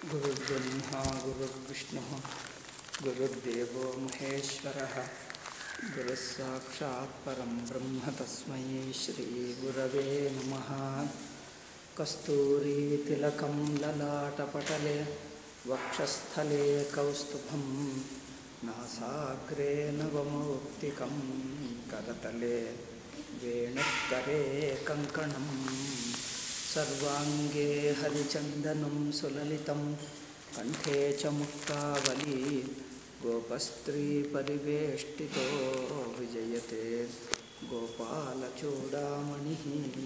गुरुर्ब्रह्मा गुरुर्विष्णुः गुरुर्देवो महेश्वरः गुरुः साक्षात् परं ब्रह्म तस्मै श्रीगुरवे नमः कस्तूरीतिलकं ललाटपटले वक्षस्थले कौस्तुभं नासाग्रे नवमौक्तिकं करतले वेणुकरे कङ्कणम् सर्वाङ्गे हरिचन्दनं सुललितं कण्ठे च मुक्तावली गोपस्त्रीपरिवेष्टितो विजयते गोपालचूडामणिः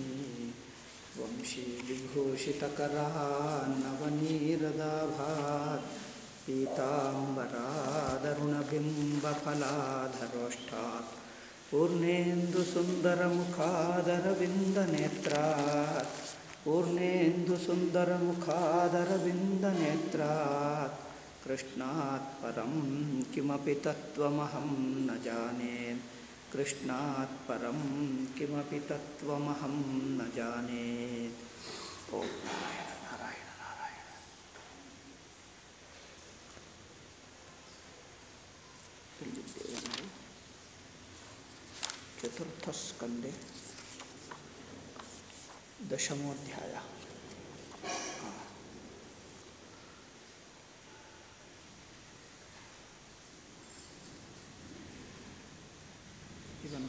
वंशीविभूषितकरान्नवनीरदाभात् पीताम्बरादरुणबिम्बफलाधरोष्ठात् पूर्णेन्दुसुन्दरमुखादरविन्दनेत्रात् पूर्णेन्दुसुन्दरमुखादरविन्दनेत्रात् कृष्णात् परं किमपि तत्त्वमहं न जाने कृष्णात् परं किमपि तत्त्वमहं न जाने ॐ नारायण नारायण नारायण ಎಲ್ಲಿದ್ದೇವೆ ನಾವು ಚತುರ್ಥ ಸ್ಕಂದೆ ದಶಮೋಧ್ಯಾಯ ಹಾ. ಇವನು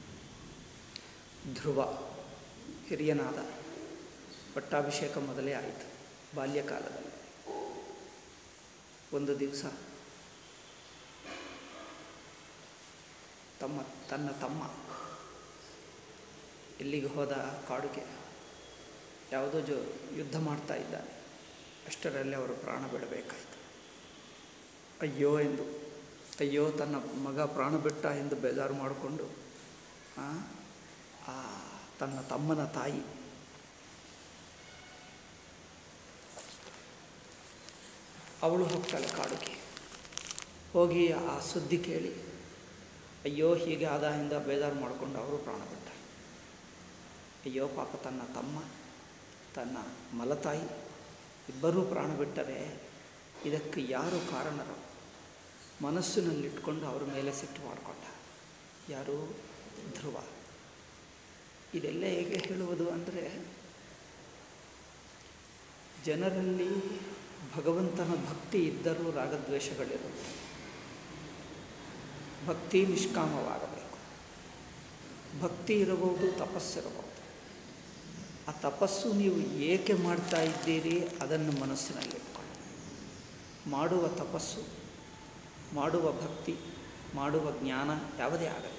ಧ್ರುವ ಹಿರಿಯನಾದ ಪಟ್ಟಾಭಿಷೇಕ ಮೊದಲೇ ಆಯಿತು ಬಾಲ್ಯಕಾಲದಲ್ಲಿ ಒಂದು ದಿವಸ ತಮ್ಮ ತನ್ನ ತಮ್ಮ ಎಲ್ಲಿಗೆ ಹೋದ ಕಾಡುಗೆ ಯಾವುದೋ ಜೋ ಯುದ್ಧ ಮಾಡ್ತಾ ಇದ್ದಾನೆ ಅಷ್ಟರಲ್ಲಿ ಅವರು ಪ್ರಾಣ ಬಿಡಬೇಕಾಯಿತು ಅಯ್ಯೋ ಎಂದು ಅಯ್ಯೋ ತನ್ನ ಮಗ ಪ್ರಾಣ ಬಿಟ್ಟ ಎಂದು ಬೇಜಾರು ಮಾಡಿಕೊಂಡು ಆ ಆ ತನ್ನ ತಮ್ಮನ ತಾಯಿ ಅವಳು ಹೋಗ್ತಾಳೆ ಕಾಡುಗೆ ಹೋಗಿ ಆ ಸುದ್ದಿ ಕೇಳಿ ಅಯ್ಯೋ ಹೀಗೆ ಆದಾಯಿಂದ ಬೇಜಾರು ಮಾಡಿಕೊಂಡು ಅವರು ಪ್ರಾಣ ಬಿಟ್ಟ ಅಯ್ಯೋ ಪಾಪ ತನ್ನ ತಮ್ಮ ತನ್ನ ಮಲತಾಯಿ ಇಬ್ಬರೂ ಪ್ರಾಣ ಬಿಟ್ಟರೆ ಇದಕ್ಕೆ ಯಾರು ಕಾರಣರು ಮನಸ್ಸಿನಲ್ಲಿಟ್ಕೊಂಡು ಅವರ ಮೇಲೆ ಸಿಟ್ಟು ಮಾಡಿಕೊಂಡ ಯಾರು ಧ್ರುವ ಇದೆಲ್ಲ ಹೇಗೆ ಹೇಳುವುದು ಅಂದರೆ ಜನರಲ್ಲಿ ಭಗವಂತನ ಭಕ್ತಿ ಇದ್ದರೂ ರಾಗದ್ವೇಷಗಳಿರುತ್ತೆ ಭಕ್ತಿ ನಿಷ್ಕಾಮವಾಗಬೇಕು ಭಕ್ತಿ ಇರಬಹುದು ತಪಸ್ಸಿರಬಹುದು ಆ ತಪಸ್ಸು ನೀವು ಏಕೆ ಮಾಡ್ತಾ ಇದ್ದೀರಿ ಅದನ್ನು ಮನಸ್ಸಿನಲ್ಲಿಟ್ಕೊಳ್ಳಿ ಮಾಡುವ ತಪಸ್ಸು ಮಾಡುವ ಭಕ್ತಿ ಮಾಡುವ ಜ್ಞಾನ ಯಾವುದೇ ಆಗಲಿ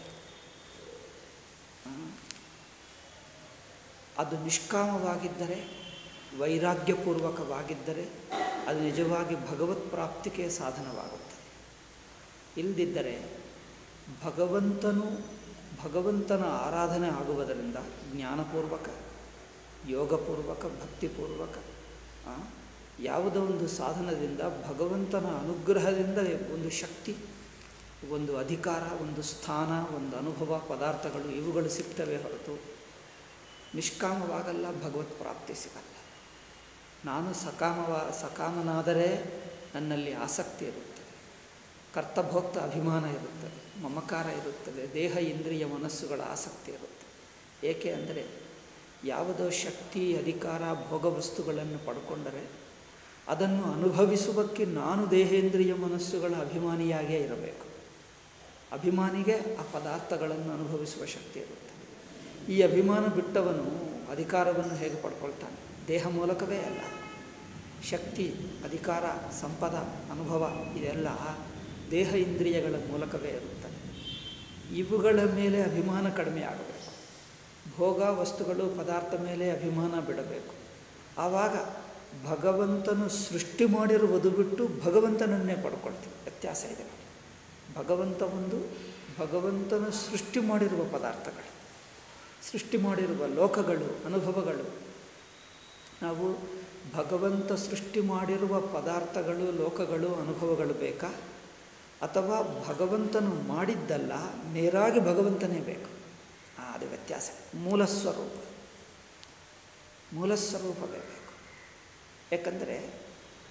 ಅದು ನಿಷ್ಕಾಮವಾಗಿದ್ದರೆ ವೈರಾಗ್ಯಪೂರ್ವಕವಾಗಿದ್ದರೆ ಅದು ನಿಜವಾಗಿ ಭಗವತ್ ಪ್ರಾಪ್ತಿಗೆ ಸಾಧನವಾಗುತ್ತದೆ ಇಲ್ಲದಿದ್ದರೆ ಭಗವಂತನು ಭಗವಂತನ ಆರಾಧನೆ ಆಗುವುದರಿಂದ ಜ್ಞಾನಪೂರ್ವಕ ಯೋಗಪೂರ್ವಕ ಭಕ್ತಿಪೂರ್ವಕ ಯಾವುದೋ ಒಂದು ಸಾಧನದಿಂದ ಭಗವಂತನ ಅನುಗ್ರಹದಿಂದ ಒಂದು ಶಕ್ತಿ ಒಂದು ಅಧಿಕಾರ ಒಂದು ಸ್ಥಾನ ಒಂದು ಅನುಭವ ಪದಾರ್ಥಗಳು ಇವುಗಳು ಸಿಗ್ತವೆ ಹೊರತು ನಿಷ್ಕಾಮವಾಗಲ್ಲ ಭಗವತ್ ಪ್ರಾಪ್ತಿ ಸಿಗಲ್ಲ ನಾನು ಸಕಾಮವ ಸಕಾಮನಾದರೆ ನನ್ನಲ್ಲಿ ಆಸಕ್ತಿ ಇರುತ್ತದೆ ಕರ್ತಭೋಕ್ತ ಅಭಿಮಾನ ಇರುತ್ತದೆ ಮಮಕಾರ ಇರುತ್ತದೆ ದೇಹ ಇಂದ್ರಿಯ ಮನಸ್ಸುಗಳ ಆಸಕ್ತಿ ಇರುತ್ತೆ ಏಕೆ ಅಂದರೆ ಯಾವುದೋ ಶಕ್ತಿ ಅಧಿಕಾರ ಭೋಗ ವಸ್ತುಗಳನ್ನು ಪಡ್ಕೊಂಡರೆ ಅದನ್ನು ಅನುಭವಿಸುವಕ್ಕೆ ನಾನು ದೇಹೇಂದ್ರಿಯ ಮನಸ್ಸುಗಳ ಅಭಿಮಾನಿಯಾಗೇ ಇರಬೇಕು ಅಭಿಮಾನಿಗೆ ಆ ಪದಾರ್ಥಗಳನ್ನು ಅನುಭವಿಸುವ ಶಕ್ತಿ ಇರುತ್ತೆ ಈ ಅಭಿಮಾನ ಬಿಟ್ಟವನು ಅಧಿಕಾರವನ್ನು ಹೇಗೆ ಪಡ್ಕೊಳ್ತಾನೆ ದೇಹ ಮೂಲಕವೇ ಅಲ್ಲ ಶಕ್ತಿ ಅಧಿಕಾರ ಸಂಪದ ಅನುಭವ ಇದೆಲ್ಲ ದೇಹ ಇಂದ್ರಿಯಗಳ ಮೂಲಕವೇ ಇರುತ್ತದೆ ಇವುಗಳ ಮೇಲೆ ಅಭಿಮಾನ ಕಡಿಮೆ ಆಗಬೇಕು ಭೋಗ ವಸ್ತುಗಳು ಪದಾರ್ಥ ಮೇಲೆ ಅಭಿಮಾನ ಬಿಡಬೇಕು ಆವಾಗ ಭಗವಂತನು ಸೃಷ್ಟಿ ಮಾಡಿರುವುದು ಬಿಟ್ಟು ಭಗವಂತನನ್ನೇ ಪಡ್ಕೊಳ್ತೀವಿ ವ್ಯತ್ಯಾಸ ಇದೆ ಭಗವಂತ ಒಂದು ಭಗವಂತನು ಸೃಷ್ಟಿ ಮಾಡಿರುವ ಪದಾರ್ಥಗಳು ಸೃಷ್ಟಿ ಮಾಡಿರುವ ಲೋಕಗಳು ಅನುಭವಗಳು ನಾವು ಭಗವಂತ ಸೃಷ್ಟಿ ಮಾಡಿರುವ ಪದಾರ್ಥಗಳು ಲೋಕಗಳು ಅನುಭವಗಳು ಬೇಕಾ ಅಥವಾ ಭಗವಂತನು ಮಾಡಿದ್ದಲ್ಲ ನೇರಾಗಿ ಭಗವಂತನೇ ಬೇಕು ಅದು ವ್ಯತ್ಯಾಸ ಮೂಲ ಸ್ವರೂಪ ಮೂಲ ಸ್ವರೂಪವೇ ಬೇಕು ಯಾಕಂದರೆ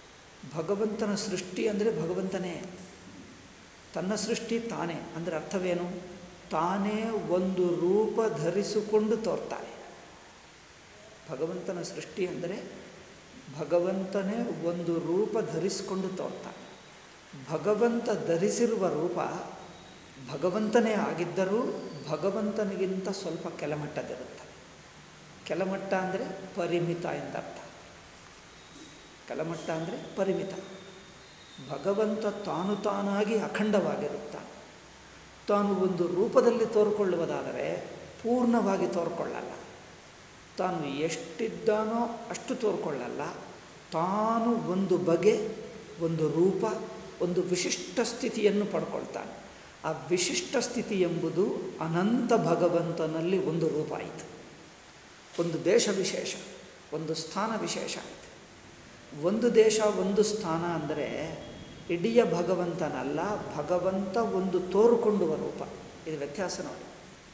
ಭಗವಂತನ ಸೃಷ್ಟಿ ಅಂದರೆ ಭಗವಂತನೇ ತನ್ನ ಸೃಷ್ಟಿ ತಾನೇ ಅಂದರೆ ಅರ್ಥವೇನು ತಾನೇ ಒಂದು ರೂಪ ಧರಿಸಿಕೊಂಡು ತೋರ್ತಾನೆ ಭಗವಂತನ ಸೃಷ್ಟಿ ಅಂದರೆ ಭಗವಂತನೇ ಒಂದು ರೂಪ ಧರಿಸಿಕೊಂಡು ತೋರ್ತಾನೆ ಭಗವಂತ ಧರಿಸಿರುವ ರೂಪ ಭಗವಂತನೇ ಆಗಿದ್ದರೂ ಭಗವಂತನಿಗಿಂತ ಸ್ವಲ್ಪ ಕೆಳಮಟ್ಟದಿರುತ್ತೆ ಕೆಳಮಟ್ಟ ಅಂದರೆ ಪರಿಮಿತ ಎಂದರ್ಥ ಕೆಳಮಟ್ಟ ಅಂದರೆ ಪರಿಮಿತ ಭಗವಂತ ತಾನು ತಾನಾಗಿ ಅಖಂಡವಾಗಿರುತ್ತಾನೆ ತಾನು ಒಂದು ರೂಪದಲ್ಲಿ ತೋರ್ಕೊಳ್ಳುವುದಾದರೆ ಪೂರ್ಣವಾಗಿ ತೋರ್ಕೊಳ್ಳಲ್ಲ ತಾನು ಎಷ್ಟಿದ್ದಾನೋ ಅಷ್ಟು ತೋರ್ಕೊಳ್ಳಲ್ಲ ತಾನು ಒಂದು ಬಗೆ ಒಂದು ರೂಪ ಒಂದು ವಿಶಿಷ್ಟ ಸ್ಥಿತಿಯನ್ನು ಪಡ್ಕೊಳ್ತಾನೆ ಆ ವಿಶಿಷ್ಟ ಸ್ಥಿತಿ ಎಂಬುದು ಅನಂತ ಭಗವಂತನಲ್ಲಿ ಒಂದು ರೂಪ ಆಯಿತು ಒಂದು ದೇಶ ವಿಶೇಷ ಒಂದು ಸ್ಥಾನ ವಿಶೇಷ ಆಯಿತು ಒಂದು ದೇಶ ಒಂದು ಸ್ಥಾನ ಅಂದರೆ ಇಡೀ ಭಗವಂತನಲ್ಲ ಭಗವಂತ ಒಂದು ತೋರುಕೊಂಡುವ ರೂಪ ಇದು ವ್ಯತ್ಯಾಸ ನೋಡಿ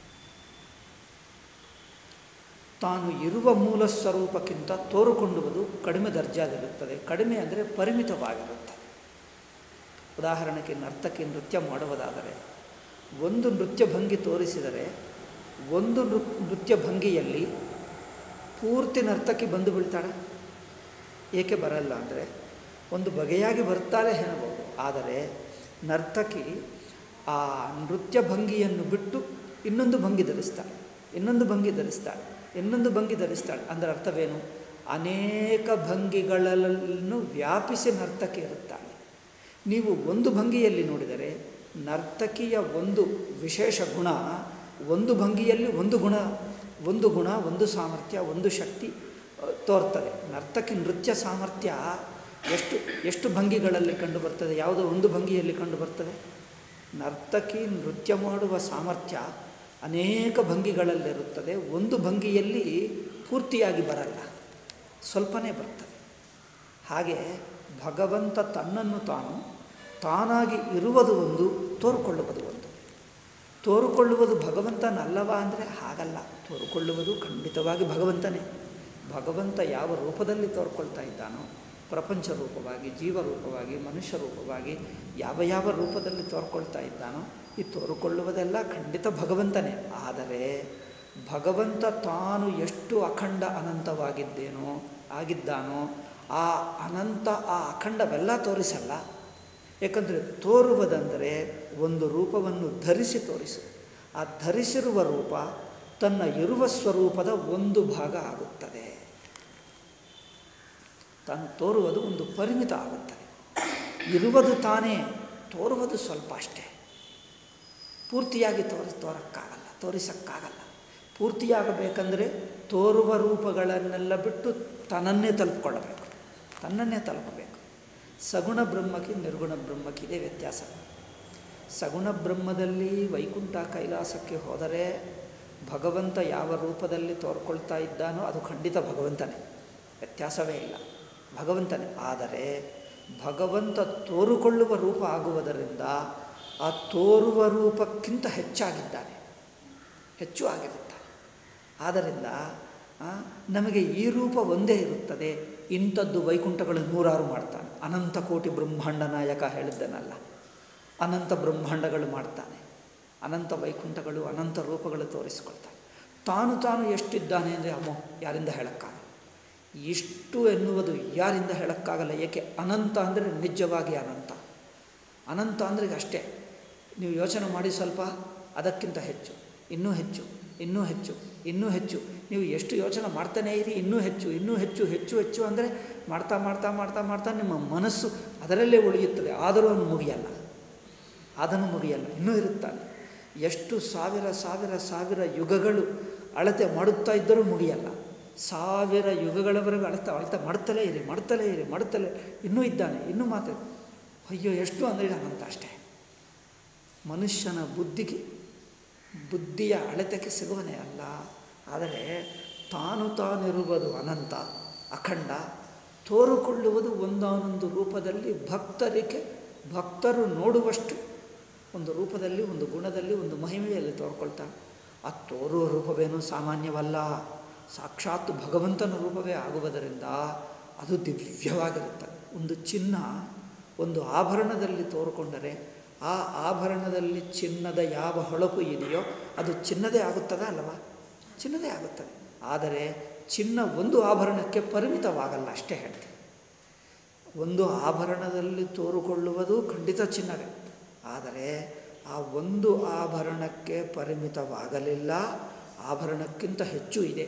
ತಾನು ಇರುವ ಮೂಲ ಸ್ವರೂಪಕ್ಕಿಂತ ತೋರುಕೊಂಡುವುದು ಕಡಿಮೆ ದರ್ಜಾದಿರುತ್ತದೆ ಕಡಿಮೆ ಅಂದರೆ ಪರಿಮಿತವಾಗಿರುತ್ತೆ ಉದಾಹರಣೆಗೆ ನರ್ತಕಿ ನೃತ್ಯ ಮಾಡುವುದಾದರೆ ಒಂದು ನೃತ್ಯ ಭಂಗಿ ತೋರಿಸಿದರೆ ಒಂದು ನೃ ನೃತ್ಯ ಭಂಗಿಯಲ್ಲಿ ಪೂರ್ತಿ ನರ್ತಕಿ ಬಂದು ಬೀಳ್ತಾಳೆ ಏಕೆ ಬರಲ್ಲ ಅಂದರೆ ಒಂದು ಬಗೆಯಾಗಿ ಬರ್ತಾಳೆ ಹೇಳಬಹುದು ಆದರೆ ನರ್ತಕಿ ಆ ನೃತ್ಯ ಭಂಗಿಯನ್ನು ಬಿಟ್ಟು ಇನ್ನೊಂದು ಭಂಗಿ ಧರಿಸ್ತಾಳೆ ಇನ್ನೊಂದು ಭಂಗಿ ಧರಿಸ್ತಾಳೆ ಇನ್ನೊಂದು ಭಂಗಿ ಧರಿಸ್ತಾಳೆ ಅಂದರೆ ಅರ್ಥವೇನು ಅನೇಕ ಭಂಗಿಗಳನ್ನು ವ್ಯಾಪಿಸಿ ನರ್ತಕಿ ಇರುತ್ತಾಳೆ ನೀವು ಒಂದು ಭಂಗಿಯಲ್ಲಿ ನೋಡಿದರೆ ನರ್ತಕಿಯ ಒಂದು ವಿಶೇಷ ಗುಣ ಒಂದು ಭಂಗಿಯಲ್ಲಿ ಒಂದು ಗುಣ ಒಂದು ಗುಣ ಒಂದು ಸಾಮರ್ಥ್ಯ ಒಂದು ಶಕ್ತಿ ತೋರ್ತದೆ ನರ್ತಕಿ ನೃತ್ಯ ಸಾಮರ್ಥ್ಯ ಎಷ್ಟು ಎಷ್ಟು ಭಂಗಿಗಳಲ್ಲಿ ಕಂಡು ಬರ್ತದೆ ಯಾವುದೋ ಒಂದು ಭಂಗಿಯಲ್ಲಿ ಕಂಡು ಬರ್ತದೆ ನರ್ತಕಿ ನೃತ್ಯ ಮಾಡುವ ಸಾಮರ್ಥ್ಯ ಅನೇಕ ಭಂಗಿಗಳಲ್ಲಿರುತ್ತದೆ ಒಂದು ಭಂಗಿಯಲ್ಲಿ ಪೂರ್ತಿಯಾಗಿ ಬರಲ್ಲ ಸ್ವಲ್ಪನೇ ಬರ್ತದೆ ಹಾಗೆ ಭಗವಂತ ತನ್ನನ್ನು ತಾನು ತಾನಾಗಿ ಇರುವುದು ಒಂದು ತೋರಿಕೊಳ್ಳುವುದು ಒಂದು ತೋರಿಕೊಳ್ಳುವುದು ಭಗವಂತನಲ್ಲವ ಅಂದರೆ ಹಾಗಲ್ಲ ತೋರಿಕೊಳ್ಳುವುದು ಖಂಡಿತವಾಗಿ ಭಗವಂತನೇ ಭಗವಂತ ಯಾವ ರೂಪದಲ್ಲಿ ತೋರ್ಕೊಳ್ತಾ ಇದ್ದಾನೋ ಪ್ರಪಂಚ ರೂಪವಾಗಿ ಜೀವರೂಪವಾಗಿ ಮನುಷ್ಯ ರೂಪವಾಗಿ ಯಾವ ಯಾವ ರೂಪದಲ್ಲಿ ತೋರ್ಕೊಳ್ತಾ ಇದ್ದಾನೋ ಈ ತೋರಿಕೊಳ್ಳುವುದೆಲ್ಲ ಖಂಡಿತ ಭಗವಂತನೇ ಆದರೆ ಭಗವಂತ ತಾನು ಎಷ್ಟು ಅಖಂಡ ಅನಂತವಾಗಿದ್ದೇನೋ ಆಗಿದ್ದಾನೋ ಆ ಅನಂತ ಆ ಅಖಂಡವೆಲ್ಲ ತೋರಿಸಲ್ಲ ಏಕೆಂದರೆ ತೋರುವುದಂದರೆ ಒಂದು ರೂಪವನ್ನು ಧರಿಸಿ ತೋರಿಸು ಆ ಧರಿಸಿರುವ ರೂಪ ತನ್ನ ಇರುವ ಸ್ವರೂಪದ ಒಂದು ಭಾಗ ಆಗುತ್ತದೆ ತಾನು ತೋರುವುದು ಒಂದು ಪರಿಮಿತ ಆಗುತ್ತದೆ ಇರುವುದು ತಾನೇ ತೋರುವುದು ಸ್ವಲ್ಪ ಅಷ್ಟೇ ಪೂರ್ತಿಯಾಗಿ ತೋರಿಸ್ ತೋರಕ್ಕಾಗಲ್ಲ ತೋರಿಸೋಕ್ಕಾಗಲ್ಲ ಪೂರ್ತಿಯಾಗಬೇಕಂದರೆ ತೋರುವ ರೂಪಗಳನ್ನೆಲ್ಲ ಬಿಟ್ಟು ತನ್ನನ್ನೇ ತಲುಪಿಕೊಳ್ಳಬೇಕು ತನ್ನನ್ನೇ ತಲುಪಬೇಕು ಸಗುಣ ಬ್ರಹ್ಮಕ್ಕೆ ನಿರ್ಗುಣ ಬ್ರಹ್ಮಕ್ಕೆ ಇದೇ ವ್ಯತ್ಯಾಸ ಸಗುಣ ಬ್ರಹ್ಮದಲ್ಲಿ ವೈಕುಂಠ ಕೈಲಾಸಕ್ಕೆ ಹೋದರೆ ಭಗವಂತ ಯಾವ ರೂಪದಲ್ಲಿ ತೋರ್ಕೊಳ್ತಾ ಇದ್ದಾನೋ ಅದು ಖಂಡಿತ ಭಗವಂತನೇ ವ್ಯತ್ಯಾಸವೇ ಇಲ್ಲ ಭಗವಂತನೇ ಆದರೆ ಭಗವಂತ ತೋರುಕೊಳ್ಳುವ ರೂಪ ಆಗುವುದರಿಂದ ಆ ತೋರುವ ರೂಪಕ್ಕಿಂತ ಹೆಚ್ಚಾಗಿದ್ದಾನೆ ಹೆಚ್ಚು ಆಗಿರುತ್ತಾನೆ ಆದ್ದರಿಂದ ನಮಗೆ ಈ ರೂಪ ಒಂದೇ ಇರುತ್ತದೆ ಇಂಥದ್ದು ವೈಕುಂಠಗಳು ನೂರಾರು ಮಾಡ್ತಾನೆ ಅನಂತ ಕೋಟಿ ಬ್ರಹ್ಮಾಂಡ ನಾಯಕ ಹೇಳಿದ್ದನಲ್ಲ ಅನಂತ ಬ್ರಹ್ಮಾಂಡಗಳು ಮಾಡ್ತಾನೆ ಅನಂತ ವೈಕುಂಠಗಳು ಅನಂತ ರೂಪಗಳು ತೋರಿಸಿಕೊಳ್ತಾನೆ ತಾನು ತಾನು ಎಷ್ಟಿದ್ದಾನೆ ಅಂದರೆ ಅಮ್ಮೋ ಯಾರಿಂದ ಹೇಳೋಕ್ಕಾಗಲ್ಲ ಇಷ್ಟು ಎನ್ನುವುದು ಯಾರಿಂದ ಹೇಳೋಕ್ಕಾಗಲ್ಲ ಏಕೆ ಅನಂತ ಅಂದರೆ ನಿಜವಾಗಿ ಅನಂತ ಅನಂತ ಅಂದರೆ ಅಷ್ಟೇ ನೀವು ಯೋಚನೆ ಮಾಡಿ ಸ್ವಲ್ಪ ಅದಕ್ಕಿಂತ ಹೆಚ್ಚು ಇನ್ನೂ ಹೆಚ್ಚು ಇನ್ನೂ ಹೆಚ್ಚು ಇನ್ನೂ ಹೆಚ್ಚು ನೀವು ಎಷ್ಟು ಯೋಚನೆ ಮಾಡ್ತಾನೇ ಇರಿ ಇನ್ನೂ ಹೆಚ್ಚು ಇನ್ನೂ ಹೆಚ್ಚು ಹೆಚ್ಚು ಹೆಚ್ಚು ಅಂದರೆ ಮಾಡ್ತಾ ಮಾಡ್ತಾ ಮಾಡ್ತಾ ಮಾಡ್ತಾ ನಿಮ್ಮ ಮನಸ್ಸು ಅದರಲ್ಲೇ ಉಳಿಯುತ್ತದೆ ಆದರೂ ಅವನು ಮುಗಿಯಲ್ಲ ಅದನ್ನು ಮುಗಿಯಲ್ಲ ಇನ್ನೂ ಇರುತ್ತಾನೆ ಎಷ್ಟು ಸಾವಿರ ಸಾವಿರ ಸಾವಿರ ಯುಗಗಳು ಅಳತೆ ಮಾಡುತ್ತಾ ಇದ್ದರೂ ಮುಗಿಯಲ್ಲ ಸಾವಿರ ಯುಗಗಳವರೆಗೂ ಅಳತಾ ಅಳತಾ ಮಾಡ್ತಲೇ ಇರಿ ಮಾಡ್ತಲೇ ಇರಿ ಮಾಡ್ತಲೇ ಇನ್ನೂ ಇದ್ದಾನೆ ಇನ್ನೂ ಮಾತು ಅಯ್ಯೋ ಎಷ್ಟು ಅಂದರೆ ಅನಂತ ಅಷ್ಟೇ ಮನುಷ್ಯನ ಬುದ್ಧಿಗೆ ಬುದ್ಧಿಯ ಅಳತೆಗೆ ಸಿಗುವನೇ ಅಲ್ಲ ಆದರೆ ತಾನು ತಾನಿರುವುದು ಅನಂತ ಅಖಂಡ ತೋರುಕೊಳ್ಳುವುದು ಒಂದಾನೊಂದು ರೂಪದಲ್ಲಿ ಭಕ್ತರಿಗೆ ಭಕ್ತರು ನೋಡುವಷ್ಟು ಒಂದು ರೂಪದಲ್ಲಿ ಒಂದು ಗುಣದಲ್ಲಿ ಒಂದು ಮಹಿಮೆಯಲ್ಲಿ ತೋರ್ಕೊಳ್ತಾನೆ ಆ ತೋರುವ ರೂಪವೇನೂ ಸಾಮಾನ್ಯವಲ್ಲ ಸಾಕ್ಷಾತ್ ಭಗವಂತನ ರೂಪವೇ ಆಗುವುದರಿಂದ ಅದು ದಿವ್ಯವಾಗಿರುತ್ತದೆ ಒಂದು ಚಿನ್ನ ಒಂದು ಆಭರಣದಲ್ಲಿ ತೋರಿಕೊಂಡರೆ ಆ ಆಭರಣದಲ್ಲಿ ಚಿನ್ನದ ಯಾವ ಹೊಳಪು ಇದೆಯೋ ಅದು ಚಿನ್ನದೇ ಆಗುತ್ತದ ಅಲ್ಲವಾ ಚಿನ್ನದೇ ಆಗುತ್ತದೆ ಆದರೆ ಚಿನ್ನ ಒಂದು ಆಭರಣಕ್ಕೆ ಪರಿಮಿತವಾಗಲ್ಲ ಅಷ್ಟೇ ಹೇಳ್ತೀನಿ ಒಂದು ಆಭರಣದಲ್ಲಿ ತೋರುಕೊಳ್ಳುವುದು ಖಂಡಿತ ಚಿನ್ನವೇ ಆದರೆ ಆ ಒಂದು ಆಭರಣಕ್ಕೆ ಪರಿಮಿತವಾಗಲಿಲ್ಲ ಆಭರಣಕ್ಕಿಂತ ಹೆಚ್ಚು ಇದೆ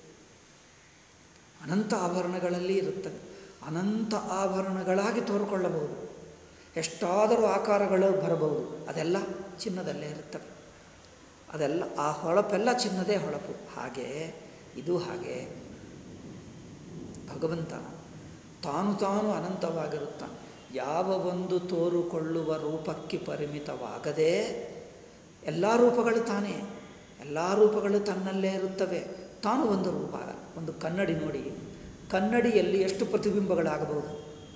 ಅನಂತ ಆಭರಣಗಳಲ್ಲಿ ಇರುತ್ತದೆ ಅನಂತ ಆಭರಣಗಳಾಗಿ ತೋರಿಕೊಳ್ಳಬಹುದು ಎಷ್ಟಾದರೂ ಆಕಾರಗಳು ಬರಬಹುದು ಅದೆಲ್ಲ ಚಿನ್ನದಲ್ಲೇ ಇರುತ್ತವೆ ಅದೆಲ್ಲ ಆ ಹೊಳಪೆಲ್ಲ ಚಿನ್ನದೇ ಹೊಳಪು ಹಾಗೆ ಇದು ಹಾಗೆ ಭಗವಂತ ತಾನು ತಾನು ಅನಂತವಾಗಿರುತ್ತಾನೆ ಯಾವ ಒಂದು ತೋರುಕೊಳ್ಳುವ ರೂಪಕ್ಕೆ ಪರಿಮಿತವಾಗದೆ ಎಲ್ಲ ರೂಪಗಳು ತಾನೇ ಎಲ್ಲ ರೂಪಗಳು ತನ್ನಲ್ಲೇ ಇರುತ್ತವೆ ತಾನು ಒಂದು ರೂಪ ಆಗಲ್ಲ ಒಂದು ಕನ್ನಡಿ ನೋಡಿ ಕನ್ನಡಿಯಲ್ಲಿ ಎಷ್ಟು ಪ್ರತಿಬಿಂಬಗಳಾಗಬಹುದು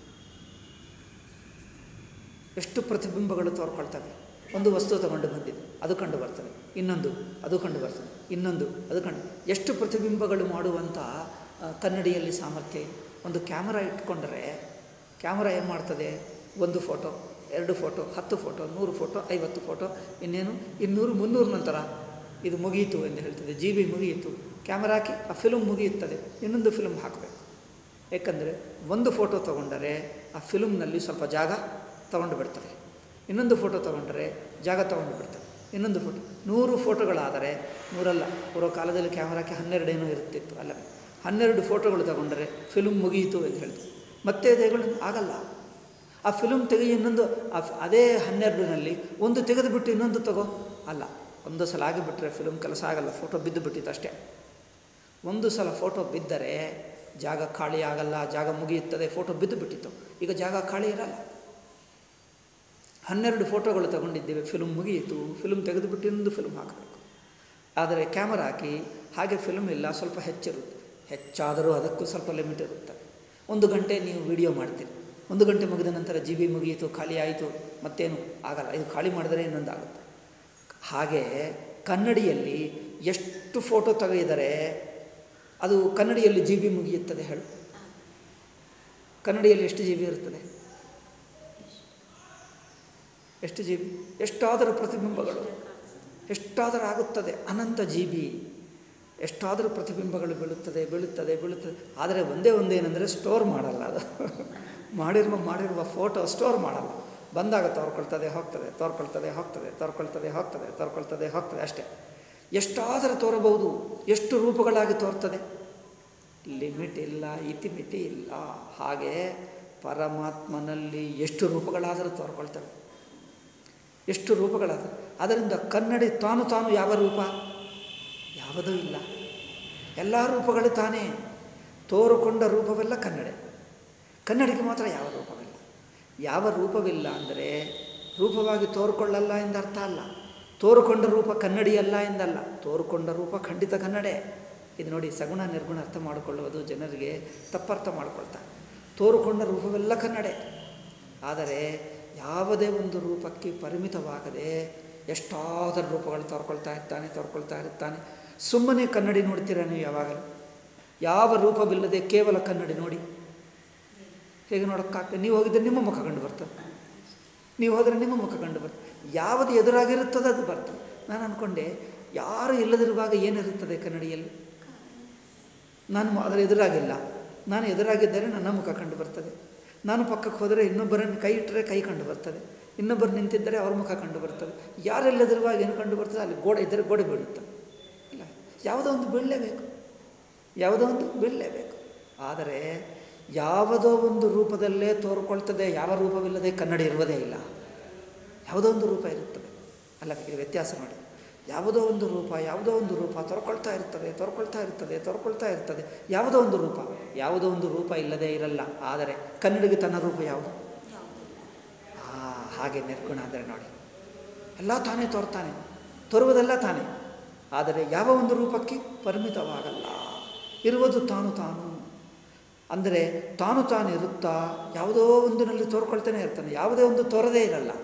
ಎಷ್ಟು ಪ್ರತಿಬಿಂಬಗಳು ತೋರ್ಕೊಳ್ತವೆ ಒಂದು ವಸ್ತು ತಗೊಂಡು ಬಂದಿದೆ ಅದು ಕಂಡು ಬರ್ತದೆ ಇನ್ನೊಂದು ಅದು ಕಂಡು ಬರ್ತದೆ ಇನ್ನೊಂದು ಅದು ಕಂಡು ಎಷ್ಟು ಪ್ರತಿಬಿಂಬಗಳು ಮಾಡುವಂಥ ಆ, ಕನ್ನಡಿಯಲ್ಲಿ ಸಾಮರ್ಥ್ಯ ಇದೆ ಒಂದು ಕ್ಯಾಮರಾ ಇಟ್ಕೊಂಡ್ರೆ ಕ್ಯಾಮರಾ ಏನು ಮಾಡ್ತದೆ ಒಂದು ಫೋಟೋ ಎರಡು ಫೋಟೋ ಹತ್ತು ಫೋಟೋ ನೂರು ಫೋಟೋ ಐವತ್ತು ಫೋಟೋ ಇನ್ನೇನು ಇನ್ನೂರು ಮುನ್ನೂರು ನಂತರ ಇದು ಮುಗಿಯಿತು ಎಂದು ಹೇಳ್ತದೆ ಜಿ ಬಿ ಮುಗಿಯಿತು ಕ್ಯಾಮರಾ ಹಾಕಿ ಆ ಫಿಲ್ಮ್ ಮುಗಿಯುತ್ತದೆ ಇನ್ನೊಂದು ಫಿಲ್ಮ್ ಹಾಕಬೇಕು ಏಕೆಂದರೆ ಒಂದು ಫೋಟೋ ತಗೊಂಡರೆ ಆ ಫಿಲ್ಮ್ನಲ್ಲಿ ಸ್ವಲ್ಪ ಜಾಗ ತಗೊಂಡು ಬಿಡ್ತಾರೆ ಇನ್ನೊಂದು ಫೋಟೋ ತಗೊಂಡರೆ ಜಾಗ ತಗೊಂಡು ಬಿಡ್ತಾರೆ ಇನ್ನೊಂದು ಫೋಟೋ ನೂರು ಫೋಟೋಗಳಾದರೆ ನೂರಲ್ಲ ಪೂರ್ವ ಕಾಲದಲ್ಲಿ ಕ್ಯಾಮರಾಕ್ಕೆ ಹನ್ನೆರಡೇನೋ ಇರುತ್ತಿತ್ತು ಅಲ್ಲವೇ ಹನ್ನೆರಡು ಫೋಟೋಗಳು ತಗೊಂಡರೆ ಫಿಲ್ಮ್ ಮುಗಿಯಿತು ಎಂದು ಹೇಳ್ತಾರೆ ಮತ್ತೆ ಅದೇಗಳು ಆಗಲ್ಲ ಆ ಫಿಲ್ಮ್ ತೆಗಿ ಇನ್ನೊಂದು ಆ ಫ್- ಅದೇ ಹನ್ನೆರಡರಲ್ಲಿ ಒಂದು ತೆಗೆದುಬಿಟ್ಟು ಇನ್ನೊಂದು ತಗೋ ಅಲ್ಲ ಒಂದು ಸಲ ಆಗಿಬಿಟ್ರೆ ಫಿಲ್ಮ್ ಕೆಲಸ ಆಗಲ್ಲ ಫೋಟೋ ಬಿದ್ದು ಬಿಟ್ಟಿತ್ತು ಅಷ್ಟೇ ಒಂದು ಸಲ ಫೋಟೋ ಬಿದ್ದರೆ ಜಾಗ ಖಾಲಿ ಆಗಲ್ಲ ಜಾಗ ಮುಗಿಯುತ್ತದೆ ಫೋಟೋ ಬಿದ್ದು ಬಿಟ್ಟಿತ್ತು ಈಗ ಜಾಗ ಖಾಲಿ ಇರಲ್ಲ ಹನ್ನೆರಡು ಫೋಟೋಗಳು ತಗೊಂಡಿದ್ದೇವೆ ಫಿಲ್ಮ್ ಮುಗಿಯಿತು ಫಿಲ್ಮ್ ತೆಗೆದುಬಿಟ್ಟು ಇನ್ನೊಂದು ಫಿಲ್ಮ್ ಹಾಕಬೇಕು ಆದರೆ ಕ್ಯಾಮರಾ ಹಾಕಿ ಹಾಗೆ ಫಿಲ್ಮ್ ಇಲ್ಲ ಸ್ವಲ್ಪ ಹೆಚ್ಚಿರುತ್ತೆ ಹೆಚ್ಚಾದರೂ ಅದಕ್ಕೂ ಸ್ವಲ್ಪ ಲಿಮಿಟ್ ಇರುತ್ತೆ ಒಂದು ಗಂಟೆ ನೀವು ವಿಡಿಯೋ ಮಾಡ್ತೀರಿ ಒಂದು ಗಂಟೆ ಮುಗಿದ ನಂತರ ಜಿ ಬಿ ಮುಗಿಯಿತು ಖಾಲಿ ಆಯಿತು ಮತ್ತೇನು ಆಗಲ್ಲ ಇದು ಖಾಲಿ ಮಾಡಿದರೆ ಇನ್ನೊಂದು ಆಗುತ್ತೆ ಹಾಗೆ ಕನ್ನಡಿಯಲ್ಲಿ ಎಷ್ಟು ಫೋಟೋ ತೆಗೆದರೆ ಅದು ಕನ್ನಡಿಯಲ್ಲಿ ಜಿ ಬಿ ಮುಗಿಯುತ್ತದೆ ಹೇಳು ಕನ್ನಡಿಯಲ್ಲಿ ಎಷ್ಟು ಜಿ ಬಿ ಇರ್ತದೆ ಎಷ್ಟು ಜಿ ಬಿ ಎಷ್ಟಾದರೂ ಪ್ರತಿಬಿಂಬಗಳು ಎಷ್ಟಾದರೂ ಆಗುತ್ತದೆ ಅನಂತ ಜಿ ಬಿ ಎಷ್ಟಾದರೂ ಪ್ರತಿಬಿಂಬಗಳು ಬೀಳುತ್ತದೆ ಬೀಳುತ್ತದೆ ಬೀಳುತ್ತದೆ ಆದರೆ ಒಂದೇ ಒಂದೇನೆಂದರೆ ಸ್ಟೋರ್ ಮಾಡಲ್ಲ ಅದು ಮಾಡಿರುವ ಮಾಡಿರುವ ಫೋಟೋ ಸ್ಟೋರ್ ಮಾಡಲ್ಲ ಬಂದಾಗ ತೋರ್ಕೊಳ್ತದೆ ಹೋಗ್ತದೆ ತೋರ್ಕೊಳ್ತದೆ ಹೋಗ್ತದೆ ತೋರ್ಕೊಳ್ತದೆ ಹೋಗ್ತದೆ ತೋರ್ಕೊಳ್ತದೆ ಹೋಗ್ತದೆ ಅಷ್ಟೇ ಎಷ್ಟಾದರೂ ತೋರಬಹುದು ಎಷ್ಟು ರೂಪಗಳಾಗಿ ತೋರ್ತದೆ ಲಿಮಿಟ್ ಇಲ್ಲ ಇತಿಮಿತಿ ಇಲ್ಲ ಹಾಗೆ ಪರಮಾತ್ಮನಲ್ಲಿ ಎಷ್ಟು ರೂಪಗಳಾದರೂ ತೋರ್ಕೊಳ್ತವೆ ಎಷ್ಟು ರೂಪಗಳಾದ ಅದರಿಂದ ಕನ್ನಡಿ ತಾನು ತಾನು ಯಾವ ರೂಪ ಯಾವುದೂ ಇಲ್ಲ ಎಲ್ಲ ರೂಪಗಳು ತಾನೇ ತೋರುಕೊಂಡ ರೂಪವೆಲ್ಲ ಕನ್ನಡಿ ಕನ್ನಡಿಗೆ ಮಾತ್ರ ಯಾವ ರೂಪವಿಲ್ಲ ಯಾವ ರೂಪವಿಲ್ಲ ಅಂದರೆ ರೂಪವಾಗಿ ತೋರ್ಕೊಳ್ಳಲ್ಲ ಎಂದರ್ಥ ಅಲ್ಲ ತೋರುಕೊಂಡ ರೂಪ ಕನ್ನಡಿಯಲ್ಲ ಎಂದಲ್ಲ ತೋರುಕೊಂಡ ರೂಪ ಖಂಡಿತ ಕನ್ನಡೆ ಇದು ನೋಡಿ ಸಗುಣ ನಿರ್ಗುಣ ಅರ್ಥ ಮಾಡಿಕೊಳ್ಳುವುದು ಜನರಿಗೆ ತಪ್ಪರ್ಥ ಮಾಡಿಕೊಳ್ತಾರೆ ತೋರುಕೊಂಡ ರೂಪವೆಲ್ಲ ಕನ್ನಡೆ ಆದರೆ ಯಾವುದೇ ಒಂದು ರೂಪಕ್ಕೆ ಪರಿಮಿತವಾಗದೆ ಎಷ್ಟಾದರೂ ರೂಪಗಳು ತೋರ್ಕೊಳ್ತಾ ಇರ್ತಾನೆ ತೋರ್ಕೊಳ್ತಾ ಇರ್ತಾನೆ ಸುಮ್ಮನೆ ಕನ್ನಡಿ ನೋಡ್ತೀರ ನೀವು ಯಾವಾಗಲೂ ಯಾವ ರೂಪವಿಲ್ಲದೆ ಕೇವಲ ಕನ್ನಡಿ ನೋಡಿ ಹೇಗೆ ನೋಡೋಕ್ಕಾಗ್ತದೆ ನೀವು ಹೋಗಿದ್ದರೆ ನಿಮ್ಮ ಮುಖ ಕಂಡು ಬರ್ತದೆ ನೀವು ಹೋದರೆ ನಿಮ್ಮ ಮುಖ ಕಂಡು ಬರ್ತದೆ ಯಾವುದು ಎದುರಾಗಿರುತ್ತದೆ ಅದು ಬರ್ತದೆ ನಾನು ಅಂದ್ಕೊಂಡೆ ಯಾರು ಇಲ್ಲದಿರುವಾಗ ಏನಿರುತ್ತದೆ ಕನ್ನಡಿಯಲ್ಲಿ ನಾನು ಅದರ ಎದುರಾಗಿಲ್ಲ ನಾನು ಎದುರಾಗಿದ್ದರೆ ನನ್ನ ಮುಖ ಕಂಡು ಬರ್ತದೆ ನಾನು ಪಕ್ಕಕ್ಕೆ ಹೋದರೆ ಇನ್ನೊಬ್ಬರನ್ನು ಕೈ ಇಟ್ಟರೆ ಕೈ ಕಂಡು ಬರ್ತದೆ ಇನ್ನೊಬ್ಬರು ನಿಂತಿದ್ದರೆ ಅವ್ರ ಮುಖ ಕಂಡು ಬರ್ತದೆ ಯಾರೆಲ್ಲದಿರುವಾಗ ಏನು ಕಂಡು ಬರ್ತದೆ ಅಲ್ಲಿ ಗೋಡೆ ಇದ್ದರೆ ಗೋಡೆ ಬೀಳುತ್ತೆ ಇಲ್ಲ ಯಾವುದೋ ಒಂದು ಬೀಳಲೇಬೇಕು ಯಾವುದೋ ಒಂದು ಬೀಳಲೇಬೇಕು ಆದರೆ ಯಾವುದೋ ಒಂದು ರೂಪದಲ್ಲೇ ತೋರ್ಕೊಳ್ತದೆ ಯಾವ ರೂಪವಿಲ್ಲದೆ ಕನ್ನಡಿ ಇರುವುದೇ ಇಲ್ಲ ಯಾವುದೋ ಒಂದು ರೂಪ ಇರುತ್ತದೆ ಅಲ್ಲ ಇದು ವ್ಯತ್ಯಾಸ ನೋಡಿ ಯಾವುದೋ ಒಂದು ರೂಪ ಯಾವುದೋ ಒಂದು ರೂಪ ತೊರ್ಕೊಳ್ತಾ ಇರ್ತದೆ ತೊರ್ಕೊಳ್ತಾ ಇರ್ತದೆ ತೊರ್ಕೊಳ್ತಾ ಇರ್ತದೆ ಯಾವುದೋ ಒಂದು ರೂಪ ಯಾವುದೋ ಒಂದು ರೂಪ ಇಲ್ಲದೇ ಇರಲ್ಲ ಆದರೆ ಕನ್ನಡಿಗೆ ತನ್ನ ರೂಪ ಯಾವುದು ಆ ಹಾಗೆ ನಿರ್ಗುಣ ಅಂದರೆ ನೋಡಿ ಎಲ್ಲ ತಾನೇ ತೋರ್ತಾನೆ ತೋರುವುದೆಲ್ಲ ತಾನೇ ಆದರೆ ಯಾವ ಒಂದು ರೂಪಕ್ಕೆ ಪರಿಮಿತವಾಗಲ್ಲ ಇರುವುದು ತಾನು ತಾನು ಅಂದರೆ ತಾನು ತಾನು ಇರುತ್ತಾ ಯಾವುದೋ ಒಂದಿನಲ್ಲಿ ತೋರ್ಕೊಳ್ತಾನೆ ಇರ್ತಾನೆ ಯಾವುದೇ ಒಂದು ತೋರದೇ ಇರಲ್ಲ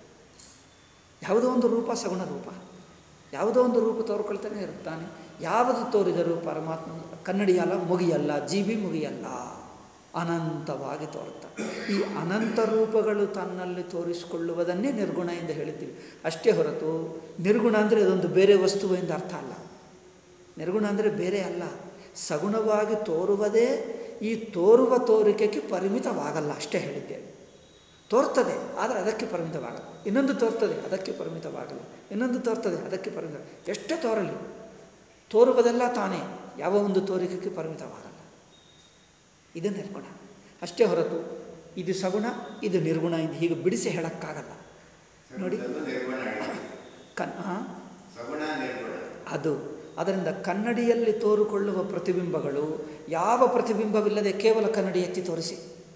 ಯಾವುದೋ ಒಂದು ರೂಪ ಸಗುಣ ರೂಪ ಯಾವುದೋ ಒಂದು ರೂಪ ತೋರ್ಕೊಳ್ತಾನೆ ಇರುತ್ತಾನೆ ಯಾವುದು ತೋರಿದರೂ ಪರಮಾತ್ಮ ಕನ್ನಡಿಯಲ್ಲ ಮುಗಿಯಲ್ಲ ಜೀವಿ ಮುಗಿಯಲ್ಲ ಅನಂತವಾಗಿ ತೋರುತ್ತಾನೆ ಈ ಅನಂತ ರೂಪಗಳು ತನ್ನಲ್ಲಿ ತೋರಿಸಿಕೊಳ್ಳುವುದನ್ನೇ ನಿರ್ಗುಣ ಎಂದು ಹೇಳಿದ್ದೀವಿ ಅಷ್ಟೇ ಹೊರತು ನಿರ್ಗುಣ ಅಂದರೆ ಅದೊಂದು ಬೇರೆ ವಸ್ತು ಎಂದು ಅರ್ಥ ಅಲ್ಲ ನಿರ್ಗುಣ ಅಂದರೆ ಬೇರೆ ಅಲ್ಲ ಸಗುಣವಾಗಿ ತೋರುವುದೇ ಈ ತೋರುವ ತೋರಿಕೆಗೆ ಪರಿಮಿತವಾಗಲ್ಲ ಅಷ್ಟೇ ಹೇಳಿದ್ದೇವೆ ತೋರ್ತದೆ ಆದರೆ ಅದಕ್ಕೆ ಪರಿಮಿತವಾಗಲ್ಲ ಇನ್ನೊಂದು ತೋರ್ತದೆ ಅದಕ್ಕೆ ಪರಿಮಿತವಾಗಲ್ಲ ಇನ್ನೊಂದು ತೋರ್ತದೆ ಅದಕ್ಕೆ ಪರಿಮಿತ ಎಷ್ಟೇ ತೋರಲಿ ತೋರುವುದೆಲ್ಲ ತಾನೇ ಯಾವ ಒಂದು ತೋರಿಕೆಗೆ ಪರಿಮಿತವಾಗಲ್ಲ ಇದು ನಿರ್ಗುಣ ಅಷ್ಟೇ ಹೊರತು ಇದು ಸಗುಣ ಇದು ನಿರ್ಗುಣ ಎಂದು ಹೀಗೆ ಬಿಡಿಸಿ ಹೇಳೋಕ್ಕಾಗಲ್ಲ ನೋಡಿ ಸಗುಣದಲ್ಲೂ ನಿರ್ಗುಣ ಇದೆ. ಕನ್ ಹಾಂ ಸಗುಣ ನಿರ್ಗುಣ ಅದು ಅದರಿಂದ ಕನ್ನಡಿಯಲ್ಲಿ ತೋರಿಕೊಳ್ಳುವ ಪ್ರತಿಬಿಂಬಗಳು ಯಾವ ಪ್ರತಿಬಿಂಬವಿಲ್ಲದೆ ಕೇವಲ ಕನ್ನಡಿ ಎತ್ತಿ ತೋರಿಸಿ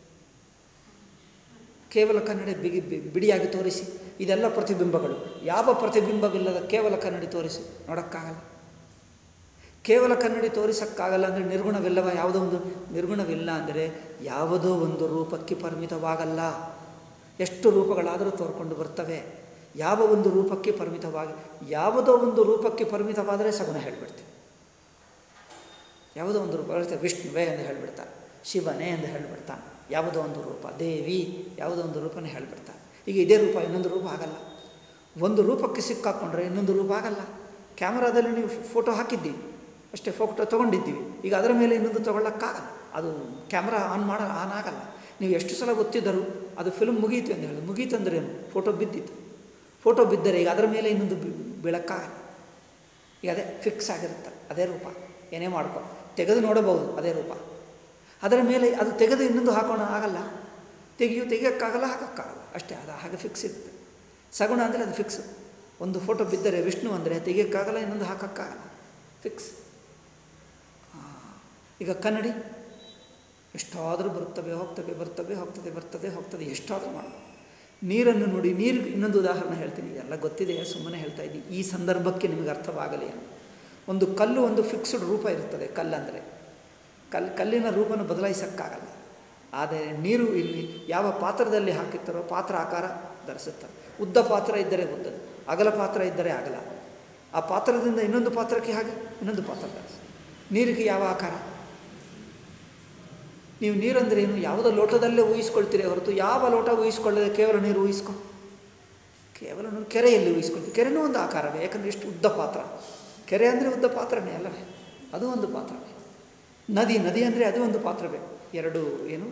ಕೇವಲ ಕನ್ನಡಿ ಬಿಗಿ ಬಿ- ಬಿಡಿಯಾಗಿ ತೋರಿಸಿ ಇದೆಲ್ಲ ಪ್ರತಿಬಿಂಬಗಳು ಯಾವ ಪ್ರತಿಬಿಂಬವಿಲ್ಲದ ಕೇವಲ ಕನ್ನಡಿ ತೋರಿಸಿ ನೋಡೋಕ್ಕಾಗಲ್ಲ ಕೇವಲ ಕನ್ನಡಿ ತೋರಿಸೋಕ್ಕಾಗಲ್ಲ ಅಂದರೆ ನಿರ್ಗುಣವಿಲ್ಲವ ಯಾವುದೋ ಒಂದು ನಿರ್ಗುಣವಿಲ್ಲ ಅಂದರೆ ಯಾವುದೋ ಒಂದು ರೂಪಕ್ಕೆ ಪರಿಮಿತವಾಗಲ್ಲ ಎಷ್ಟು ರೂಪಗಳಾದರೂ ತೋರ್ಕೊಂಡು ಬರ್ತವೆ ಯಾವ ಒಂದು ರೂಪಕ್ಕೆ ಪರಿಮಿತವಾಗಿ ಯಾವುದೋ ಒಂದು ರೂಪಕ್ಕೆ ಪರಿಮಿತವಾದರೆ ಸಗುಣ ಹೇಳಿಬಿಡ್ತೀವಿ ಯಾವುದೋ ಒಂದು ರೂಪ ಹೇಳ್ತಾರೆ ವಿಷ್ಣುವೇ ಎಂದು ಹೇಳಿಬಿಡ್ತಾನೆ ಶಿವನೇ ಎಂದು ಹೇಳಿಬಿಡ್ತಾನೆ ಯಾವುದೋ ಒಂದು ರೂಪ ದೇವಿ ಯಾವುದೋ ಒಂದು ರೂಪನೇ ಹೇಳಿಬಿಡ್ತಾನೆ ಈಗ ಇದೇ ರೂಪ ಇನ್ನೊಂದು ರೂಪ ಆಗಲ್ಲ ಒಂದು ರೂಪಕ್ಕೆ ಸಿಕ್ಕಾಕೊಂಡ್ರೆ ಇನ್ನೊಂದು ರೂಪ ಆಗಲ್ಲ ಕ್ಯಾಮ್ರಾದಲ್ಲಿ ನೀವು ಫೋಟೋ ಹಾಕಿದ್ದೀವಿ ಅಷ್ಟೇ ಫೋಟೋ ತೊಗೊಂಡಿದ್ದೀವಿ ಈಗ ಅದರ ಮೇಲೆ ಇನ್ನೊಂದು ತೊಗೊಳ್ಳೋಕ್ಕಾಗಲ್ಲ ಅದು ಕ್ಯಾಮ್ರಾ ಆನ್ ಮಾಡ ಆನ್ ಆಗಲ್ಲ ನೀವು ಎಷ್ಟು ಸಲ ಗೊತ್ತಿದ್ದರು ಅದು ಫಿಲ್ಮ್ ಮುಗೀತು ಎಂದು ಹೇಳಿ ಮುಗೀತು ಅಂದ್ರೆ ಏನು ಫೋಟೋ ಬಿದ್ದಿತ್ತು ಫೋಟೋ ಬಿದ್ದರೆ ಈಗ ಅದರ ಮೇಲೆ ಇನ್ನೊಂದು ಬಿ- ಬೀಳಕ್ಕಾಗಲ್ಲ ಈಗ ಅದೇ ಫಿಕ್ಸ್ ಆಗಿರುತ್ತೆ ಅದೇ ರೂಪ ಏನೇ ಮಾಡ್ಕೊ ತೆಗೆದು ನೋಡಬಹುದು ಅದೇ ರೂಪ ಅದರ ಮೇಲೆ ಅದು ತೆಗೆದು ಇನ್ನೊಂದು ಹಾಕೋಣ ಆಗಲ್ಲ ತೆಗಿಯು ತೆಗಿಯೋಕ್ಕಾಗಲ್ಲ ಹಾಕೋಕ್ಕಾಗಲ್ಲ ಅಷ್ಟೇ ಅದು ಹಾಗೆ ಫಿಕ್ಸ್ ಇರುತ್ತೆ ಸಗುಣ ಅಂದರೆ ಅದು ಫಿಕ್ಸ್ ಒಂದು ಫೋಟೋ ಬಿದ್ದರೆ ವಿಷ್ಣು ಅಂದರೆ ತೆಗಿಯೋಕ್ಕಾಗಲ್ಲ ಇನ್ನೊಂದು ಹಾಕೋಕ್ಕಾಗಲ್ಲ ಫಿಕ್ಸ್ ಈಗ ಕನ್ನಡಿ ಎಷ್ಟಾದರೂ ಬರುತ್ತವೆ ಹೋಗ್ತವೆ ಬರ್ತವೆ ಹೋಗ್ತದೆ ಬರ್ತದೆ ಹೋಗ್ತದೆ ಎಷ್ಟಾದರೂ ಮಾಡ್ಬೋದು ನೀರನ್ನು ನೋಡಿ ನೀರು ಇನ್ನೊಂದು ಉದಾಹರಣೆ ಹೇಳ್ತೀನಿ ಎಲ್ಲ ಗೊತ್ತಿದೆ ಸುಮ್ಮನೆ ಹೇಳ್ತಾ ಇದ್ದೀನಿ ಈ ಸಂದರ್ಭಕ್ಕೆ ನಿಮಗೆ ಅರ್ಥವಾಗಲಿ ಅಂತ ಒಂದು ಕಲ್ಲು ಒಂದು ಫಿಕ್ಸ್ಡ್ ರೂಪ ಇರ್ತದೆ ಕಲ್ಲಂದರೆ ಕಲ್ ಕಲ್ಲಿನ ರೂಪನ ಬದಲಾಯಿಸೋಕ್ಕಾಗಲ್ಲ ಆದರೆ ನೀರು ಇಲ್ಲಿ ಯಾವ ಪಾತ್ರದಲ್ಲಿ ಹಾಕಿರ್ತಾರೋ ಪಾತ್ರ ಆಕಾರ ಧರಿಸುತ್ತಾರೆ ಉದ್ದ ಪಾತ್ರ ಇದ್ದರೆ ಉದ್ದದು ಅಗಲ ಪಾತ್ರ ಇದ್ದರೆ ಅಗಲ ಆ ಪಾತ್ರದಿಂದ ಇನ್ನೊಂದು ಪಾತ್ರಕ್ಕೆ ಹಾಗೆ ಇನ್ನೊಂದು ಪಾತ್ರ ಧರಿಸಿ ನೀರಿಗೆ ಯಾವ ಆಕಾರ ನೀವು ನೀರಂದ್ರೆ ಏನು ಯಾವುದೋ ಲೋಟದಲ್ಲೇ ಊಹಿಸ್ಕೊಳ್ತೀರಿ ಹೊರತು ಯಾವ ಲೋಟ ಊಹಿಸ್ಕೊಳ್ಳದೆ ಕೇವಲ ನೀರು ಊಹಿಸ್ಕೊ ಕೇವಲ ನೀರು ಕೆರೆಯಲ್ಲಿ ಊಹಿಸ್ಕೊಳ್ತೀವಿ ಕೆರೆನೂ ಒಂದು ಆಕಾರವೇ ಯಾಕಂದರೆ ಎಷ್ಟು ಉದ್ದ ಪಾತ್ರ ಕೆರೆ ಅಂದರೆ ಉದ್ದ ಪಾತ್ರನೇ ಅಲ್ಲವೇ ಅದು ಒಂದು ಪಾತ್ರವೇ ನದಿ ನದಿ ಅಂದರೆ ಅದು ಒಂದು ಪಾತ್ರವೇ ಎರಡು ಏನು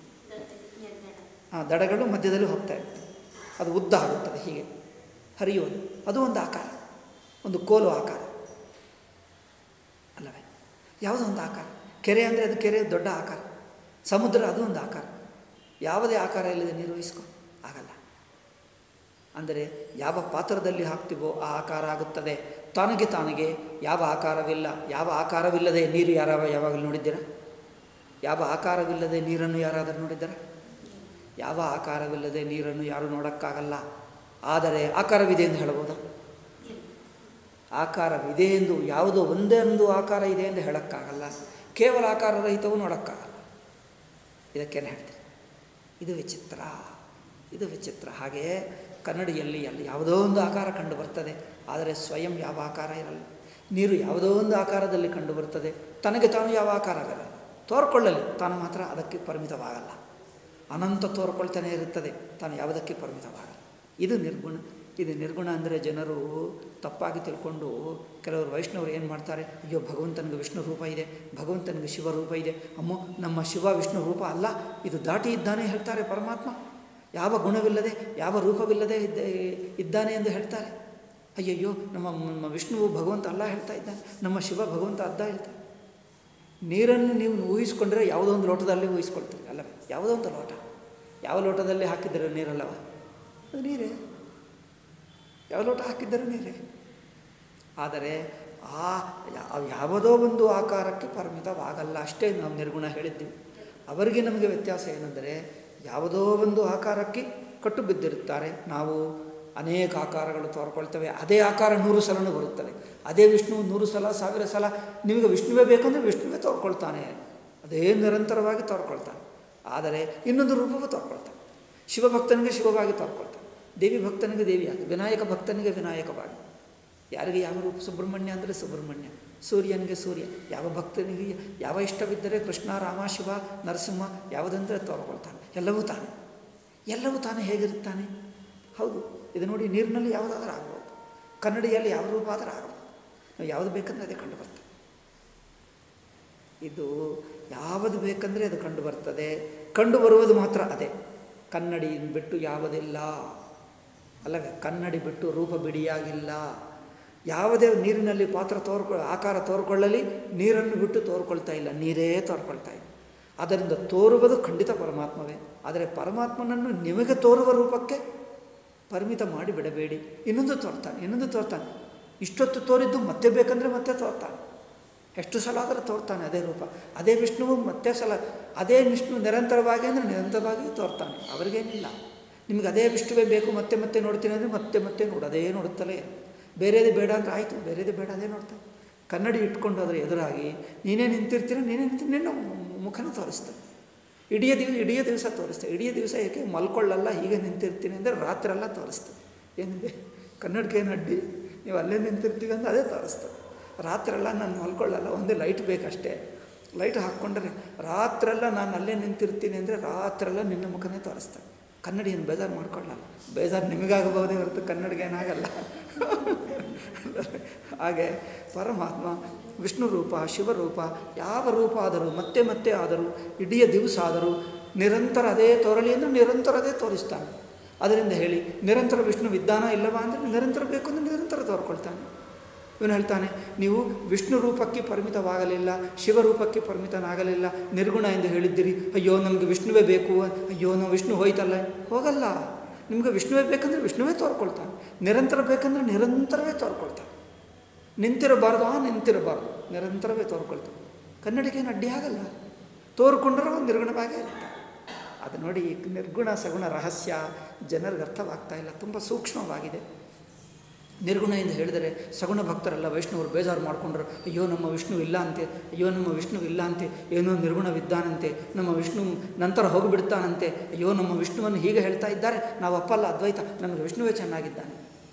ಆ ದಡಗಳು ಮಧ್ಯದಲ್ಲಿ ಹೋಗ್ತಾ ಇರುತ್ತೆ ಅದು ಉದ್ದ ಆಗುತ್ತದೆ ಹೀಗೆ ಹರಿಯೋದು ಅದು ಒಂದು ಆಕಾರ ಒಂದು ಕೋಲು ಆಕಾರ ಅಲ್ಲವೇ ಯಾವುದೋ ಒಂದು ಆಕಾರ ಕೆರೆ ಅಂದರೆ ಅದು ಕೆರೆ ದೊಡ್ಡ ಆಕಾರ ಸಮುದ್ರ ಅದು ಒಂದು ಆಕಾರ ಯಾವುದೇ ಆಕಾರ ಇಲ್ಲದೆ ನಿರ್ವಹಿಸ್ಕೊ ಆಗಲ್ಲ ಅಂದರೆ ಯಾವ ಪಾತ್ರದಲ್ಲಿ ಹಾಕ್ತೀವೋ ಆ ಆಕಾರ ಆಗುತ್ತದೆ ತನಗೆ ತಾನಿಗೆ ಯಾವ ಆಕಾರವಿಲ್ಲ ಯಾವ ಆಕಾರವಿಲ್ಲದೆ ನೀರು ಯಾರ ಯಾವಾಗಲೂ ನೋಡಿದ್ದೀರಾ ಯಾವ ಆಕಾರವಿಲ್ಲದೆ ನೀರನ್ನು ಯಾರಾದರೂ ನೋಡಿದ್ದೀರಾ ಯಾವ ಆಕಾರವಿಲ್ಲದೆ ನೀರನ್ನು ಯಾರು ನೋಡೋಕ್ಕಾಗಲ್ಲ ಆದರೆ ಆಕಾರವಿದೆ ಎಂದು ಹೇಳ್ಬೋದಾ ಆಕಾರವಿದೆ ಎಂದು ಯಾವುದೋ ಒಂದೇ ಒಂದು ಆಕಾರ ಇದೆ ಎಂದು ಹೇಳೋಕ್ಕಾಗಲ್ಲ ಕೇವಲ ಆಕಾರ ರಹಿತವು ನೋಡೋಕ್ಕಾಗಲ್ಲ ಇದಕ್ಕೇನು ಹೇಳ್ತೀರಿ ಇದು ವಿಚಿತ್ರ ಇದು ವಿಚಿತ್ರ ಹಾಗೆಯೇ ಕನ್ನಡಿಯಲ್ಲಿ ಅಲ್ಲಿ ಯಾವುದೋ ಒಂದು ಆಕಾರ ಕಂಡು ಬರ್ತದೆ ಆದರೆ ಸ್ವಯಂ ಯಾವ ಆಕಾರ ಇರಲ್ಲ ನೀರು ಯಾವುದೋ ಒಂದು ಆಕಾರದಲ್ಲಿ ಕಂಡು ಬರ್ತದೆ ತನಗೆ ತಾನು ಯಾವ ಆಕಾರವಿರಲ್ಲ ತೋರ್ಕೊಳ್ಳಲಿ ತಾನು ಮಾತ್ರ ಅದಕ್ಕೆ ಪರಿಮಿತವಾಗಲ್ಲ ಅನಂತ ತೋರ್ಕೊಳ್ತಾನೆ ಇರುತ್ತದೆ ತಾನು ಯಾವುದಕ್ಕೆ ಪರಿಮಿತವಾಗಲ್ಲ ಇದು ನಿರ್ಗುಣ ಇದು ನಿರ್ಗುಣ ಅಂದರೆ ಜನರು ತಪ್ಪಾಗಿ ತಿಳ್ಕೊಂಡು ಕೆಲವರು ವೈಷ್ಣವರು ಏನು ಮಾಡ್ತಾರೆ ಅಯ್ಯೋ ಭಗವಂತನಿಗೆ ವಿಷ್ಣು ರೂಪ ಇದೆ ಭಗವಂತನಿಗೆ ಶಿವ ರೂಪ ಇದೆ ಅಮ್ಮೋ ನಮ್ಮ ಶಿವ ವಿಷ್ಣು ರೂಪ ಅಲ್ಲ ಇದು ದಾಟಿ ಇದ್ದಾನೆ ಹೇಳ್ತಾರೆ ಪರಮಾತ್ಮ ಯಾವ ಗುಣವಿಲ್ಲದೆ ಯಾವ ರೂಪವಿಲ್ಲದೆ ಇದ್ದ ಇದ್ದಾನೆ ಎಂದು ಹೇಳ್ತಾರೆ ಅಯ್ಯಯ್ಯೋ ನಮ್ಮ ನಮ್ಮ ವಿಷ್ಣುವು ಭಗವಂತ ಅಲ್ಲ ಹೇಳ್ತಾ ಇದ್ದಾನೆ ನಮ್ಮ ಶಿವ ಭಗವಂತ ಅದ್ದ ಹೇಳ್ತಾರೆ ನೀರನ್ನು ನೀವು ಊಹಿಸ್ಕೊಂಡ್ರೆ ಯಾವುದೋ ಒಂದು ಲೋಟದಲ್ಲಿ ಊಹಿಸ್ಕೊಳ್ತೀರಿ ಅಲ್ಲವೇ ಯಾವುದೋ ಒಂದು ಲೋಟ ಯಾವ ಲೋಟದಲ್ಲಿ ಹಾಕಿದರೆ ನೀರಲ್ಲವ ಅದು ನೀರೇ ಯಾವ ಲೋಟ ಹಾಕಿದ್ದರೂ ನೀರೇ ಆದರೆ ಆ ಯಾ- ಯಾವುದೋ ಒಂದು ಆಕಾರಕ್ಕೆ ಪರಿಮಿತವಾಗಲ್ಲ ಅಷ್ಟೇ ನಾವು ನಿರ್ಗುಣ ಹೇಳಿದ್ದೀವಿ ಅವರಿಗೆ ನಮಗೆ ವ್ಯತ್ಯಾಸ ಏನೆಂದರೆ ಯಾವುದೋ ಒಂದು ಆಕಾರಕ್ಕೆ ಕಟ್ಟು ಬಿದ್ದಿರುತ್ತಾರೆ ನಾವು ಅನೇಕ ಆಕಾರಗಳು ತೋರ್ಕೊಳ್ತೇವೆ ಅದೇ ಆಕಾರ ನೂರು ಸಲನೂ ಬರುತ್ತದೆ ಅದೇ ವಿಷ್ಣು ನೂರು ಸಲ ಸಾವಿರ ಸಲ ನಿಮಗೆ ವಿಷ್ಣುವೇ ಬೇಕಂದರೆ ವಿಷ್ಣುವೇ ತೋರ್ಕೊಳ್ತಾನೆ ಅದೇ ನಿರಂತರವಾಗಿ ತೋರ್ಕೊಳ್ತಾನೆ ಆದರೆ ಇನ್ನೊಂದು ರೂಪವೂ ತೋರ್ಕೊಳ್ತಾನೆ ಶಿವಭಕ್ತನಿಗೆ ಶಿವವಾಗಿ ತೋರ್ಕೊಳ್ತಾನೆ ದೇವಿ ಭಕ್ತನಿಗೆ ದೇವಿಯಾಗಿ ವಿನಾಯಕ ಭಕ್ತನಿಗೆ ವಿನಾಯಕವಾಗಿ ಯಾರಿಗೆ ಯಾವ ರೂಪ ಸುಬ್ರಹ್ಮಣ್ಯ ಅಂದರೆ ಸುಬ್ರಹ್ಮಣ್ಯ ಸೂರ್ಯನಿಗೆ ಸೂರ್ಯ ಯಾವ ಭಕ್ತನಿಗೆ ಯಾವ ಇಷ್ಟವಿದ್ದರೆ ಕೃಷ್ಣ ರಾಮ ಶಿವ ನರಸಿಂಹ ಯಾವುದಂದರೆ ತೋರ್ಕೊಳ್ತಾನೆ ಎಲ್ಲವೂ ತಾನೆ ಎಲ್ಲವೂ ತಾನೇ ಹೇಗಿರುತ್ತಾನೆ ಹೌದು ಇದು ನೋಡಿ ನೀರಿನಲ್ಲಿ ಯಾವುದಾದ್ರೂ ಆಗ್ಬೋದು ಕನ್ನಡಿಯಲ್ಲಿ ಯಾವ ರೂಪ ಆದರೂ ಆಗ್ಬೋದು ನಾವು ಯಾವುದು ಬೇಕಂದ್ರೆ ಅದೇ ಕಂಡು ಬರ್ತದೆ ಇದು ಯಾವುದು ಬೇಕಂದರೆ ಅದು ಕಂಡು ಬರ್ತದೆ ಕಂಡು ಬರುವುದು ಮಾತ್ರ ಅದೇ ಕನ್ನಡಿ ಬಿಟ್ಟು ಯಾವುದಿಲ್ಲ ಅಲ್ಲವೇ ಕನ್ನಡಿ ಬಿಟ್ಟು ರೂಪ ಬಿಡಿಯಾಗಿಲ್ಲ ಯಾವುದೇ ನೀರಿನಲ್ಲಿ ಪಾತ್ರ ತೋರ್ಕೊ ಆಕಾರ ತೋರ್ಕೊಳ್ಳಲಿ ನೀರನ್ನು ಬಿಟ್ಟು ತೋರ್ಕೊಳ್ತಾ ಇಲ್ಲ ನೀರೇ ತೋರ್ಕೊಳ್ತಾ ಇದೆ ಅದರಿಂದ ತೋರುವುದು ಖಂಡಿತ ಪರಮಾತ್ಮವೇ ಆದರೆ ಪರಮಾತ್ಮನನ್ನು ನಿಮಗೆ ತೋರುವ ರೂಪಕ್ಕೆ ಪರಿಮಿತ ಮಾಡಿ ಬಿಡಬೇಡಿ ಇನ್ನೊಂದು ತೋರ್ತಾನೆ ಇನ್ನೊಂದು ತೋರ್ತಾನೆ ಇಷ್ಟೊತ್ತು ತೋರಿದ್ದು ಮತ್ತೆ ಬೇಕಂದರೆ ಮತ್ತೆ ತೋರ್ತಾನೆ ಎಷ್ಟು ಸಲ ಆದರೂ ತೋರ್ತಾನೆ ಅದೇ ರೂಪ ಅದೇ ವಿಷ್ಣುವು ಮತ್ತೆ ಸಲ ಅದೇ ವಿಷ್ಣು ನಿರಂತರವಾಗಿ ಅಂದರೆ ನಿರಂತರವಾಗಿ ತೋರ್ತಾನೆ ಅವರಿಗೇನಿಲ್ಲ ನಿಮಗೆ ಅದೇ ವಿಷ್ಣುವೇ ಬೇಕು ಮತ್ತೆ ಮತ್ತೆ ನೋಡ್ತೀನಿ ಅಂದರೆ ಮತ್ತೆ ಮತ್ತೆ ನೋಡೋದೇ ನೋಡುತ್ತಲೇ ಬೇರೆದೇ ಬೇಡ ಅಂದರೆ ಆಯಿತು ಬೇರೆದೇ ಬೇಡ ಅದೇ ನೋಡ್ತಾನೆ ಕನ್ನಡಿ ಇಟ್ಕೊಂಡು ಅದರ ಎದುರಾಗಿ ನೀನೇ ನಿಂತಿರ್ತೀರ ನೀನೇ ನಿಂತು ನಿನ್ನ ಮುಖನ ತೋರಿಸ್ತಾನೆ ಇಡೀ ದಿವಸ ಇಡೀ ದಿವಸ ತೋರಿಸ್ತೇವೆ ಇಡೀ ದಿವಸ ಏಕೆ ಮಲ್ಕೊಳ್ಳಲ್ಲ ಹೀಗೆ ನಿಂತಿರ್ತೀನಿ ಅಂದರೆ ರಾತ್ರೆಲ್ಲ ತೋರಿಸ್ತದೆ ಏನಿದೆ ಕನ್ನಡಕ್ಕೆ ಏನು ಅಡ್ಡಿ ನೀವು ಅಲ್ಲೇ ನಿಂತಿರ್ತೀವಿ ಅಂದರೆ ಅದೇ ತೋರಿಸ್ತದೆ ರಾತ್ರೆಲ್ಲ ನಾನು ಮಲ್ಕೊಳ್ಳಲ್ಲ ಒಂದೇ ಲೈಟ್ ಬೇಕಷ್ಟೇ ಲೈಟ್ ಹಾಕ್ಕೊಂಡ್ರೆ ರಾತ್ರೆಲ್ಲ ನಾನು ಅಲ್ಲೇ ನಿಂತಿರ್ತೀನಿ ಅಂದರೆ ರಾತ್ರೆಲ್ಲ ನಿನ್ನ ಮುಖನೇ ತೋರಿಸ್ತಾನೆ ಕನ್ನಡಿ ಏನು ಬೇಜಾರು ಮಾಡ್ಕೊಳ್ಳಲ್ಲ ಬೇಜಾರು ನಿಮಗಾಗಬಹುದೇ ಹೊರತು ಕನ್ನಡಿಗೆ ಏನಾಗಲ್ಲ ಹಾಗೆ ಪರಮಾತ್ಮ ವಿಷ್ಣು ರೂಪ ಶಿವರೂಪ ಯಾವ ರೂಪ ಆದರೂ ಮತ್ತೆ ಮತ್ತೆ ಆದರೂ ಇಡೀ ದಿವಸ ಆದರೂ ನಿರಂತರ ಅದೇ ತೋರಲಿ ಅಂದರೆ ನಿರಂತರ ಅದೇ ತೋರಿಸ್ತಾನೆ ಅದರಿಂದ ಹೇಳಿ ನಿರಂತರ ವಿಷ್ಣು ವಿಧಾನ ಇಲ್ಲವಾ ಅಂದರೆ ನಿರಂತರ ಬೇಕು ಅಂದರೆ ನಿರಂತರ ತೋರ್ಕೊಳ್ತಾನೆ ಇವನು ಹೇಳ್ತಾನೆ ನೀವು ವಿಷ್ಣು ರೂಪಕ್ಕೆ ಪರಿಮಿತವಾಗಲಿಲ್ಲ ಶಿವರೂಪಕ್ಕೆ ಪರಿಮಿತನಾಗಲಿಲ್ಲ ನಿರ್ಗುಣ ಎಂದು ಹೇಳಿದ್ದೀರಿ ಅಯ್ಯೋ ನಮಗೆ ವಿಷ್ಣುವೇ ಬೇಕು ಅಯ್ಯೋ ನಾವು ವಿಷ್ಣು ಹೋಯ್ತಲ್ಲ ಹೋಗಲ್ಲ ನಿಮಗೆ ವಿಷ್ಣುವೇ ಬೇಕಂದರೆ ವಿಷ್ಣುವೇ ತೋರ್ಕೊಳ್ತಾನೆ ನಿರಂತರ ಬೇಕಂದರೆ ನಿರಂತರವೇ ತೋರ್ಕೊಳ್ತಾನೆ ನಿಂತಿರಬಾರ್ದು ಆ ನಿಂತಿರಬಾರ್ದು ನಿರಂತರವೇ ತೋರ್ಕೊಳ್ತಾನೆ ಕನ್ನಡಿಗೇನು ಅಡ್ಡಿ ಆಗಲ್ಲ ತೋರ್ಕೊಂಡ್ರೆ ಒಂದು ನಿರ್ಗುಣವಾಗೇ ಇರ್ತಾನೆ ಅದು ನೋಡಿ ಈ ನಿರ್ಗುಣ ಸಗುಣ ರಹಸ್ಯ ಜನರಿಗೆ ಅರ್ಥವಾಗ್ತಾ ಇಲ್ಲ ತುಂಬ ಸೂಕ್ಷ್ಮವಾಗಿದೆ ನಿರ್ಗುಣ ಎಂದು ಹೇಳಿದರೆ ಸಗುಣ ಭಕ್ತರೆಲ್ಲ ವೈಷ್ಣವರು ಬೇಜಾರು ಮಾಡಿಕೊಂಡ್ರು ಅಯ್ಯೋ ನಮ್ಮ ವಿಷ್ಣು ಇಲ್ಲ ಅಂತೆ ಅಯ್ಯೋ ನಮ್ಮ ವಿಷ್ಣು ಇಲ್ಲ ಅಂತೆ ಏನೋ ನಿರ್ಗುಣವಿದ್ದಾನಂತೆ ನಮ್ಮ ವಿಷ್ಣು ನಂತರ ಹೋಗಿಬಿಡ್ತಾನಂತೆ ಅಯ್ಯೋ ನಮ್ಮ ವಿಷ್ಣುವನ್ನು ಹೀಗೆ ಹೇಳ್ತಾ ಇದ್ದಾರೆ ನಾವು ಅಪ್ಪಲ್ಲ ಅದ್ವೈತ ನಮಗೆ ವಿಷ್ಣುವೇ ಚೆನ್ನಾಗಿದ್ದಾನೆ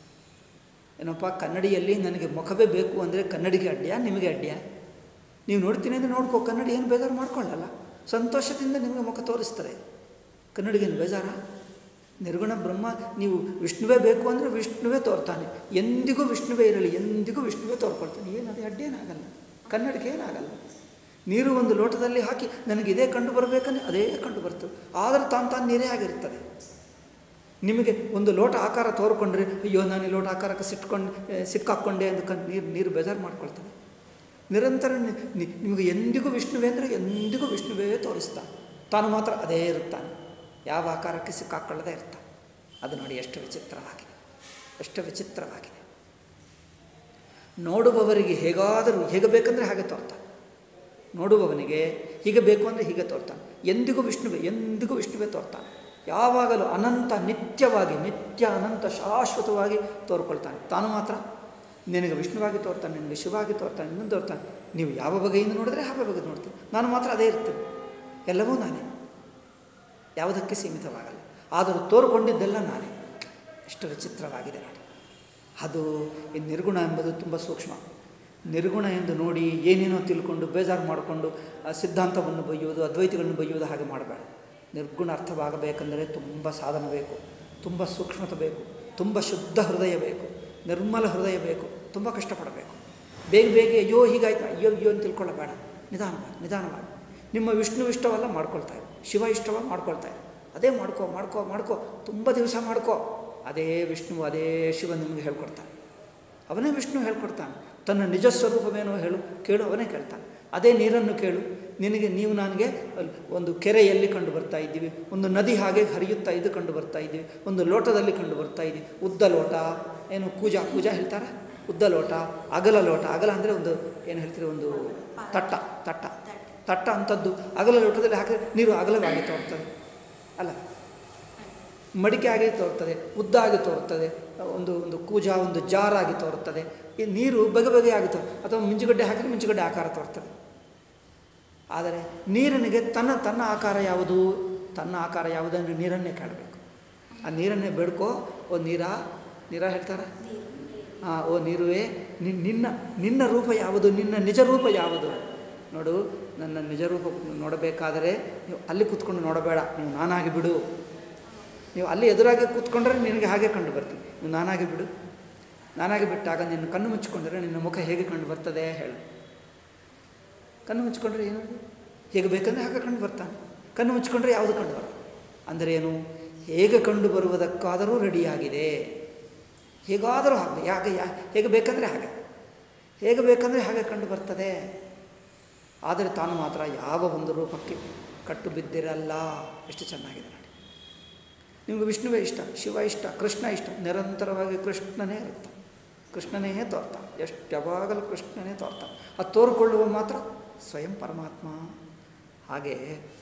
ಏನಪ್ಪ ಕನ್ನಡಿಯಲ್ಲಿ ನನಗೆ ಮುಖವೇ ಬೇಕು ಅಂದರೆ ಕನ್ನಡಿಗೆ ಅಡ್ಡಿಯಾ ನಿಮಗೆ ಅಡ್ಡಿಯಾ ನೀವು ನೋಡ್ತೀನಿ ಅಂದರೆ ನೋಡ್ಕೋ ಕನ್ನಡಿ ಏನು ಬೇಜಾರು ಮಾಡ್ಕೊಳ್ಳಲ್ಲ ಸಂತೋಷದಿಂದ ನಿಮಗೆ ಮುಖ ತೋರಿಸ್ತಾರೆ ಕನ್ನಡಿಗೇನು ಬೇಜಾರ ನಿರ್ಗುಣ ಬ್ರಹ್ಮ ನೀವು ವಿಷ್ಣುವೇ ಬೇಕು ಅಂದರೆ ವಿಷ್ಣುವೇ ತೋರ್ತಾನೆ ಎಂದಿಗೂ ವಿಷ್ಣುವೇ ಇರಲಿ ಎಂದಿಗೂ ವಿಷ್ಣುವೇ ತೋರ್ಕೊಳ್ತಾನೆ ಏನು ಅದೇ ಅಡ್ಡೇನಾಗಲ್ಲ ಕನ್ನಡಕ್ಕೆ ಏನಾಗಲ್ಲ ನೀರು ಒಂದು ಲೋಟದಲ್ಲಿ ಹಾಕಿ ನನಗೆ ಇದೇ ಕಂಡು ಬರಬೇಕಂದ್ರೆ ಅದೇ ಕಂಡು ಬರ್ತದೆ ಆದರೆ ತಾನು ತಾನು ನೀರೇ ಆಗಿರ್ತದೆ ನಿಮಗೆ ಒಂದು ಲೋಟ ಆಕಾರ ತೋರ್ಕೊಂಡ್ರೆ ಅಯ್ಯೋ ನಾನು ಈ ಲೋಟ ಆಕಾರಕ್ಕೆ ಸಿಟ್ಕೊಂಡು ಸಿಕ್ಕಾಕ್ಕೊಂಡೆ ಅಂತ ಕನ್ ನೀರು ನೀರು ಬೇಜಾರು ಮಾಡ್ಕೊಳ್ತದೆ ನಿರಂತರ ನಿ- ನಿ- ನಿಮಗೆ ಎಂದಿಗೂ ವಿಷ್ಣುವೇ ಅಂದರೆ ಎಂದಿಗೂ ವಿಷ್ಣುವೇ ತೋರಿಸ್ತಾನೆ ತಾನು ಮಾತ್ರ ಅದೇ ಇರುತ್ತಾನೆ ಯಾವ ಆಕಾರಕ್ಕೆ ಸಿಕ್ಕಾಕೊಳ್ಳದೇ ಇರ್ತಾನೆ ಅದು ನೋಡಿ ಎಷ್ಟು ವಿಚಿತ್ರವಾಗಿದೆ ಎಷ್ಟು ವಿಚಿತ್ರವಾಗಿದೆ ನೋಡುವವರಿಗೆ ಹೇಗಾದರೂ ಹೇಗೆ ಬೇಕಂದರೆ ಹಾಗೆ ತೋರ್ತಾನೆ ನೋಡುವವನಿಗೆ ಹೀಗೆ ಬೇಕು ಅಂದರೆ ಹೀಗೆ ತೋರ್ತಾನೆ ಎಂದಿಗೂ ವಿಷ್ಣುವೇ ಎಂದಿಗೂ ವಿಷ್ಣುವೇ ತೋರ್ತಾನೆ ಯಾವಾಗಲೂ ಅನಂತ ನಿತ್ಯವಾಗಿ ನಿತ್ಯ ಅನಂತ ಶಾಶ್ವತವಾಗಿ ತೋರ್ಕೊಳ್ತಾನೆ ತಾನು ಮಾತ್ರ ನಿನಗೆ ವಿಷ್ಣುವಾಗಿ ತೋರ್ತಾನೆ ನಿನಗೆ ಶಿವಾಗಿ ತೋರ್ತಾನೆ ಇನ್ನೊಂದು ತೋರ್ತಾನೆ ನೀವು ಯಾವ ಬಗೆಯಿಂದ ನೋಡಿದ್ರೆ ಯಾವ ಬಗೆದು ನೋಡ್ತೀನಿ ನಾನು ಮಾತ್ರ ಅದೇ ಇರ್ತೀನಿ ಎಲ್ಲವೂ ನಾನೇ ಯಾವುದಕ್ಕೆ ಸೀಮಿತವಾಗಲ್ಲ ಆದರೂ ತೋರ್ಕೊಂಡಿದ್ದೆಲ್ಲ ನಾನೇ ಎಷ್ಟು ವಿಚಿತ್ರವಾಗಿದೆ ನೋಡಿ ಅದು ಈ ನಿರ್ಗುಣ ಎಂಬುದು ತುಂಬ ಸೂಕ್ಷ್ಮ ನಿರ್ಗುಣ ಎಂದು ನೋಡಿ ಏನೇನೋ ತಿಳ್ಕೊಂಡು ಬೇಜಾರು ಮಾಡಿಕೊಂಡು ಆ ಸಿದ್ಧಾಂತವನ್ನು ಬೈಯುವುದು ಅದ್ವೈತಗಳನ್ನು ಬೈಯುವುದು ಹಾಗೆ ಮಾಡಬೇಡ ನಿರ್ಗುಣ ಅರ್ಥವಾಗಬೇಕೆಂದರೆ ತುಂಬ ಸಾಧನ ಬೇಕು ತುಂಬ ಸೂಕ್ಷ್ಮತೆ ಬೇಕು ತುಂಬ ಶುದ್ಧ ಹೃದಯ ಬೇಕು ನಿರ್ಮಲ ಹೃದಯ ಬೇಕು ತುಂಬ ಕಷ್ಟಪಡಬೇಕು ಬೇಗ ಬೇಗ ಅಯ್ಯೋ ಹೀಗಾಯ್ತು ಅಯ್ಯೋ ಅಯ್ಯೋ ಅಂತ ತಿಳ್ಕೊಳ್ಳಬೇಡ ನಿಧಾನವಾಗಿ ನಿಧಾನವಾಗಿ ನಿಮ್ಮ ವಿಷ್ಣು ಇಷ್ಟವಲ್ಲ ಮಾಡ್ಕೊಳ್ತಾ ಇರು ಶಿವ ಇಷ್ಟವ ಮಾಡ್ಕೊಳ್ತಾ ಇರು ಅದೇ ಮಾಡ್ಕೋ ಮಾಡ್ಕೋ ಮಾಡ್ಕೋ ತುಂಬ ದಿವಸ ಮಾಡ್ಕೋ ಅದೇ ವಿಷ್ಣು ಅದೇ ಶಿವ ನಿಮಗೆ ಹೇಳ್ಕೊಡ್ತಾನೆ ಅವನೇ ವಿಷ್ಣು ಹೇಳ್ಕೊಡ್ತಾನೆ ತನ್ನ ನಿಜ ಸ್ವರೂಪವೇನೋ ಹೇಳು ಕೇಳು ಅವನೇ ಕೇಳ್ತಾನೆ ಅದೇ ನೀರನ್ನು ಕೇಳು ನಿನಗೆ ನೀವು ನನಗೆ ಅಲ್ಲಿ ಒಂದು ಕೆರೆಯಲ್ಲಿ ಕಂಡು ಬರ್ತಾ ಇದ್ದೀವಿ ಒಂದು ನದಿ ಹಾಗೆ ಹರಿಯುತ್ತಾ ಇದು ಕಂಡು ಬರ್ತಾ ಇದ್ದೀವಿ ಒಂದು ಲೋಟದಲ್ಲಿ ಕಂಡು ಬರ್ತಾ ಇದ್ದೀವಿ ಉದ್ದ ಲೋಟ ಏನು ಕೂಜಾ ಕೂಜಾ ಹೇಳ್ತಾರ ಉದ್ದ ಲೋಟ ಅಗಲ ಲೋಟ ಅಗಲ ಅಂದರೆ ಒಂದು ಏನು ಹೇಳ್ತೀರಿ ಒಂದು ತಟ್ಟ ತಟ್ಟ ತಟ್ಟ ಅಂಥದ್ದು ಅಗಲ ಲೋಟದಲ್ಲಿ ಹಾಕಿದ್ರೆ ನೀರು ಅಗಲವಾಗಿ ತೋರ್ತದೆ ಅಲ್ಲ ಮಡಿಕೆ ಆಗಿ ತೋರ್ತದೆ ಉದ್ದಾಗಿ ತೋರ್ತದೆ ಒಂದು ಒಂದು ಕೂಜಾ ಒಂದು ಜಾರಾಗಿ ತೋರುತ್ತದೆ ಈ ನೀರು ಬಗೆ ಬಗೆಯಾಗಿ ತೋರ್ ಅಥವಾ ಮಿಂಚುಗಡ್ಡೆ ಹಾಕಿದ್ರೆ ಮಿಂಚುಗಡ್ಡೆ ಆಕಾರ ತೋರ್ತದೆ ಆದರೆ ನೀರನಿಗೆ ತನ್ನ ತನ್ನ ಆಕಾರ ಯಾವುದು ತನ್ನ ಆಕಾರ ಯಾವುದಂದ್ರೆ ನೀರನ್ನೇ ಕೇಳಬೇಕು ಆ ನೀರನ್ನೇ ಬೇಡ್ಕೋ ಓ ನೀರಾ ನೀರಾ ಹೇಳ್ತಾರ ಹಾಂ ಓ ನೀರುವೆ ನಿನ್- ನಿನ್ನ ನಿನ್ನ ರೂಪ ಯಾವುದು ನಿನ್ನ ನಿಜ ರೂಪ ಯಾವುದು ನೋಡು ನನ್ನ ನಿಜ ರೂಪ ನೋಡಬೇಕಾದರೆ ನೀವು ಅಲ್ಲಿ ಕೂತ್ಕೊಂಡು ನೋಡಬೇಡ ನೀವು ನಾನಾಗಿ ಬಿಡು ನೀವು ಅಲ್ಲಿ ಎದುರಾಗಿ ಕೂತ್ಕೊಂಡ್ರೆ ನಿನಗೆ ಹಾಗೆ ಕಂಡು ಬರ್ತೀನಿ ನೀವು ನಾನಾಗಿ ಬಿಡು ನಾನಾಗಿ ಬಿಟ್ಟಾಗ ನಿನ್ನ ಕಣ್ಣು ಮುಚ್ಚಿಕೊಂಡ್ರೆ ನಿನ್ನ ಮುಖ ಹೇಗೆ ಕಂಡು ಬರ್ತದೆ ಹೇಳು ಕಣ್ಣು ಮುಚ್ಕೊಂಡ್ರೆ ಏನು ಹೇಗೆ ಬೇಕಂದರೆ ಹಾಗೆ ಕಂಡು ಬರ್ತಾನೆ ಕಣ್ಣು ಮುಚ್ಕೊಂಡ್ರೆ ಯಾವುದು ಕಂಡು ಬರಲ್ಲ ಅಂದರೆ ಏನು ಹೇಗೆ ಕಂಡು ಬರುವುದಕ್ಕಾದರೂ ರೆಡಿಯಾಗಿದೆ ಹೇಗಾದರೂ ಹಾಗೆ ಯಾಕೆ ಯಾ ಹೇಗೆ ಬೇಕಂದರೆ ಹಾಗೆ ಹೇಗೆ ಬೇಕಂದರೆ ಹಾಗೆ ಕಂಡು ಬರ್ತದೆ ಆದರೆ ತಾನು ಮಾತ್ರ ಯಾವ ಒಂದು ರೂಪಕ್ಕೆ ಕಟ್ಟು ಬಿದ್ದಿರಲ್ಲ ಎಷ್ಟು ಚೆನ್ನಾಗಿದೆ ನೋಡಿ ನಿಮಗೆ ವಿಷ್ಣುವೇ ಇಷ್ಟ ಶಿವ ಇಷ್ಟ ಕೃಷ್ಣ ಇಷ್ಟ ನಿರಂತರವಾಗಿ ಕೃಷ್ಣನೇ ಇರುತ್ತೆ ಕೃಷ್ಣನೇ ತೋರ್ತಾನೆ ಎಷ್ಟು ಯಾವಾಗಲೂ ಕೃಷ್ಣನೇ ತೋರ್ತಾನೆ ಅದು ತೋರಿಕೊಳ್ಳುವ ಮಾತ್ರ ಸ್ವಯಂ ಪರಮಾತ್ಮ ಹಾಗೆ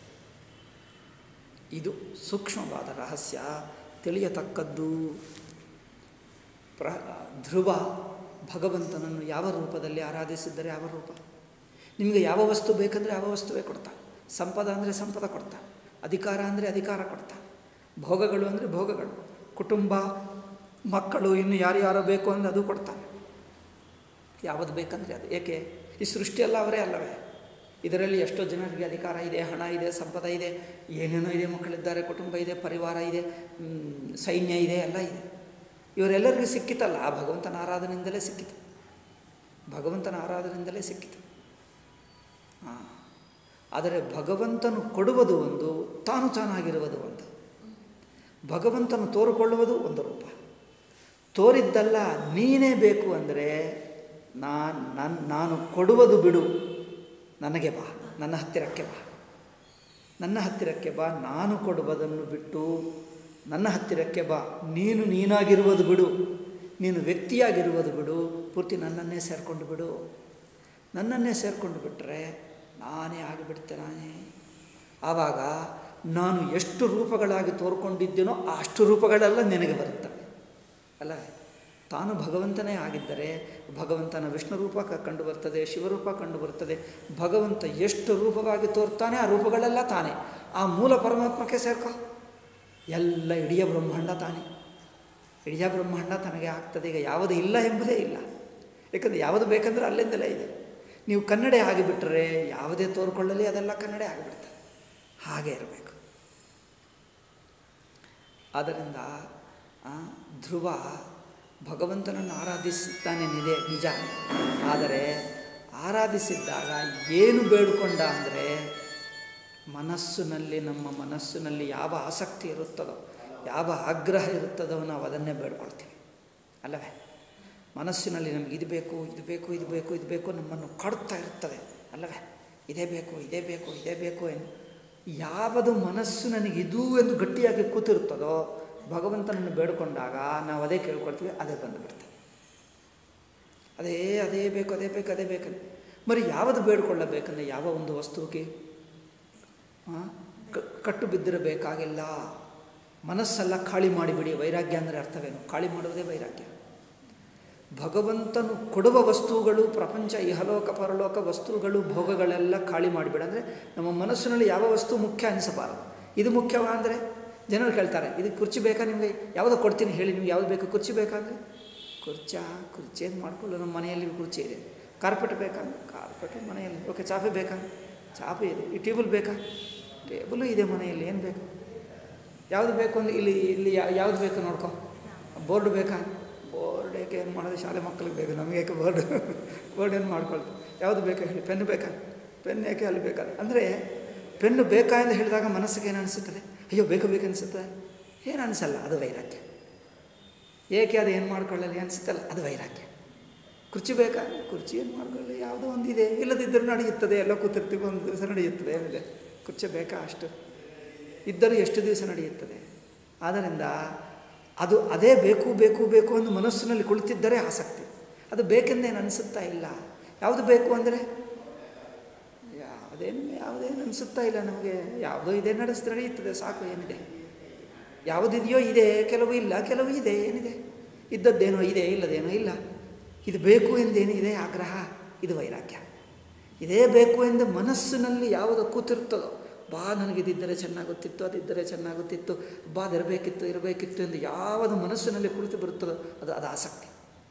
ಇದು ಸೂಕ್ಷ್ಮವಾದ ರಹಸ್ಯ ತಿಳಿಯತಕ್ಕದ್ದು ಪ್ರ ಧ್ರುವ ಭಗವಂತನನ್ನು ಯಾವ ರೂಪದಲ್ಲಿ ಆರಾಧಿಸಿದ್ದರೆ ಯಾವ ರೂಪ ನಿಮಗೆ ಯಾವ ವಸ್ತು ಬೇಕಂದರೆ ಯಾವ ವಸ್ತುವೇ ಕೊಡ್ತಾನೆ ಸಂಪದ ಅಂದರೆ ಸಂಪದ ಕೊಡ್ತಾನೆ ಅಧಿಕಾರ ಅಂದರೆ ಅಧಿಕಾರ ಕೊಡ್ತಾನೆ ಭೋಗಗಳು ಅಂದರೆ ಭೋಗಗಳು ಕುಟುಂಬ ಮಕ್ಕಳು ಇನ್ನು ಯಾರ್ಯಾರೋ ಬೇಕು ಅಂದರೆ ಅದು ಕೊಡ್ತಾನೆ ಯಾವುದು ಬೇಕಂದರೆ ಅದು ಏಕೆ ಈ ಸೃಷ್ಟಿಯೆಲ್ಲ ಅವರೇ ಅಲ್ಲವೇ ಇದರಲ್ಲಿ ಎಷ್ಟೋ ಜನರಿಗೆ ಅಧಿಕಾರ ಇದೆ ಹಣ ಇದೆ ಸಂಪದ ಇದೆ ಏನೇನೋ ಇದೆ ಮಕ್ಕಳಿದ್ದಾರೆ ಕುಟುಂಬ ಇದೆ ಪರಿವಾರ ಇದೆ ಮ್, ಸೈನ್ಯ ಇದೆ ಎಲ್ಲ ಇದೆ ಇವರೆಲ್ಲರಿಗೂ ಸಿಕ್ಕಿತಲ್ಲ ಆ ಭಗವಂತನ ಆರಾಧನೆಯಿಂದಲೇ ಸಿಕ್ಕಿತು ಭಗವಂತನ ಆರಾಧನೆಯಿಂದಲೇ ಸಿಕ್ಕಿತು ಹಾಂ ಆದರೆ ಭಗವಂತನು ಕೊಡುವುದು ಒಂದು ತಾನು ತಾನಾಗಿರುವುದು ಒಂದು ಭಗವಂತನು ತೋರಿಕೊಳ್ಳುವುದು ಒಂದು ರೂಪ ತೋರಿದ್ದಲ್ಲ ನೀನೇ ಬೇಕು ಅಂದರೆ ನಾನು ನನ್ನ ನಾನು ಕೊಡುವುದು ಬಿಡು ನನಗೆ ಬಾ ನನ್ನ ಹತ್ತಿರಕ್ಕೆ ಬಾ ನನ್ನ ಹತ್ತಿರಕ್ಕೆ ಬಾ ನಾನು ಕೊಡುವುದನ್ನು ಬಿಟ್ಟು ನನ್ನ ಹತ್ತಿರಕ್ಕೆ ಬಾ ನೀನು ನೀನಾಗಿರುವುದು ಬಿಡು ನೀನು ವ್ಯಕ್ತಿಯಾಗಿರುವುದು ಬಿಡು ಪೂರ್ತಿ ನನ್ನನ್ನೇ ಸೇರಿಕೊಂಡು ಬಿಡು ನನ್ನನ್ನೇ ಸೇರಿಕೊಂಡು ಬಿಟ್ಟರೆ ನಾನೇ ಆಗಿಬಿಡ್ತೆ ನಾನೇ ಆವಾಗ ನಾನು ಎಷ್ಟು ರೂಪಗಳಾಗಿ ತೋರ್ಕೊಂಡಿದ್ದೇನೋ ಆ ಅಷ್ಟು ರೂಪಗಳೆಲ್ಲ ನಿನಗೆ ಬರುತ್ತವೆ ಅಲ್ಲ ತಾನು ಭಗವಂತನೇ ಆಗಿದ್ದರೆ ಭಗವಂತನ ವಿಷ್ಣು ರೂಪ ಕ- ಕಂಡು ಬರ್ತದೆ ಶಿವರೂಪ ಕಂಡು ಬರ್ತದೆ ಭಗವಂತ ಎಷ್ಟು ರೂಪವಾಗಿ ತೋರ್ತಾನೆ ಆ ರೂಪಗಳೆಲ್ಲ ತಾನೇ ಆ ಮೂಲ ಪರಮಾತ್ಮಕ್ಕೆ ಸೇರ್ಕೋ ಎಲ್ಲ ಇಡೀ ಬ್ರಹ್ಮಾಂಡ ತಾನೇ ಇಡೀ ಬ್ರಹ್ಮಾಂಡ ತನಗೆ ಆಗ್ತದೆ ಈಗ ಯಾವುದು ಇಲ್ಲ ಎಂಬುದೇ ಇಲ್ಲ ಯಾಕಂದರೆ ಯಾವುದು ಬೇಕಂದ್ರೆ ಅಲ್ಲಿಂದಲೇ ಇದೆ ನೀವು ಕನ್ನಡ ಆಗಿಬಿಟ್ರೆ ಯಾವುದೇ ತೋರ್ಕೊಳ್ಳಲಿ ಅದೆಲ್ಲ ಕನ್ನಡ ಆಗಿಬಿಡ್ತದೆ ಹಾಗೆ ಇರಬೇಕು ಆದ್ದರಿಂದ ಆ, ಧ್ರುವ ಭಗವಂತನನ್ನು ಆರಾಧಿಸುತ್ತಾನೆ ನಿಜ ನಿಜ ಆದರೆ ಆರಾಧಿಸಿದ್ದಾಗ ಏನು ಬೇಡಿಕೊಂಡ ಅಂದರೆ ಮನಸ್ಸಿನಲ್ಲಿ ನಮ್ಮ ಮನಸ್ಸಿನಲ್ಲಿ ಯಾವ ಆಸಕ್ತಿ ಇರುತ್ತದೋ ಯಾವ ಆಗ್ರಹ ಇರುತ್ತದೋ ನಾವು ಅದನ್ನೇ ಬೇಡ್ಕೊಳ್ತೀವಿ ಅಲ್ಲವೇ ಮನಸ್ಸಿನಲ್ಲಿ ನಮಗೆ ಇದು ಬೇಕು ಇದು ಬೇಕು ಇದು ಬೇಕು ಇದು ಬೇಕು ನಮ್ಮನ್ನು ಕಾಡುತ್ತಾ ಇರ್ತದೆ ಅಲ್ಲವೇ ಇದೇ ಬೇಕು ಇದೇ ಬೇಕು ಇದೇ ಬೇಕು ಎಂದು ಯಾವುದು ಮನಸ್ಸು ನನಗೆ ಇದು ಎಂದು ಗಟ್ಟಿಯಾಗಿ ಕೂತಿರುತ್ತದೋ ಭಗವಂತನನ್ನು ಬೇಡಿಕೊಂಡಾಗ ನಾವು ಅದೇ ಕೇಳ್ಕೊಳ್ತೀವಿ ಅದೇ ಬಂದುಬಿಡ್ತದೆ ಅದೇ ಅದೇ ಬೇಕು ಅದೇ ಬೇಕು ಅದೇ ಬೇಕಂತ మరి ಯಾವುದು ಬೇಡಿಕೊಳ್ಳಬೇಕಂದ್ರೆ ಯಾವ ಒಂದು ವಸ್ತುವಿಗೆ ಆ, ಕ- ಕಟ್ಟು ಬಿದ್ದಿರಬೇಕಾಗಿಲ್ಲ ಮನಸ್ಸೆಲ್ಲ ಖಾಲಿ ಮಾಡಿಬಿಡಿ ವೈರಾಗ್ಯ ಅಂದರೆ ಅರ್ಥವೇನು ಖಾಲಿ ಮಾಡುವುದೇ ವೈರಾಗ್ಯ ಭಗವಂತನು ಕೊಡುವ ವಸ್ತುಗಳು ಪ್ರಪಂಚ ಇಹಲೋಕ ಪರಲೋಕ ವಸ್ತುಗಳು ಭೋಗಗಳೆಲ್ಲ ಖಾಲಿ ಮಾಡಿಬಿಡ ಅಂದರೆ ನಮ್ಮ ಮನಸ್ಸಿನಲ್ಲಿ ಯಾವ ವಸ್ತು ಮುಖ್ಯ ಅನಿಸಬಾರದು ಇದು ಮುಖ್ಯವಾ ಅಂದರೆ ಜನರು ಕೇಳ್ತಾರೆ ಇದು ಕುರ್ಚಿ ಬೇಕಾ ನಿಮಗೆ ಯಾವುದೋ ಕೊಡ್ತೀನಿ ಹೇಳಿ ನಿಮ್ಗೆ ಯಾವುದು ಬೇಕು ಕುರ್ಚಿ ಬೇಕಾದರೆ ಕುರ್ಚಿ ಕುರ್ಚಿ ಏನು ಮಾಡ್ಕೊಳ್ಳೋ ನಮ್ಮ ಮನೆಯಲ್ಲಿ ಕುರ್ಚಿ ಇದೆ ಕಾರ್ಪೆಟ್ ಬೇಕಾ ಕಾರ್ಪೆಟ್ ಮನೆಯಲ್ಲಿ ಓಕೆ ಚಾಪೆ ಬೇಕಾ ಚಾಪೆ ಇದೆ ಈ ಟೇಬಲ್ ಬೇಕಾ ಟೇಬಲು ಇದೆ ಮನೆಯಲ್ಲಿ ಏನು ಬೇಕು ಯಾವುದು ಬೇಕು ಅಂದರೆ ಇಲ್ಲಿ ಇಲ್ಲಿ ಯಾ- ಯಾವುದು ಬೇಕು ನೋಡ್ಕೊ ಬೋರ್ಡ್ ಬೇಕಾ ಬೋರ್ಡ್ ಏಕೆ ಏನು ಮಾಡೋದು ಶಾಲೆ ಮಕ್ಕಳಿಗೆ ಬೇಕು ನಮಗೆ ಏಕೆ ಬೋರ್ಡ್ ಬೋರ್ಡ್ ಏನು ಮಾಡ್ಕೊಳ್ತು ಯಾವುದು ಬೇಕಾ ಹೇಳಿ ಪೆನ್ ಬೇಕಾ ಪೆನ್ ಏಕೆ ಅಲ್ಲಿ ಬೇಕಾ ಅಂದರೆ ಪೆನ್ನು ಬೇಕಾ ಎಂದು ಹೇಳಿದಾಗ ಮನಸ್ಸಿಗೆ ಏನು ಅನಿಸುತ್ತದೆ ಅಯ್ಯೋ ಬೇಕು ಬೇಕು ಅನಿಸುತ್ತದೆ ಏನು ಅನಿಸಲ್ಲ ಅದು ವೈರಾಗ್ಯ ಏಕೆ ಅದು ಏನು ಮಾಡ್ಕೊಳ್ಳಲಿ ಅನಿಸುತ್ತಲ್ಲ ಅದು ವೈರಾಗ್ಯ ಕುರ್ಚಿ ಬೇಕಾ ಕುರ್ಚಿ ಏನು ಮಾಡ್ಕೊಳ್ಳಿ ಯಾವುದೋ ಒಂದಿದೆ ಇಲ್ಲದಿದ್ದರೂ ನಡೆಯುತ್ತದೆ ಎಲ್ಲ ಕೂತಿರ್ತೀವಿ ಒಂದು ದಿವಸ ನಡೆಯುತ್ತದೆ ಏನಿದೆ ಕುರ್ಚಿ ಬೇಕಾ ಅಷ್ಟು ಇದ್ದರೂ ಎಷ್ಟು ದಿವಸ ನಡೆಯುತ್ತದೆ ಆದ್ದರಿಂದ ಅದು ಅದೇ ಬೇಕು ಬೇಕು ಬೇಕು ಎಂದು ಮನಸ್ಸಿನಲ್ಲಿ ಕುಳಿತಿದ್ದರೆ ಆಸಕ್ತಿ ಅದು ಬೇಕೆಂದೇನು ಅನಿಸುತ್ತಾ ಇಲ್ಲ ಯಾವುದು ಬೇಕು ಅಂದರೆ ಯಾವುದೇನು ಯಾವುದೇನು ಅನಿಸುತ್ತಾ ಇಲ್ಲ ನಮಗೆ ಯಾವುದೋ ಇದೆ ನಡೆಸ್ ನಡೆಯುತ್ತದೆ ಸಾಕು ಏನಿದೆ ಯಾವುದಿದೆಯೋ ಇದೆ ಕೆಲವು ಇಲ್ಲ ಕೆಲವು ಇದೆ ಏನಿದೆ ಇದ್ದದ್ದೇನೋ ಇದೆ ಇಲ್ಲದೇನೋ ಇಲ್ಲ ಇದು ಬೇಕು ಎಂದೇನಿದೆ ಆಗ್ರಹ ಇದು ವೈರಾಗ್ಯ ಇದೇ ಬೇಕು ಎಂದು ಮನಸ್ಸಿನಲ್ಲಿ ಯಾವುದು ಕೂತಿರ್ತದೋ ಬಾ ನನಗಿದಿದ್ದರೆ ಚೆನ್ನಾಗುತ್ತಿತ್ತು ಅದಿದ್ದರೆ ಚೆನ್ನಾಗುತ್ತಿತ್ತು ಬಾ ಅದಿರಬೇಕಿತ್ತು ಇರಬೇಕಿತ್ತು ಎಂದು ಯಾವುದು ಮನಸ್ಸಿನಲ್ಲಿ ಕುಳಿತು ಬರುತ್ತದೋ ಅದು ಅದು ಆಸಕ್ತಿ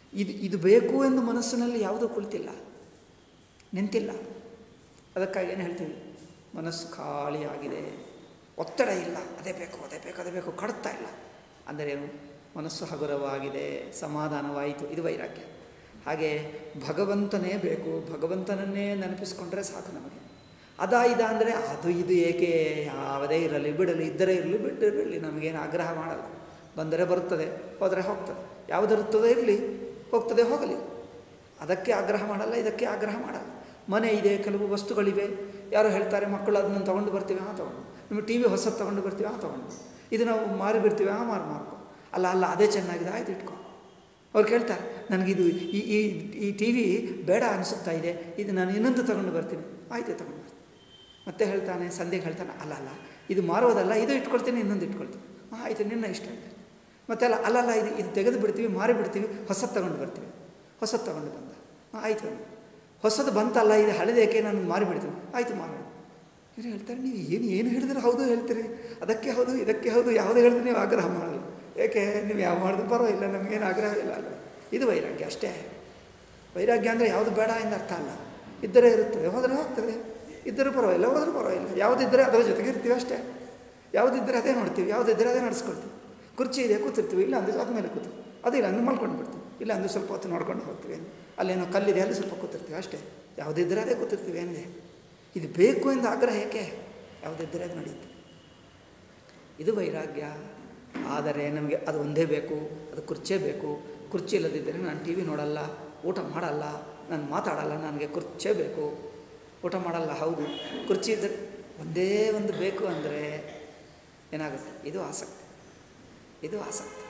ಇದು ಇದು ಬೇಕು ಎಂದು ಮನಸ್ಸಿನಲ್ಲಿ ಯಾವುದೂ ಕುಳಿತಿಲ್ಲ ನಿಂತಿಲ್ಲ ಅದಕ್ಕಾಗಿ ಏನು ಹೇಳ್ತೀವಿ ಮನಸ್ಸು ಖಾಲಿಯಾಗಿದೆ ಒತ್ತಡ ಇಲ್ಲ ಅದೇ ಬೇಕು ಅದೇ ಬೇಕು ಅದೇ ಬೇಕು ಕಡುತ್ತಾ ಇಲ್ಲ ಅಂದರೆ ಏನು ಮನಸ್ಸು ಹಗುರವಾಗಿದೆ ಸಮಾಧಾನವಾಯಿತು ಇದು ವೈರಾಗ್ಯ ಹಾಗೆ ಭಗವಂತನೇ ಬೇಕು ಭಗವಂತನನ್ನೇ ನೆನಪಿಸ್ಕೊಂಡ್ರೆ ಸಾಕು ನಮಗೆ ಅದ ಇದ ಅಂದರೆ ಅದು ಇದು ಏಕೆ ಯಾವುದೇ ಇರಲಿ ಬಿಡಲಿ ಇದ್ದರೆ ಇರಲಿ ಬಿಟ್ಟಿರಲಿ ನಮಗೇನು ಆಗ್ರಹ ಮಾಡಲ್ಲ ಬಂದರೆ ಬರುತ್ತದೆ ಹೋದರೆ ಹೋಗ್ತದೆ ಯಾವುದಿರುತ್ತದೋ ಇರಲಿ ಹೋಗ್ತದೆ ಹೋಗಲಿ ಅದಕ್ಕೆ ಆಗ್ರಹ ಮಾಡಲ್ಲ ಇದಕ್ಕೆ ಆಗ್ರಹ ಮಾಡಲ್ಲ ಮನೆ ಇದೆ ಕೆಲವು ವಸ್ತುಗಳಿವೆ ಯಾರೋ ಹೇಳ್ತಾರೆ ಮಕ್ಕಳು ಅದನ್ನು ತೊಗೊಂಡು ಬರ್ತೀವಿ ಹಾಂ ತೊಗೊಂಡು ನಿಮಗೆ ಟಿ ವಿ ಹೊಸದು ತೊಗೊಂಡು ಬರ್ತೀವಿ ಹಾಂ ತೊಗೊಂಡು ಇದು ನಾವು ಮಾರಿ ಬಿಡ್ತೀವಿ ಹಾಂ ಮಾರು ಮಾರ್ಕೊ ಅಲ್ಲ ಅಲ್ಲ ಅದೇ ಚೆನ್ನಾಗಿದೆ ಆಯ್ತು ಇಟ್ಕೊ ಅವ್ರು ಕೇಳ್ತಾರೆ ನನಗಿದು ಈ ಈ ಈ ಟಿ ವಿ ಬೇಡ ಅನಿಸುತ್ತಾ ಇದೆ ಇದು ನಾನು ಇನ್ನೊಂದು ತೊಗೊಂಡು ಬರ್ತೀನಿ ಆಯಿತು ತೊಗೊಂಡು ಬರ್ತೀನಿ ಮತ್ತೆ ಹೇಳ್ತಾನೆ ಸಂಧ್ಯೆಗೆ ಹೇಳ್ತಾನೆ ಅಲ್ಲ ಅಲ್ಲ ಇದು ಮಾರೋದಲ್ಲ ಇದು ಇಟ್ಕೊಳ್ತೀನಿ ಇನ್ನೊಂದು ಇಟ್ಕೊಳ್ತೀನಿ ಹಾಂ ಆಯಿತು ನಿನ್ನ ಇಷ್ಟ ಇದೆ ಮತ್ತೆ ಅಲ್ಲ ಅಲ್ಲಲ್ಲ ಇದು ಇದು ತೆಗೆದು ಬಿಡ್ತೀವಿ ಮಾರಿ ಬಿಡ್ತೀವಿ ಹೊಸದು ತಗೊಂಡು ಬರ್ತೀವಿ ಹೊಸದು ತಗೊಂಡು ಬಂದ ಹಾಂ ಆಯಿತು ಅಣ್ಣ. ಹೊಸದು ಬಂತಲ್ಲ ಇದು ಹಳೆದೇಕೆ ನಾನು ಮಾರಿ ಬಿಡ್ತೀನಿ ಆಯಿತು ಮಾರೋಣ ಇವ್ರು ಹೇಳ್ತಾರೆ ನೀವು ಏನು ಏನು ಹೇಳಿದ್ರೆ ಹೌದು ಹೇಳ್ತೀರಿ ಅದಕ್ಕೆ ಹೌದು ಇದಕ್ಕೆ ಹೌದು ಯಾವುದೇ ಹೇಳಿದ್ರೆ ನೀವು ಆಗ್ರಹ ಮಾಡಲ್ಲ ಏಕೆ ನೀವು ಯಾವ ಮಾಡಿದ್ರು ಪರವಾಗಿಲ್ಲ ನಮಗೇನು ಆಗ್ರಹ ಇಲ್ಲ ಅಲ್ಲ ಇದು ವೈರಾಗ್ಯ ಅಷ್ಟೇ ವೈರಾಗ್ಯ ಅಂದರೆ ಯಾವುದು ಬೇಡ ಎಂದು ಅರ್ಥ ಅಲ್ಲ ಇದ್ದರೆ ಇರುತ್ತದೆ ಹೋದರೆ ಹೋಗ್ತದೆ ಇದ್ದರೂ ಪರವಾಗಿಲ್ಲ ಹೋದರೂ ಪರವಾಗಿಲ್ಲ ಯಾವುದಿದ್ದರೆ ಅದರ ಜೊತೆಗೆ ಇರ್ತೀವಿ ಅಷ್ಟೇ ಯಾವುದಿದ್ದರೆ ಅದೇ ನೋಡ್ತೀವಿ ಯಾವುದಿದ್ದರೆ ಅದೇ ನಡೆಸ್ಕೊಳ್ತೀವಿ ಕುರ್ಚಿ ಇದೆ ಕೂತಿರ್ತೀವಿ ಇಲ್ಲ ಅಂದ್ರೆ ಅದ ಮೇಲೆ ಕೂತು ಅದಿಲ್ಲ ಅಂದ್ರೆ ಮಲ್ಕೊಂಡು ಬಿಡ್ತೀವಿ ಇಲ್ಲ ಅಂದ್ರೆ ಸ್ವಲ್ಪ ಹೊತ್ತು ನೋಡ್ಕೊಂಡು ಹೋಗ್ತೀವಿ ಅಲ್ಲೇನೋ ಕಲ್ಲಿದೆ ಅಲ್ಲಿ ಸ್ವಲ್ಪ ಕೂತಿರ್ತೀವಿ ಅಷ್ಟೇ ಯಾವುದಿದ್ದರೆ ಅದೇ ಕೂತಿರ್ತೀವಿ ಏನಿದೆ ಇದು ಬೇಕು ಎಂದು ಆಗ್ರಹ ಏಕೆ ಯಾವುದಿದ್ದರೆ ಅದು ನಡೆಯುತ್ತೆ ಇದು ವೈರಾಗ್ಯ ಆದರೆ ನಮಗೆ ಅದು ಒಂದೇ ಬೇಕು ಅದು ಕುರ್ಚೇ ಬೇಕು ಕುರ್ಚಿ ಇಲ್ಲದಿದ್ದರೆ ನಾನು ಟಿ ವಿ ನೋಡಲ್ಲ ಊಟ ಮಾಡಲ್ಲ ನಾನು ಮಾತಾಡಲ್ಲ ನನಗೆ ಕುರ್ಚೇ ಬೇಕು ಊಟ ಮಾಡಲ್ಲ ಹೌದು ಕುರ್ಚಿ ಇದ್ದರೆ ಒಂದೇ ಒಂದು ಬೇಕು ಅಂದರೆ ಏನಾಗುತ್ತೆ ಇದು ಆಸಕ್ತಿ ಇದು ಆಸಕ್ತಿ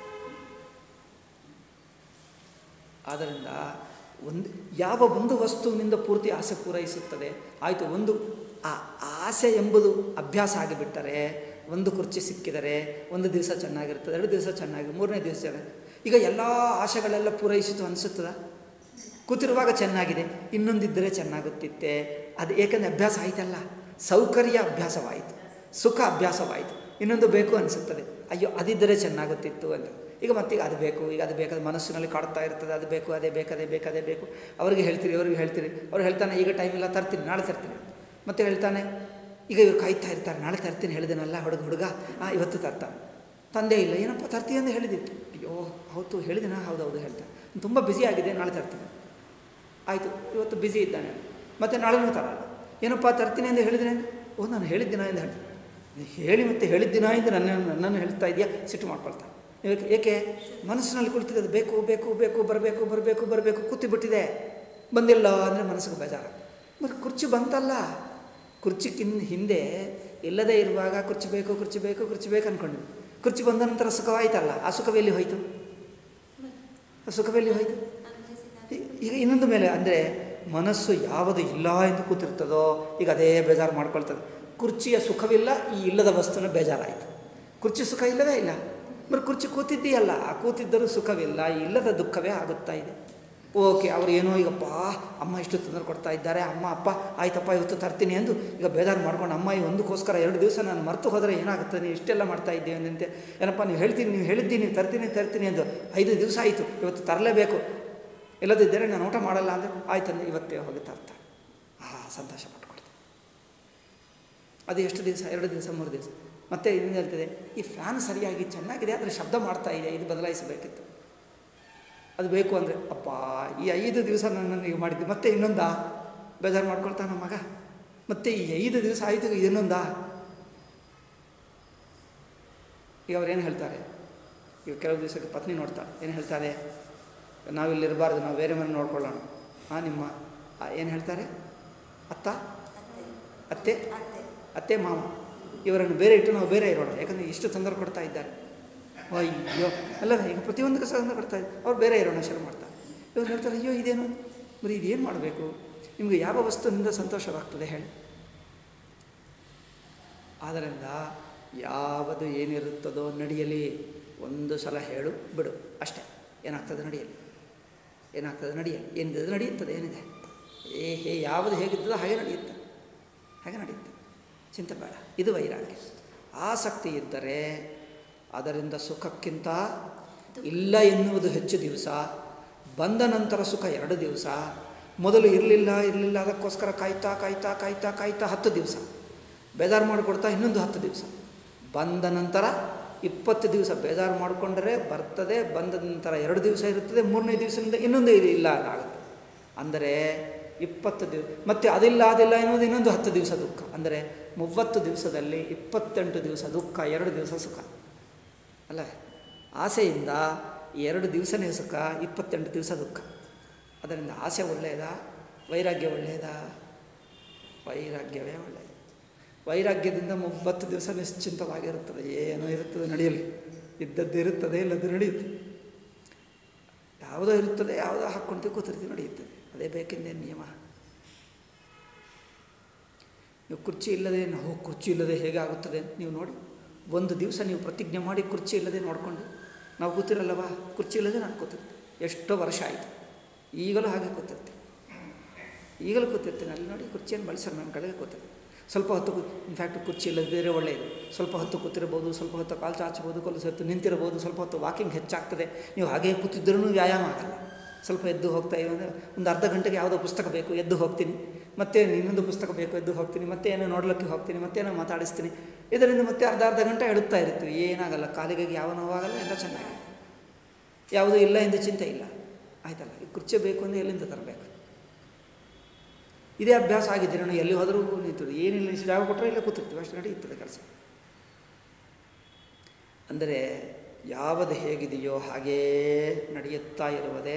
ಆದ್ದರಿಂದ ಒಂದು ಯಾವ ಒಂದು ವಸ್ತುವಿನಿಂದ ಪೂರ್ತಿ ಆಸೆ ಪೂರೈಸುತ್ತದೆ ಆಯಿತು ಒಂದು ಆ ಆಸೆ ಎಂಬುದು ಅಭ್ಯಾಸ ಆಗಿಬಿಟ್ಟರೆ ಒಂದು ಕುರ್ಚಿ ಸಿಕ್ಕಿದರೆ ಒಂದು ದಿವಸ ಚೆನ್ನಾಗಿರ್ತದೆ ಎರಡು ದಿವಸ ಚೆನ್ನಾಗಿ ಮೂರನೇ ದಿವಸ ಚೆನ್ನಾಗಿ ಈಗ ಎಲ್ಲ ಆಸೆಗಳೆಲ್ಲ ಪೂರೈಸಿತು ಅನಿಸುತ್ತದ ಕೂತಿರುವಾಗ ಚೆನ್ನಾಗಿದೆ ಇನ್ನೊಂದಿದ್ದರೆ ಚೆನ್ನಾಗುತ್ತಿತ್ತೆ ಅದು ಏಕೆಂದರೆ ಅಭ್ಯಾಸ ಆಯ್ತಲ್ಲ ಸೌಕರ್ಯ ಅಭ್ಯಾಸವಾಯಿತು ಸುಖ ಅಭ್ಯಾಸವಾಯಿತು ಇನ್ನೊಂದು ಬೇಕು ಅನಿಸುತ್ತದೆ ಅಯ್ಯೋ ಅದಿದ್ದರೆ ಚೆನ್ನಾಗುತ್ತಿತ್ತು ಅಂತ ಈಗ ಮತ್ತೀಗ ಅದು ಬೇಕು ಈಗ ಅದು ಬೇಕಾದ ಮನಸ್ಸಿನಲ್ಲಿ ಕಾಡ್ತಾ ಇರ್ತದೆ ಅದು ಬೇಕು ಅದೇ ಬೇಕು ಅದೇ ಬೇಕು ಅದೇ ಬೇಕು ಅವ್ರಿಗೆ ಹೇಳ್ತೀರಿ ಅವ್ರಿಗೆ ಹೇಳ್ತೀರಿ ಅವ್ರು ಹೇಳ್ತಾನೆ ಈಗ ಟೈಮ್ ಇಲ್ಲ ತರ್ತೀನಿ ನಾಳೆ ತರ್ತೀನಿ ಮತ್ತೆ ಹೇಳ್ತಾನೆ ಈಗ ಇವ್ರು ಕಾಯ್ತಾ ಇರ್ತಾರೆ ನಾಳೆ ತರ್ತೀನಿ ಹೇಳಿದನಲ್ಲ ಹುಡುಗ ಹುಡುಗ ಹಾಂ ಇವತ್ತು ತರ್ತಾನೆ ತಂದೆ ಇಲ್ಲ ಏನಪ್ಪ ತರ್ತೀನಿ ಅಂತ ಹೇಳಿದಿತ್ತು ಅಯ್ಯೋ ಹೌದು ಹೇಳಿದಿನ ಹೌದು ಹೌದು ಹೇಳ್ತಾನೆ ತುಂಬ ಬ್ಯುಸಿ ಆಗಿದೆ ನಾಳೆ ತರ್ತೀನಿ ಆಯಿತು ಇವತ್ತು ಬ್ಯುಸಿ ಇದ್ದಾನೆ ಮತ್ತು ನಾಳೆನೂ ತರಲ್ಲ ಏನಪ್ಪ ತರ್ತೀನಿ ಅಂತ ಹೇಳಿದ್ರೆ ಓ ನಾನು ಹೇಳಿದ್ದಿನ ಎಂದು ಹೇಳ್ತೀನಿ ನೀ ಹೇಳಿ ಮತ್ತೆ ಹೇಳಿದ್ದಿನ ಎಂದು ನನ್ನ ನನ್ನನ್ನು ಹೇಳ್ತಾ ಇದೆಯಾ ಸಿಟ್ಟು ಮಾಡ್ಕೊಳ್ತಾನೆ ಏಕೆ ಏಕೆ ಮನಸ್ಸಿನಲ್ಲಿ ಕುಳಿತಿದೆ ಅದು ಬೇಕು ಬೇಕು ಬೇಕು ಬರಬೇಕು ಬರಬೇಕು ಬರಬೇಕು ಕೂತಿಬಿಟ್ಟಿದೆ ಬಂದಿಲ್ಲ ಅಂದರೆ ಮನಸ್ಸಿಗೆ ಬೇಜಾರು మరి ಕುರ್ಚಿ ಬಂತಲ್ಲ ಕುರ್ಚಿಕ್ಕಿನ್ ಹಿಂದೆ ಇಲ್ಲದೇ ಇರುವಾಗ ಕುರ್ಚಿ ಬೇಕು ಕುರ್ಚಿ ಬೇಕು ಕುರ್ಚಿ ಬೇಕು ಅಂದ್ಕೊಂಡಿದ್ವಿ ಕುರ್ಚಿ ಬಂದ ನಂತರ ಸುಖವಾಯ್ತಲ್ಲ ಆ ಸುಖವೆಲ್ಲಿ ಹೋಯಿತು ಆ ಸುಖವೆಲ್ಲಿ ಹೋಯಿತು ಈ- ಈಗ ಇನ್ನೊಂದು ಮೇಲೆ ಅಂದರೆ ಮನಸ್ಸು ಯಾವುದು ಇಲ್ಲ ಎಂದು ಕೂತಿರ್ತದೋ ಈಗ ಅದೇ ಬೇಜಾರು ಮಾಡ್ಕೊಳ್ತದೆ ಕುರ್ಚಿಯ ಸುಖವಿಲ್ಲ ಈ ಇಲ್ಲದ ವಸ್ತುನ ಬೇಜಾರಾಯಿತು ಕುರ್ಚಿ ಸುಖ ಇಲ್ಲವೇ ಇಲ್ಲ మరి ಕುರ್ಚಿ ಕೂತಿದ್ದೀಯಲ್ಲ ಆ ಕೂತಿದ್ದರೂ ಸುಖವಿಲ್ಲ ಈ ಇಲ್ಲದ ದುಃಖವೇ ಆಗುತ್ತಾ ಇದೆ ಓಕೆ ಅವರು ಏನೋ ಈಗಪ್ಪ ಅಮ್ಮ ಇಷ್ಟು ತೊಂದರೆ ಕೊಡ್ತಾ ಇದ್ದಾರೆ ಅಮ್ಮ ಅಪ್ಪ ಆಯ್ತಪ್ಪ ಇವತ್ತು ತರ್ತೀನಿ ಎಂದು ಈಗ ಬೇಜಾರು ಮಾಡ್ಕೊಂಡು ಅಮ್ಮ ಈ ಒಂದಕ್ಕೋಸ್ಕರ ಎರಡು ದಿವಸ ನಾನು ಮರೆತು ಹೋದರೆ ಏನಾಗುತ್ತೆ ನೀವು ಇಷ್ಟೆಲ್ಲ ಮಾಡ್ತಾ ಇದ್ದೀವಿ ಅಂದಂತೆ ಏನಪ್ಪ ನೀವು ಹೇಳ್ತೀನಿ ನೀವು ಹೇಳಿದ್ದೀನಿ ತರ್ತೀನಿ ತರ್ತೀನಿ ಎಂದು ಐದು ದಿವಸ ಆಯಿತು ಇವತ್ತು ತರಲೇಬೇಕು ಇಲ್ಲದಿದ್ದರೆ ನಾನು ಊಟ ಮಾಡಲ್ಲ ಅಂದರೆ ಆಯ್ತಂದ್ರೆ ಇವತ್ತೇ ಹೋಗಿ ತರ್ತಾರೆ ಆ ಸಂತೋಷ ಪಟ್ಕೊಳ್ತಾರೆ ಅದು ಎಷ್ಟು ದಿವಸ ಎರಡು ದಿವಸ ಮೂರು ದಿವಸ ಮತ್ತೆ ಇನ್ನು ಹೇಳ್ತದೆ ಈ ಫ್ಯಾನ್ ಸರಿಯಾಗಿ ಚೆನ್ನಾಗಿದೆ ಆದರೆ ಶಬ್ದ ಮಾಡ್ತಾ ಇದೆ ಇದು ಬದಲಾಯಿಸಬೇಕಿತ್ತು ಅದು ಬೇಕು ಅಂದರೆ ಅಪ್ಪ ಈ ಐದು ದಿವಸ ನನ್ನನ್ನು ಈಗ ಮಾಡಿದ್ದು ಮತ್ತೆ ಇನ್ನೊಂದಾ ಬೇಜಾರು ಮಾಡ್ಕೊಳ್ತಾನ ಮಗ ಮತ್ತೆ ಈ ಐದು ದಿವಸ ಆಯಿತು ಈಗ ಇನ್ನೊಂದಾ ಈಗ ಅವ್ರು ಏನು ಹೇಳ್ತಾರೆ ಈಗ ಕೆಲವು ದಿವಸಕ್ಕೆ ಪತ್ನಿ ನೋಡ್ತಾಳೆ ಏನು ಹೇಳ್ತಾರೆ ನಾವಿಲ್ಲಿರಬಾರ್ದು ನಾವು ಬೇರೆ ಮನೆ ನೋಡ್ಕೊಳ್ಳೋಣ ಹಾಂ ನಿಮ್ಮ ಏನು ಹೇಳ್ತಾರೆ ಅತ್ತ ಅತ್ತೆ ಅತ್ತೆ ಮಾವ ಇವರನ್ನು ಬೇರೆ ಇಟ್ಟು ನಾವು ಬೇರೆ ಇರೋಣ ಯಾಕಂದರೆ ಇಷ್ಟು ತೊಂದರೆ ಕೊಡ್ತಾ ಇದ್ದಾರೆ ಅಯ್ಯೋ ಅಲ್ಲ ಈಗ ಪ್ರತಿಯೊಂದಕ್ಕೆ ಸಹ ತೊಂದರೆ ಕೊಡ್ತಾ ಇದ್ದಾರೆ ಅವ್ರು ಬೇರೆ ಇರೋಣ ಶುರು ಮಾಡ್ತಾರೆ ಇವ್ರು ಹೇಳ್ತಾರೆ ಅಯ್ಯೋ ಇದೇನು ಬರೀ ಇದೇನು ಮಾಡಬೇಕು ನಿಮಗೆ ಯಾವ ವಸ್ತುವಿನಿಂದ ಸಂತೋಷವಾಗ್ತದೆ ಹೇಳಿ ಆದ್ದರಿಂದ ಯಾವುದು ಏನಿರುತ್ತದೋ ನಡೆಯಲಿ ಒಂದು ಸಲ ಹೇಳು ಬಿಡು ಅಷ್ಟೇ ಏನಾಗ್ತದೆ ನಡೆಯಲಿ ಏನಾಗ್ತದೆ ನಡೆಯಲಿ ಏನಿದೆ ನಡೆಯುತ್ತದೆ ಏನಿದೆ ಏ ಹೇ ಯಾವುದು ಹೇಗಿದ್ದದೋ ಹಾಗೆ ನಡೆಯುತ್ತೆ ಹಾಗೆ ನಡೆಯುತ್ತೆ ಚಿಂತೆ ಬೇಡ ಇದು ವೈರಾಗ್ಯ ಆಸಕ್ತಿ ಇದ್ದರೆ ಅದರಿಂದ ಸುಖಕ್ಕಿಂತ ಇಲ್ಲ ಎನ್ನುವುದು ಹೆಚ್ಚು ದಿವಸ ಬಂದ ನಂತರ ಸುಖ ಎರಡು ದಿವಸ ಮೊದಲು ಇರಲಿಲ್ಲ ಇರಲಿಲ್ಲ ಅದಕ್ಕೋಸ್ಕರ ಕಾಯ್ತಾ ಕಾಯ್ತಾ ಕಾಯ್ತಾ ಕಾಯ್ತಾ ಹತ್ತು ದಿವಸ ಬೇಜಾರು ಮಾಡಿಕೊಡ್ತಾ ಇನ್ನೊಂದು ಹತ್ತು ದಿವಸ ಬಂದ ನಂತರ ಇಪ್ಪತ್ತು ದಿವಸ ಬೇಜಾರು ಮಾಡಿಕೊಂಡರೆ ಬರ್ತದೆ ಬಂದ ನಂತರ ಎರಡು ದಿವಸ ಇರುತ್ತದೆ ಮೂರನೇ ದಿವಸದಿಂದ ಇನ್ನೊಂದು ಇದು ಇಲ್ಲ ಅದಾಗುತ್ತೆ ಅಂದರೆ ಇಪ್ಪತ್ತು ದಿವಸ ಮತ್ತು ಅದಿಲ್ಲ ಅದಿಲ್ಲ ಎನ್ನುವುದು ಇನ್ನೊಂದು ಹತ್ತು ದಿವಸ ದುಃಖ ಅಂದರೆ ಮೂವತ್ತು ದಿವಸದಲ್ಲಿ ಇಪ್ಪತ್ತೆಂಟು ದಿವಸ ದುಃಖ ಎರಡು ದಿವಸ ಸುಖ ಅಲ್ಲ ಆಸೆಯಿಂದ ಎರಡು ದಿವಸನೇ ಸುಖ ಇಪ್ಪತ್ತೆಂಟು ದಿವಸ ದುಃಖ ಅದರಿಂದ ಆಸೆ ಒಳ್ಳೆಯದಾ ವೈರಾಗ್ಯ ಒಳ್ಳೆಯದಾ ವೈರಾಗ್ಯವೇ ಒಳ್ಳೆಯದು ವೈರಾಗ್ಯದಿಂದ ಮೂವತ್ತು ದಿವಸ ನಿಶ್ಚಿಂತವಾಗಿರುತ್ತದೆ ಏನೋ ಇರುತ್ತದೆ ನಡೆಯಲಿ ಇದ್ದದ್ದು ಇರುತ್ತದೆ ಇಲ್ಲದ್ದು ನಡೆಯುತ್ತೆ ಯಾವುದೋ ಇರುತ್ತದೆ ಯಾವುದೋ ಹಾಕ್ಕೊಂತೀವಿ ಕೂತಿರ್ತೀವಿ ನಡೆಯುತ್ತದೆ ಅದೇ ಬೇಕೆಂದೇ ನಿಯಮ ನೀವು ಕುರ್ಚಿ ಇಲ್ಲದೆ ನಾವು ಕುರ್ಚಿ ಇಲ್ಲದೆ ಹೇಗೆ ಆಗುತ್ತದೆ ನೀವು ನೋಡಿ ಒಂದು ದಿವಸ ನೀವು ಪ್ರತಿಜ್ಞೆ ಮಾಡಿ ಕುರ್ಚಿ ಇಲ್ಲದೆ ನೋಡಿಕೊಂಡು ನಾವು ಕೂತಿರಲ್ಲವಾ ಕುರ್ಚಿ ಇಲ್ಲದೆ ನಾನು ಕೂತಿರ್ತೀನಿ ಎಷ್ಟೋ ವರ್ಷ ಆಯಿತು ಈಗಲೂ ಹಾಗೆ ಕೂತಿರ್ತೀನಿ ಈಗಲೂ ಕೂತಿರ್ತೀನಿ ಅಲ್ಲಿ ನೋಡಿ ಕುರ್ಚಿಯನ್ನು ಬಳಸೋಣ ನನ್ನ ಕಡೆಗೆ ಕೂತಿರ್ತೀನಿ ಸ್ವಲ್ಪ ಹೊತ್ತು ಇನ್ಫ್ಯಾಕ್ಟ್ ಕುರ್ಚಿ ಇಲ್ಲದೆ ಬೇರೆ ಒಳ್ಳೆಯದು ಸ್ವಲ್ಪ ಹೊತ್ತು ಕೂತಿರ್ಬೋದು ಸ್ವಲ್ಪ ಹೊತ್ತು ಕಾಲು ಚಾಚಬೋದು ಸ್ವಲ್ಪ ಹೊತ್ತು ನಿಂತಿರ್ಬೋದು ಸ್ವಲ್ಪ ಹೊತ್ತು ವಾಕಿಂಗ್ ಹೆಚ್ಚಾಗ್ತದೆ ನೀವು ಹಾಗೆ ಕೂತಿದ್ರೂ ವ್ಯಾಯಾಮ ಆಗಲ್ಲ ಸ್ವಲ್ಪ ಎದ್ದು ಹೋಗ್ತಾ ಇವಾಗ ಒಂದು ಅರ್ಧ ಗಂಟೆಗೆ ಯಾವುದೋ ಪುಸ್ತಕ ಬೇಕು ಎದ್ದು ಹೋಗ್ತೀನಿ ಮತ್ತೆ ಇನ್ನೊಂದು ಪುಸ್ತಕ ಬೇಕು ಎದ್ದು ಹೋಗ್ತೀನಿ ಮತ್ತೆ ಏನೋ ನೋಡ್ಲಿಕ್ಕೆ ಹೋಗ್ತೀನಿ ಮತ್ತೇನೋ ಮಾತಾಡಿಸ್ತೀನಿ ಇದರಿಂದ ಮತ್ತೆ ಅರ್ಧ ಅರ್ಧ ಗಂಟೆ ಎಡುತ್ತಾ ಇರ್ತೀವಿ ಏನಾಗಲ್ಲ ಕಾಲಿಗೆ ಯಾವ ನೋವಾಗಲ್ಲ ಎಲ್ಲ ಚೆನ್ನಾಗಿ ಯಾವುದೂ ಇಲ್ಲ ಎಂದು ಚಿಂತೆ ಇಲ್ಲ ಆಯ್ತಲ್ಲ ಈ ಕುರ್ಚಿ ಬೇಕು ಅಂದರೆ ಎಲ್ಲಿಂದ ತರಬೇಕು ಇದೇ ಅಭ್ಯಾಸ ಆಗಿದೆ ನಾನು ಎಲ್ಲಿ ಹೋದರೂ ನಿಂತು ಏನಿಲ್ಲ ಇಷ್ಟು ಜಾಗ ಕೊಟ್ಟರೆ ಇಲ್ಲೇ ಕೂತಿರ್ತೀವಿ ಅಷ್ಟು ನಡೆಯುತ್ತದೆ ಕೆಲಸ ಅಂದರೆ ಯಾವುದು ಹೇಗಿದೆಯೋ ಹಾಗೇ ನಡೆಯುತ್ತಾ ಇರುವುದೇ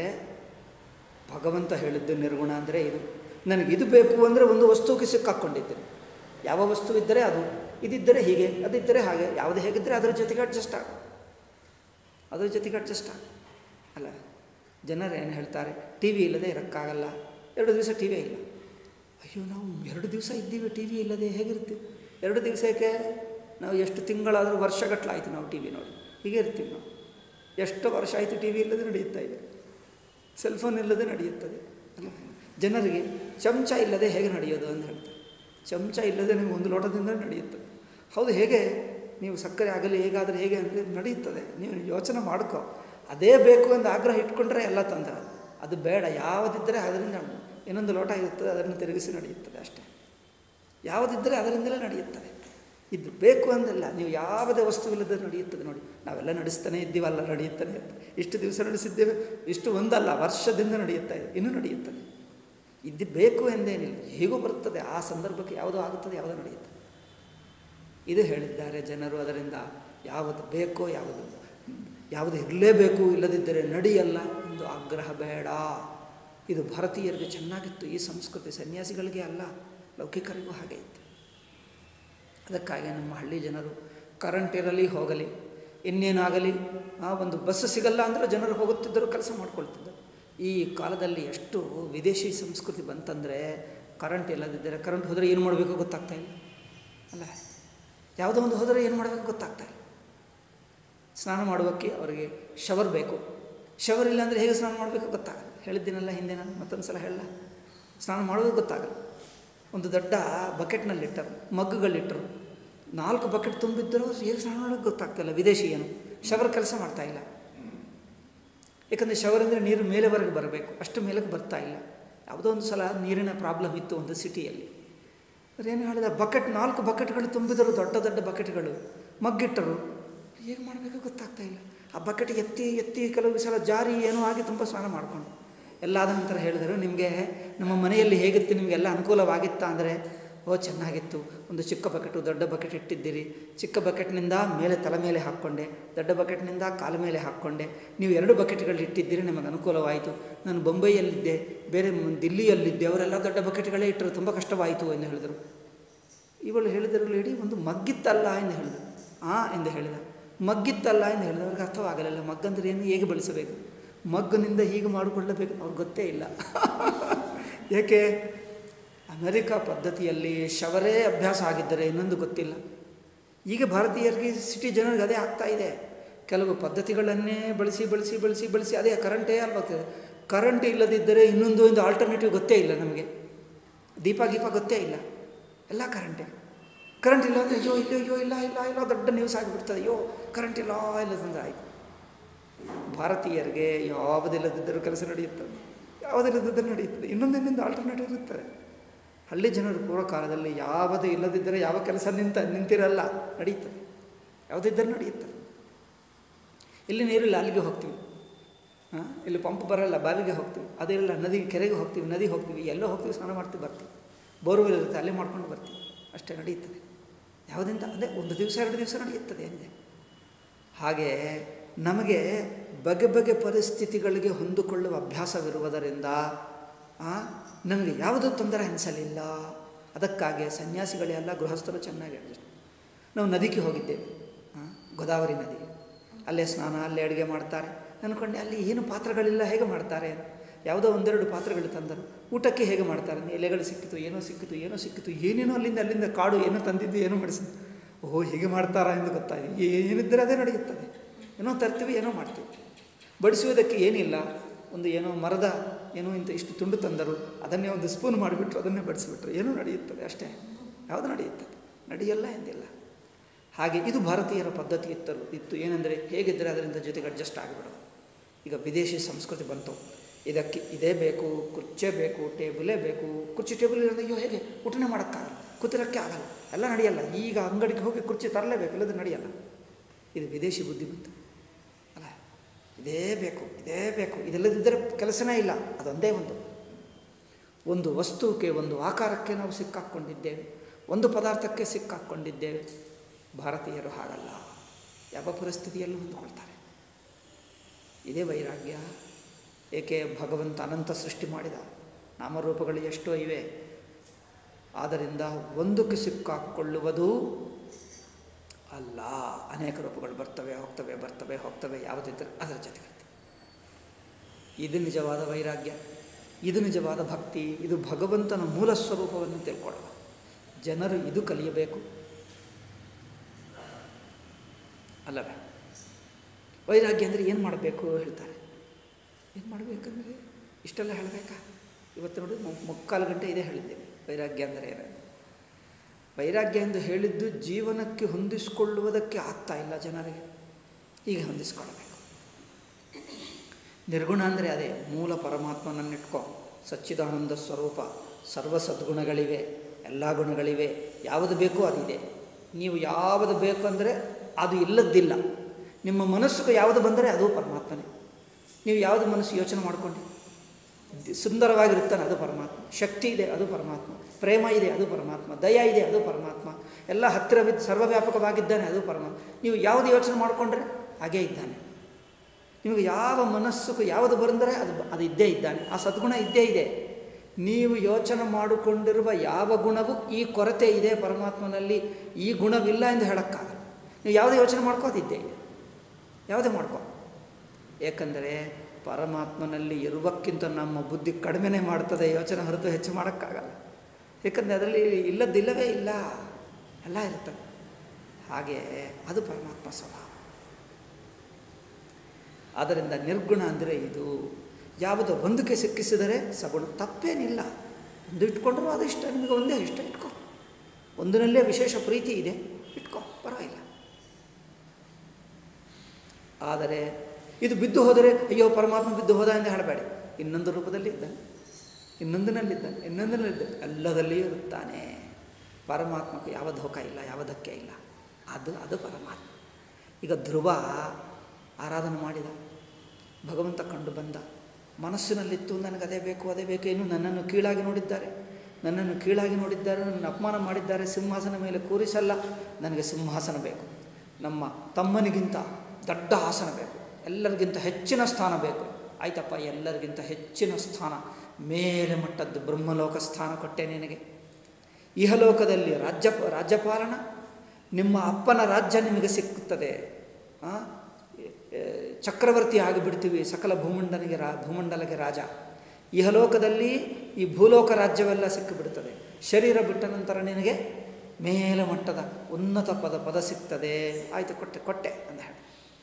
ಭಗವಂತ ಹೇಳಿದ್ದು ನಿರ್ಗುಣ ಅಂದರೆ ಇದು ನನಗೆ ಇದು ಬೇಕು ಅಂದರೆ ಒಂದು ವಸ್ತುವಿಗೆ ಸಿಕ್ಕಾಕ್ಕೊಂಡಿದ್ದೇನೆ ಯಾವ ವಸ್ತು ಇದ್ದರೆ ಅದು ಇದಿದ್ದರೆ ಹೀಗೆ ಅದಿದ್ದರೆ ಹಾಗೆ ಯಾವುದು ಹೇಗಿದ್ದರೆ ಅದರ ಜೊತೆಗೆ ಅಡ್ಜಸ್ಟ್ ಆಗ ಅದರ ಜೊತೆಗೆ ಅಡ್ಜಸ್ಟ್ ಆಗ ಅಲ್ಲ ಜನರು ಏನು ಹೇಳ್ತಾರೆ ಟಿ ವಿ ಇಲ್ಲದೆ ಇರೋಕ್ಕಾಗಲ್ಲ ಎರಡು ದಿವಸ ಟಿ ವಿ ಇಲ್ಲ ಅಯ್ಯೋ ನಾವು ಎರಡು ದಿವಸ ಇದ್ದೀವಿ ಟಿ ವಿ ಇಲ್ಲದೆ ಹೇಗಿರ್ತೀವಿ ಎರಡು ದಿವಸಕ್ಕೆ ನಾವು ಎಷ್ಟು ತಿಂಗಳಾದರೂ ವರ್ಷಗಟ್ಟಲಾಯಿತು ನಾವು ಟಿ ವಿ ನೋಡಿ ಹೀಗೆ ಇರ್ತೀವಿ ನಾವು ಎಷ್ಟು ವರ್ಷ ಆಯಿತು ಟಿ ವಿ ಇಲ್ಲದೆ ನಡೆಯುತ್ತಾ ಇದೆ ಸೆಲ್ ಫೋನ್ ಇಲ್ಲದೆ ನಡೆಯುತ್ತದೆ ಅಲ್ಲ ಜನರಿಗೆ ಚಮಚ ಇಲ್ಲದೆ ಹೇಗೆ ನಡೆಯೋದು ಅಂತ ಹೇಳ್ತಾರೆ ಚಮಚ ಇಲ್ಲದೆ ನಿಮಗೆ ಒಂದು ಲೋಟದಿಂದ ನಡೆಯುತ್ತದೆ ಹೌದು ಹೇಗೆ ನೀವು ಸಕ್ಕರೆ ಆಗಲಿ ಹೇಗಾದರೆ ಹೇಗೆ ಅಂದರೆ ನಡೆಯುತ್ತದೆ ನೀವು ಯೋಚನೆ ಮಾಡ್ಕೋ ಅದೇ ಬೇಕು ಅಂತ ಆಗ್ರಹ ಇಟ್ಕೊಂಡ್ರೆ ಎಲ್ಲ ತೊಂದರೆ ಅದು ಬೇಡ ಯಾವುದಿದ್ದರೆ ಅದರಿಂದ ಇನ್ನೊಂದು ಲೋಟ ಇರುತ್ತದೆ ಅದನ್ನು ತಿರುಗಿಸಿ ನಡೆಯುತ್ತದೆ ಅಷ್ಟೇ ಯಾವುದಿದ್ದರೆ ಅದರಿಂದಲೇ ನಡೆಯುತ್ತದೆ ಇದು ಬೇಕು ಅಂದಲ್ಲ ನೀವು ಯಾವುದೇ ವಸ್ತುವಿಲ್ಲದೆ ನಡೆಯುತ್ತದೆ ನೋಡಿ ನಾವೆಲ್ಲ ನಡೆಸ್ತಾನೆ ಇದ್ದೀವಲ್ಲ ನಡೆಯುತ್ತಾನೆ ಇರ್ತದೆ ಇಷ್ಟು ದಿವಸ ನಡೆಸಿದ್ದೇವೆ ಇಷ್ಟು ಒಂದಲ್ಲ ವರ್ಷದಿಂದ ನಡೆಯುತ್ತಾ ಇದೆ ಇನ್ನೂ ನಡೆಯುತ್ತದೆ ಇದು ಬೇಕು ಎಂದೇನಿಲ್ಲ ಹೇಗೂ ಬರುತ್ತದೆ ಆ ಸಂದರ್ಭಕ್ಕೆ ಯಾವುದೋ ಆಗುತ್ತದೆ ಯಾವುದೋ ನಡೆಯುತ್ತದೆ ಇದು ಹೇಳಿದ್ದಾರೆ ಜನರು ಅದರಿಂದ ಯಾವುದು ಬೇಕೋ ಯಾವುದು ಯಾವುದು ಇರಲೇಬೇಕು ಇಲ್ಲದಿದ್ದರೆ ನಡೆಯಲ್ಲ ಎಂದು ಆಗ್ರಹ ಬೇಡ ಇದು ಭಾರತೀಯರಿಗೆ ಚೆನ್ನಾಗಿತ್ತು ಈ ಸಂಸ್ಕೃತಿ ಸನ್ಯಾಸಿಗಳಿಗೆ ಅಲ್ಲ ಲೌಕಿಕರಿಗೂ ಹಾಗೆ ಇತ್ತು ಅದಕ್ಕಾಗಿ ನಮ್ಮ ಹಳ್ಳಿ ಜನರು ಕರೆಂಟ್ ಇರಲಿ ಹೋಗಲಿ ಇನ್ನೇನಾಗಲಿ ಆ ಒಂದು ಬಸ್ ಸಿಗಲ್ಲ ಅಂದರೆ ಜನರು ಹೋಗುತ್ತಿದ್ದರು ಕೆಲಸ ಮಾಡ್ಕೊಳ್ತಿದ್ದರು ಈ ಕಾಲದಲ್ಲಿ ಎಷ್ಟು ವಿದೇಶಿ ಸಂಸ್ಕೃತಿ ಬಂತಂದರೆ ಕರೆಂಟ್ ಇಲ್ಲದಿದ್ದರೆ ಕರೆಂಟ್ ಹೋದರೆ ಏನು ಮಾಡಬೇಕು ಗೊತ್ತಾಗ್ತಾ ಇಲ್ಲ ಅಲ್ಲ ಯಾವುದೋ ಒಂದು ಹೋದರೆ ಏನು ಮಾಡಬೇಕು ಗೊತ್ತಾಗ್ತಾ ಇಲ್ಲ ಸ್ನಾನ ಮಾಡೋಕ್ಕೆ ಅವರಿಗೆ ಶವರ್ ಬೇಕು ಶವರ್ ಇಲ್ಲ ಅಂದರೆ ಹೇಗೆ ಸ್ನಾನ ಮಾಡಬೇಕು ಗೊತ್ತಾಗಲ್ಲ ಹೇಳಿದ್ದೀನಲ್ಲ ಹಿಂದೆ ನಾನು ಮತ್ತೊಂದು ಸಲ ಹೇಳಲ್ಲ ಸ್ನಾನ ಮಾಡೋದು ಗೊತ್ತಾಗಲ್ಲ ಒಂದು ದೊಡ್ಡ ಬಕೆಟ್ನಲ್ಲಿಟ್ಟರು ಮಗ್ಗುಗಳಿಟ್ಟರು ನಾಲ್ಕು ಬಕೆಟ್ ತುಂಬಿದ್ದರೂ ಹೇಗೆ ಸ್ನಾನ ಮಾಡೋಕ್ಕೆ ಗೊತ್ತಾಗ್ತಾಯಿಲ್ಲ ವಿದೇಶಿ ಏನು ಶವರ್ ಕೆಲಸ ಮಾಡ್ತಾ ಇಲ್ಲ ಯಾಕಂದರೆ ಶವರ್ ಅಂದರೆ ನೀರು ಮೇಲೆವರೆಗೆ ಬರಬೇಕು ಅಷ್ಟು ಮೇಲಕ್ಕೆ ಬರ್ತಾ ಇಲ್ಲ ಯಾವುದೋ ಒಂದು ಸಲ ನೀರಿನ ಪ್ರಾಬ್ಲಮ್ ಇತ್ತು ಒಂದು ಸಿಟಿಯಲ್ಲಿ ಅದೇನು ಹೇಳಿದ ಬಕೆಟ್ ನಾಲ್ಕು ಬಕೆಟ್ಗಳು ತುಂಬಿದರು ದೊಡ್ಡ ದೊಡ್ಡ ಬಕೆಟ್ಗಳು ಮಗ್ಗಿಟ್ಟರು ಹೇಗೆ ಮಾಡಬೇಕು ಗೊತ್ತಾಗ್ತಾ ಇಲ್ಲ ಆ ಬಕೆಟ್ ಎತ್ತಿ ಎತ್ತಿ ಕೆಲವು ಸಲ ಜಾರಿ ಏನೋ ಆಗಿ ತುಂಬ ಸ್ನಾನ ಮಾಡಿಕೊಂಡು ಎಲ್ಲ ಆದ ನಂತರ ಹೇಳಿದರು ನಿಮಗೆ ನಮ್ಮ ಮನೆಯಲ್ಲಿ ಹೇಗಿತ್ತು ನಿಮಗೆಲ್ಲ ಅನುಕೂಲವಾಗಿತ್ತಾ ಅಂದರೆ ಓ ಚೆನ್ನಾಗಿತ್ತು ಒಂದು ಚಿಕ್ಕ ಬಕೆಟು ದೊಡ್ಡ ಬಕೆಟ್ ಇಟ್ಟಿದ್ದೀರಿ ಚಿಕ್ಕ ಬಕೆಟ್ನಿಂದ ಮೇಲೆ ತಲೆ ಮೇಲೆ ಹಾಕ್ಕೊಂಡೆ ದೊಡ್ಡ ಬಕೆಟ್ನಿಂದ ಕಾಲ ಮೇಲೆ ಹಾಕ್ಕೊಂಡೆ ನೀವು ಎರಡು ಬಕೆಟ್ಗಳು ಇಟ್ಟಿದ್ದೀರಿ ನಿಮಗೆ ಅನುಕೂಲವಾಯಿತು ನಾನು ಬೊಂಬೈಯಲ್ಲಿದ್ದೆ ಬೇರೆ ಮ್- ದಿಲ್ಲಿಯಲ್ಲಿದ್ದೆ ಅವರೆಲ್ಲ ದೊಡ್ಡ ಬಕೆಟ್ಗಳೇ ಇಟ್ಟರು ತುಂಬ ಕಷ್ಟವಾಯಿತು ಎಂದು ಹೇಳಿದರು ಇವಳು ಹೇಳಿದರು ಲೇಡಿ ಒಂದು ಮಗ್ಗಿತ್ತಲ್ಲ ಎಂದು ಹೇಳಿದರು ಆ ಎಂದು ಹೇಳಿದ ಮಗ್ಗಿತ್ತಲ್ಲ ಎಂದು ಹೇಳಿದ ಅವ್ರಿಗೆ ಅರ್ಥವಾಗಲಿಲ್ಲ ಮಗ್ಗಂದ್ರೆ ಏನು ಹೇಗೆ ಬಳಸಬೇಕು ಮಗ್ಗನಿಂದ ಹೀಗೆ ಮಾಡಿಕೊಳ್ಳಬೇಕು ಅವ್ರಿಗೆ ಗೊತ್ತೇ ಇಲ್ಲ ಏಕೆ ಅಮೆರಿಕ ಪದ್ಧತಿಯಲ್ಲಿ ಶವರೇ ಅಭ್ಯಾಸ ಆಗಿದ್ದರೆ ಇನ್ನೊಂದು ಗೊತ್ತಿಲ್ಲ ಈಗ ಭಾರತೀಯರಿಗೆ ಸಿಟಿ ಜನರಿಗೆ ಅದೇ ಆಗ್ತಾ ಇದೆ ಕೆಲವು ಪದ್ಧತಿಗಳನ್ನೇ ಬಳಸಿ ಬಳಸಿ ಬಳಸಿ ಬಳಸಿ ಅದೇ ಕರೆಂಟೇ ಅಲ್ವಾಗ್ತದೆ ಕರೆಂಟ್ ಇಲ್ಲದಿದ್ದರೆ ಇನ್ನೊಂದು ಒಂದು ಆಲ್ಟರ್ನೇಟಿವ್ ಗೊತ್ತೇ ಇಲ್ಲ ನಮಗೆ ದೀಪ ಗೀಪ ಗೊತ್ತೇ ಇಲ್ಲ ಎಲ್ಲ ಕರೆಂಟೇ ಕರೆಂಟ್ ಇಲ್ಲ ಅಂದರೆ ಅಯ್ಯೋ ಇಲ್ಲ ಅಯ್ಯೋ ಇಲ್ಲ ಇಲ್ಲ ಇಲ್ಲ ದೊಡ್ಡ ನ್ಯೂಸ್ ಆಗಿಬಿಡ್ತದೆ ಅಯ್ಯೋ ಕರೆಂಟ್ ಇಲ್ಲ ಇಲ್ಲ ತಂದರೆ ಆಯಿತು ಭಾರತೀಯರಿಗೆ ಯಾವುದಿಲ್ಲದಿದ್ದರೂ ಕೆಲಸ ನಡೆಯುತ್ತದೆ ಯಾವುದಿಲ್ಲದಿದ್ದರೂ ನಡೆಯುತ್ತದೆ ಇನ್ನೊಂದಿನಿಂದ ಆಲ್ಟರ್ನೇಟಿವ್ ಇರುತ್ತದೆ ಹಳ್ಳಿ ಜನರು ಪೂರ್ವಕಾಲದಲ್ಲಿ ಯಾವುದೇ ಇಲ್ಲದಿದ್ದರೆ ಯಾವ ಕೆಲಸ ನಿಂತ ನಿಂತಿರಲ್ಲ ನಡೆಯುತ್ತದೆ ಯಾವುದಿದ್ದರೂ ನಡೆಯುತ್ತದೆ ಇಲ್ಲಿ ನೀರಿಲ್ಲ ಅಲ್ಲಿಗೆ ಹೋಗ್ತೀವಿ ಹಾಂ ಇಲ್ಲಿ ಪಂಪ್ ಬರಲ್ಲ ಬಾವಿಗೆ ಹೋಗ್ತೀವಿ ಅದಿರಲ್ಲ ನದಿಗೆ ಕೆರೆಗೆ ಹೋಗ್ತೀವಿ ನದಿಗೆ ಹೋಗ್ತೀವಿ ಎಲ್ಲೋ ಹೋಗ್ತೀವಿ ಸ್ನಾನ ಮಾಡ್ತೀವಿ ಬರ್ತೀವಿ ಬೋರ್ವೆಲ್ ಇರುತ್ತೆ ಅಲ್ಲೇ ಮಾಡ್ಕೊಂಡು ಬರ್ತೀವಿ ಅಷ್ಟೇ ನಡೆಯುತ್ತದೆ ಯಾವುದಿಂದ ಅದೇ ಒಂದು ದಿವಸ ಎರಡು ದಿವಸ ನಡೆಯುತ್ತದೆ ಏನಿದೆ ಹಾಗೆ ನಮಗೆ ಬಗೆ ಬಗೆ ಪರಿಸ್ಥಿತಿಗಳಿಗೆ ಹೊಂದಿಕೊಳ್ಳುವ ಅಭ್ಯಾಸವಿರುವುದರಿಂದ ಆ, ನಮಗೆ ಯಾವುದೂ ತೊಂದರೆ ಅನಿಸಲಿಲ್ಲ ಅದಕ್ಕಾಗಿ ಸನ್ಯಾಸಿಗಳೆಲ್ಲ ಗೃಹಸ್ಥರು ಚೆನ್ನಾಗಿ ಅಡ್ಜಸ್ಟ್ ನಾವು ನದಿಗೆ ಹೋಗಿದ್ದೇವೆ ಆ, ಗೋದಾವರಿ ನದಿ ಅಲ್ಲೇ ಸ್ನಾನ ಅಲ್ಲೇ ಅಡುಗೆ ಮಾಡ್ತಾರೆ ಅಂದ್ಕೊಂಡೆ ಅಲ್ಲಿ ಏನು ಪಾತ್ರಗಳಿಲ್ಲ ಹೇಗೆ ಮಾಡ್ತಾರೆ ಯಾವುದೋ ಒಂದೆರಡು ಪಾತ್ರೆಗಳು ತಂದರು ಊಟಕ್ಕೆ ಹೇಗೆ ಮಾಡ್ತಾರೆ ಎಲೆಗಳು ಸಿಕ್ಕಿತು ಏನೋ ಸಿಕ್ಕಿತು ಏನೋ ಸಿಕ್ಕಿತು ಏನೇನೋ ಅಲ್ಲಿಂದ ಅಲ್ಲಿಂದ ಕಾಡು ಏನೋ ತಂದಿದ್ದು ಏನೋ ಮಾಡಿಸಿ ಓಹೋ ಹೀಗೆ ಮಾಡ್ತಾರಾ ಎಂದು ಗೊತ್ತಾಯಿತು ಏನಿದ್ದರೆ ಅದೇ ನಡೆಯುತ್ತದೆ ಏನೋ ತರ್ತೀವಿ ಏನೋ ಮಾಡ್ತೀವಿ ಬಡಿಸುವುದಕ್ಕೆ ಏನಿಲ್ಲ ಒಂದು ಏನೋ ಮರದ ಏನೋ ಇಂಥ ಇಷ್ಟು ತುಂಡು ತಂದರು ಅದನ್ನೇ ಒಂದು ಸ್ಪೂನ್ ಮಾಡಿಬಿಟ್ರು ಅದನ್ನೇ ಬಡಿಸಿಬಿಟ್ರು ಏನೋ ನಡೆಯುತ್ತದೆ ಅಷ್ಟೇ ಯಾವುದು ನಡೆಯುತ್ತದೆ ನಡೆಯಲ್ಲ ಎಂದಿಲ್ಲ ಹಾಗೆ ಇದು ಭಾರತೀಯರ ಪದ್ಧತಿ ಇತ್ತು ಇತ್ತು ಏನೆಂದರೆ ಹೇಗಿದ್ದರೆ ಅದರಿಂದ ಜೊತೆಗೆ ಅಡ್ಜಸ್ಟ್ ಆಗಿಬಿಡೋದು ಈಗ ವಿದೇಶಿ ಸಂಸ್ಕೃತಿ ಬಂತು ಇದಕ್ಕೆ ಇದೇ ಬೇಕು ಕುರ್ಚೇ ಬೇಕು ಟೇಬಲೇ ಬೇಕು ಕುರ್ಚಿ ಟೇಬಲ್ ಇರೋದು ಅಯ್ಯೋ ಹೇಗೆ ಊಟನೇ ಮಾಡೋಕ್ಕಾಗಲ್ಲ ಕೂತಿರೋಕ್ಕೆ ಆಗಲ್ಲ ಎಲ್ಲ ನಡೆಯಲ್ಲ ಈಗ ಅಂಗಡಿಗೆ ಹೋಗಿ ಕುರ್ಚಿ ತರಲೇಬೇಕು ಇಲ್ಲದು ನಡೆಯಲ್ಲ ಇದು ವಿದೇಶಿ ಬುದ್ಧಿ ಬಂತು ಅಲ್ಲ ಇದೇ ಬೇಕು ಇದೇ ಬೇಕು ಇದೆಲ್ಲದಿದ್ದರೆ ಕೆಲಸನೇ ಇಲ್ಲ ಅದೊಂದೇ ಒಂದು ಒಂದು ವಸ್ತುಕ್ಕೆ ಒಂದು ಆಕಾರಕ್ಕೆ ನಾವು ಸಿಕ್ಕಾಕ್ಕೊಂಡಿದ್ದೇವೆ ಒಂದು ಪದಾರ್ಥಕ್ಕೆ ಸಿಕ್ಕಾಕ್ಕೊಂಡಿದ್ದೇವೆ ಭಾರತೀಯರು ಹಾಗಲ್ಲ ಯಾವ ಪರಿಸ್ಥಿತಿಯಲ್ಲೂ ಹೊಂದಿಕೊಳ್ತಾರೆ ಇದೇ ವೈರಾಗ್ಯ ಏಕೆ ಭಗವಂತ ಅನಂತ ಸೃಷ್ಟಿ ಮಾಡಿದ ನಾಮರೂಪಗಳು ಎಷ್ಟೋ ಇವೆ ಆದ್ದರಿಂದ ಒಂದಕ್ಕೆ ಸಿಕ್ಕಾಕ್ಕೊಳ್ಳುವುದು ಅಲ್ಲ ಅನೇಕ ರೂಪಗಳು ಬರ್ತವೆ ಹೋಗ್ತವೆ ಬರ್ತವೆ ಹೋಗ್ತವೆ ಯಾವುದಿದ್ದರೆ ಅದರ ಜೊತೆಗೆ ಇದು ನಿಜವಾದ ವೈರಾಗ್ಯ ಇದು ನಿಜವಾದ ಭಕ್ತಿ ಇದು ಭಗವಂತನ ಮೂಲ ಸ್ವರೂಪವನ್ನು ತಿಳ್ಕೊಳ್ಳುವ ಜನರು ಇದು ಕಲಿಯಬೇಕು ಅಲ್ಲವೇ ವೈರಾಗ್ಯ ಅಂದರೆ ಏನು ಮಾಡಬೇಕು ಹೇಳ್ತಾರೆ ಏನು ಮಾಡಬೇಕಂದ್ರೆ ಇಷ್ಟೆಲ್ಲ ಹೇಳಬೇಕಾ ಇವತ್ತು ನೋಡಿ ಮು- ಮುಕ್ಕಾಲು ಗಂಟೆ ಇದೇ ಹೇಳಿದ್ದೇವೆ ವೈರಾಗ್ಯ ಅಂದರೆ ಏನು ವೈರಾಗ್ಯ ಎಂದು ಹೇಳಿದ್ದು ಜೀವನಕ್ಕೆ ಹೊಂದಿಸಿಕೊಳ್ಳುವುದಕ್ಕೆ ಆಗ್ತಾ ಇಲ್ಲ ಜನರಿಗೆ ಹೀಗೆ ಹೊಂದಿಸ್ಕೊಳ್ಬೇಕು ನಿರ್ಗುಣ ಅಂದರೆ ಅದೇ ಮೂಲ ಪರಮಾತ್ಮನನ್ನಿಟ್ಕೋ ಸಚ್ಚಿದಾನಂದ ಸ್ವರೂಪ ಸರ್ವ ಸದ್ಗುಣಗಳಿವೆ ಎಲ್ಲ ಗುಣಗಳಿವೆ ಯಾವುದು ಬೇಕೋ ಅದಿದೆ ನೀವು ಯಾವುದು ಬೇಕು ಅಂದರೆ ಅದು ಇಲ್ಲದ್ದಿಲ್ಲ ನಿಮ್ಮ ಮನಸ್ಸಿಗೆ ಯಾವುದು ಬಂದರೆ ಅದು ಪರಮಾತ್ಮನೇ ನೀವು ಯಾವುದು ಮನಸ್ಸು ಯೋಚನೆ ಮಾಡಿಕೊಂಡು ಸುಂದರವಾಗಿರುತ್ತಾನೆ ಅದು ಪರಮಾತ್ಮ ಶಕ್ತಿ ಇದೆ ಅದು ಪರಮಾತ್ಮ ಪ್ರೇಮ ಇದೆ ಅದು ಪರಮಾತ್ಮ ದಯ ಇದೆ ಅದು ಪರಮಾತ್ಮ ಎಲ್ಲ ಹತ್ತಿರವಿದ್ದು ಸರ್ವವ್ಯಾಪಕವಾಗಿದ್ದಾನೆ ಅದು ಪರಮಾತ್ಮ ನೀವು ಯಾವುದು ಯೋಚನೆ ಮಾಡಿಕೊಂಡ್ರೆ ಹಾಗೇ ಇದ್ದಾನೆ ನಿಮಗೆ ಯಾವ ಮನಸ್ಸು ಯಾವುದು ಬಂದರೆ ಅದು ಅದು ಇದ್ದೇ ಇದ್ದಾನೆ ಆ ಸದ್ಗುಣ ಇದ್ದೇ ಇದೆ ನೀವು ಯೋಚನೆ ಮಾಡಿಕೊಂಡಿರುವ ಯಾವ ಗುಣವೂ ಈ ಕೊರತೆ ಇದೆ ಪರಮಾತ್ಮನಲ್ಲಿ ಈ ಗುಣವಿಲ್ಲ ಎಂದು ಹೇಳೋಕ್ಕಾಗಲ್ಲ ನೀವು ಯಾವುದೇ ಯೋಚನೆ ಮಾಡ್ಕೋ ಅದು ಇದ್ದೇ ಇದೆ ಯಾವುದೇ ಮಾಡ್ಕೋ ಏಕೆಂದರೆ ಪರಮಾತ್ಮನಲ್ಲಿ ಇರುವಕ್ಕಿಂತ ನಮ್ಮ ಬುದ್ಧಿ ಕಡಿಮೆನೇ ಮಾಡ್ತದೆ ಯೋಚನೆ ಹೊರತು ಹೆಚ್ಚು ಮಾಡೋಕ್ಕಾಗಲ್ಲ ಏಕೆಂದರೆ ಅದರಲ್ಲಿ ಇಲ್ಲದಿಲ್ಲವೇ ಇಲ್ಲ ಎಲ್ಲ ಇರ್ತದೆ ಹಾಗೆ ಅದು ಪರಮಾತ್ಮ ಸ್ವಭಾವ ಆದ್ದರಿಂದ ನಿರ್ಗುಣ ಅಂದರೆ ಇದು ಯಾವುದು ಒಂದಕ್ಕೆ ಸಿಕ್ಕಿಸಿದರೆ ಸಗುಣ ತಪ್ಪೇನಿಲ್ಲ ಒಂದು ಇಟ್ಕೊಂಡ್ರೂ ಅದು ಇಷ್ಟ ನಿಮಗೆ ಒಂದೇ ಇಷ್ಟ ಇಟ್ಕೋ ಒಂದರಲ್ಲೇ ವಿಶೇಷ ಪ್ರೀತಿ ಇದೆ ಇಟ್ಕೋ ಪರವಾಗಿಲ್ಲ ಆದರೆ ಇದು ಬಿದ್ದು ಹೋದರೆ ಅಯ್ಯೋ ಪರಮಾತ್ಮ ಬಿದ್ದು ಹೋದ ಎಂದು ಹೇಳಬೇಡಿ ಇನ್ನೊಂದು ರೂಪದಲ್ಲಿ ಇದ್ದಾನೆ ಇನ್ನೊಂದಿನಲ್ಲಿದ್ದಾನೆ ಇನ್ನೊಂದಿನಲ್ಲಿದ್ದಾನೆ ಎಲ್ಲದಲ್ಲಿಯೂ ಇರುತ್ತಾನೆ ಪರಮಾತ್ಮಕ್ಕೆ ಯಾವ ಧೋಕ ಇಲ್ಲ ಯಾವ ಧಕ್ಕೆ ಇಲ್ಲ ಅದು ಅದು ಪರಮಾತ್ಮ ಈಗ ಧ್ರುವ ಆರಾಧನೆ ಮಾಡಿದ ಭಗವಂತ ಕಂಡು ಬಂದ ಮನಸ್ಸಿನಲ್ಲಿತ್ತು ನನಗೆ ಅದೇ ಬೇಕು ಅದೇ ಬೇಕು ಏನು ನನ್ನನ್ನು ಕೀಳಾಗಿ ನೋಡಿದ್ದಾರೆ ನನ್ನನ್ನು ಕೀಳಾಗಿ ನೋಡಿದ್ದಾರೆ ನನ್ನ ಅಪಮಾನ ಮಾಡಿದ್ದಾರೆ ಸಿಂಹಾಸನ ಮೇಲೆ ಕೂರಿಸಲ್ಲ ನನಗೆ ಸಿಂಹಾಸನ ಬೇಕು ನಮ್ಮ ತಮ್ಮನಿಗಿಂತ ದೊಡ್ಡ ಆಸನ ಬೇಕು ಎಲ್ಲರಿಗಿಂತ ಹೆಚ್ಚಿನ ಸ್ಥಾನ ಬೇಕು ಆಯ್ತಪ್ಪ ಎಲ್ಲರಿಗಿಂತ ಹೆಚ್ಚಿನ ಸ್ಥಾನ ಮೇಲೆ ಮಟ್ಟದ್ದು ಬ್ರಹ್ಮಲೋಕ ಸ್ಥಾನ ಕೊಟ್ಟೆ ನಿನಗೆ ಇಹಲೋಕದಲ್ಲಿ ರಾಜ್ಯ ರಾಜ್ಯಪಾಲನ ನಿಮ್ಮ ಅಪ್ಪನ ರಾಜ್ಯ ನಿಮಗೆ ಸಿಕ್ಕುತ್ತದೆ ಆ? ಎ- ಚಕ್ರವರ್ತಿ ಆಗಿಬಿಡ್ತೀವಿ ಸಕಲ ಭೂಮಂಡನಿಗೆ ರಾ ಭೂಮಂಡಲಗೆ ರಾಜ ಇಹಲೋಕದಲ್ಲಿ ಈ ಭೂಲೋಕ ರಾಜ್ಯವೆಲ್ಲ ಸಿಕ್ಕಿಬಿಡ್ತದೆ ಶರೀರ ಬಿಟ್ಟ ನಂತರ ನಿನಗೆ ಮೇಲೆ ಮಟ್ಟದ ಉನ್ನತ ಪದ ಪದ ಸಿಗ್ತದೆ ಆಯಿತು ಕೊಟ್ಟೆ ಕೊಟ್ಟೆ ಅಂತ ಹೇಳಿ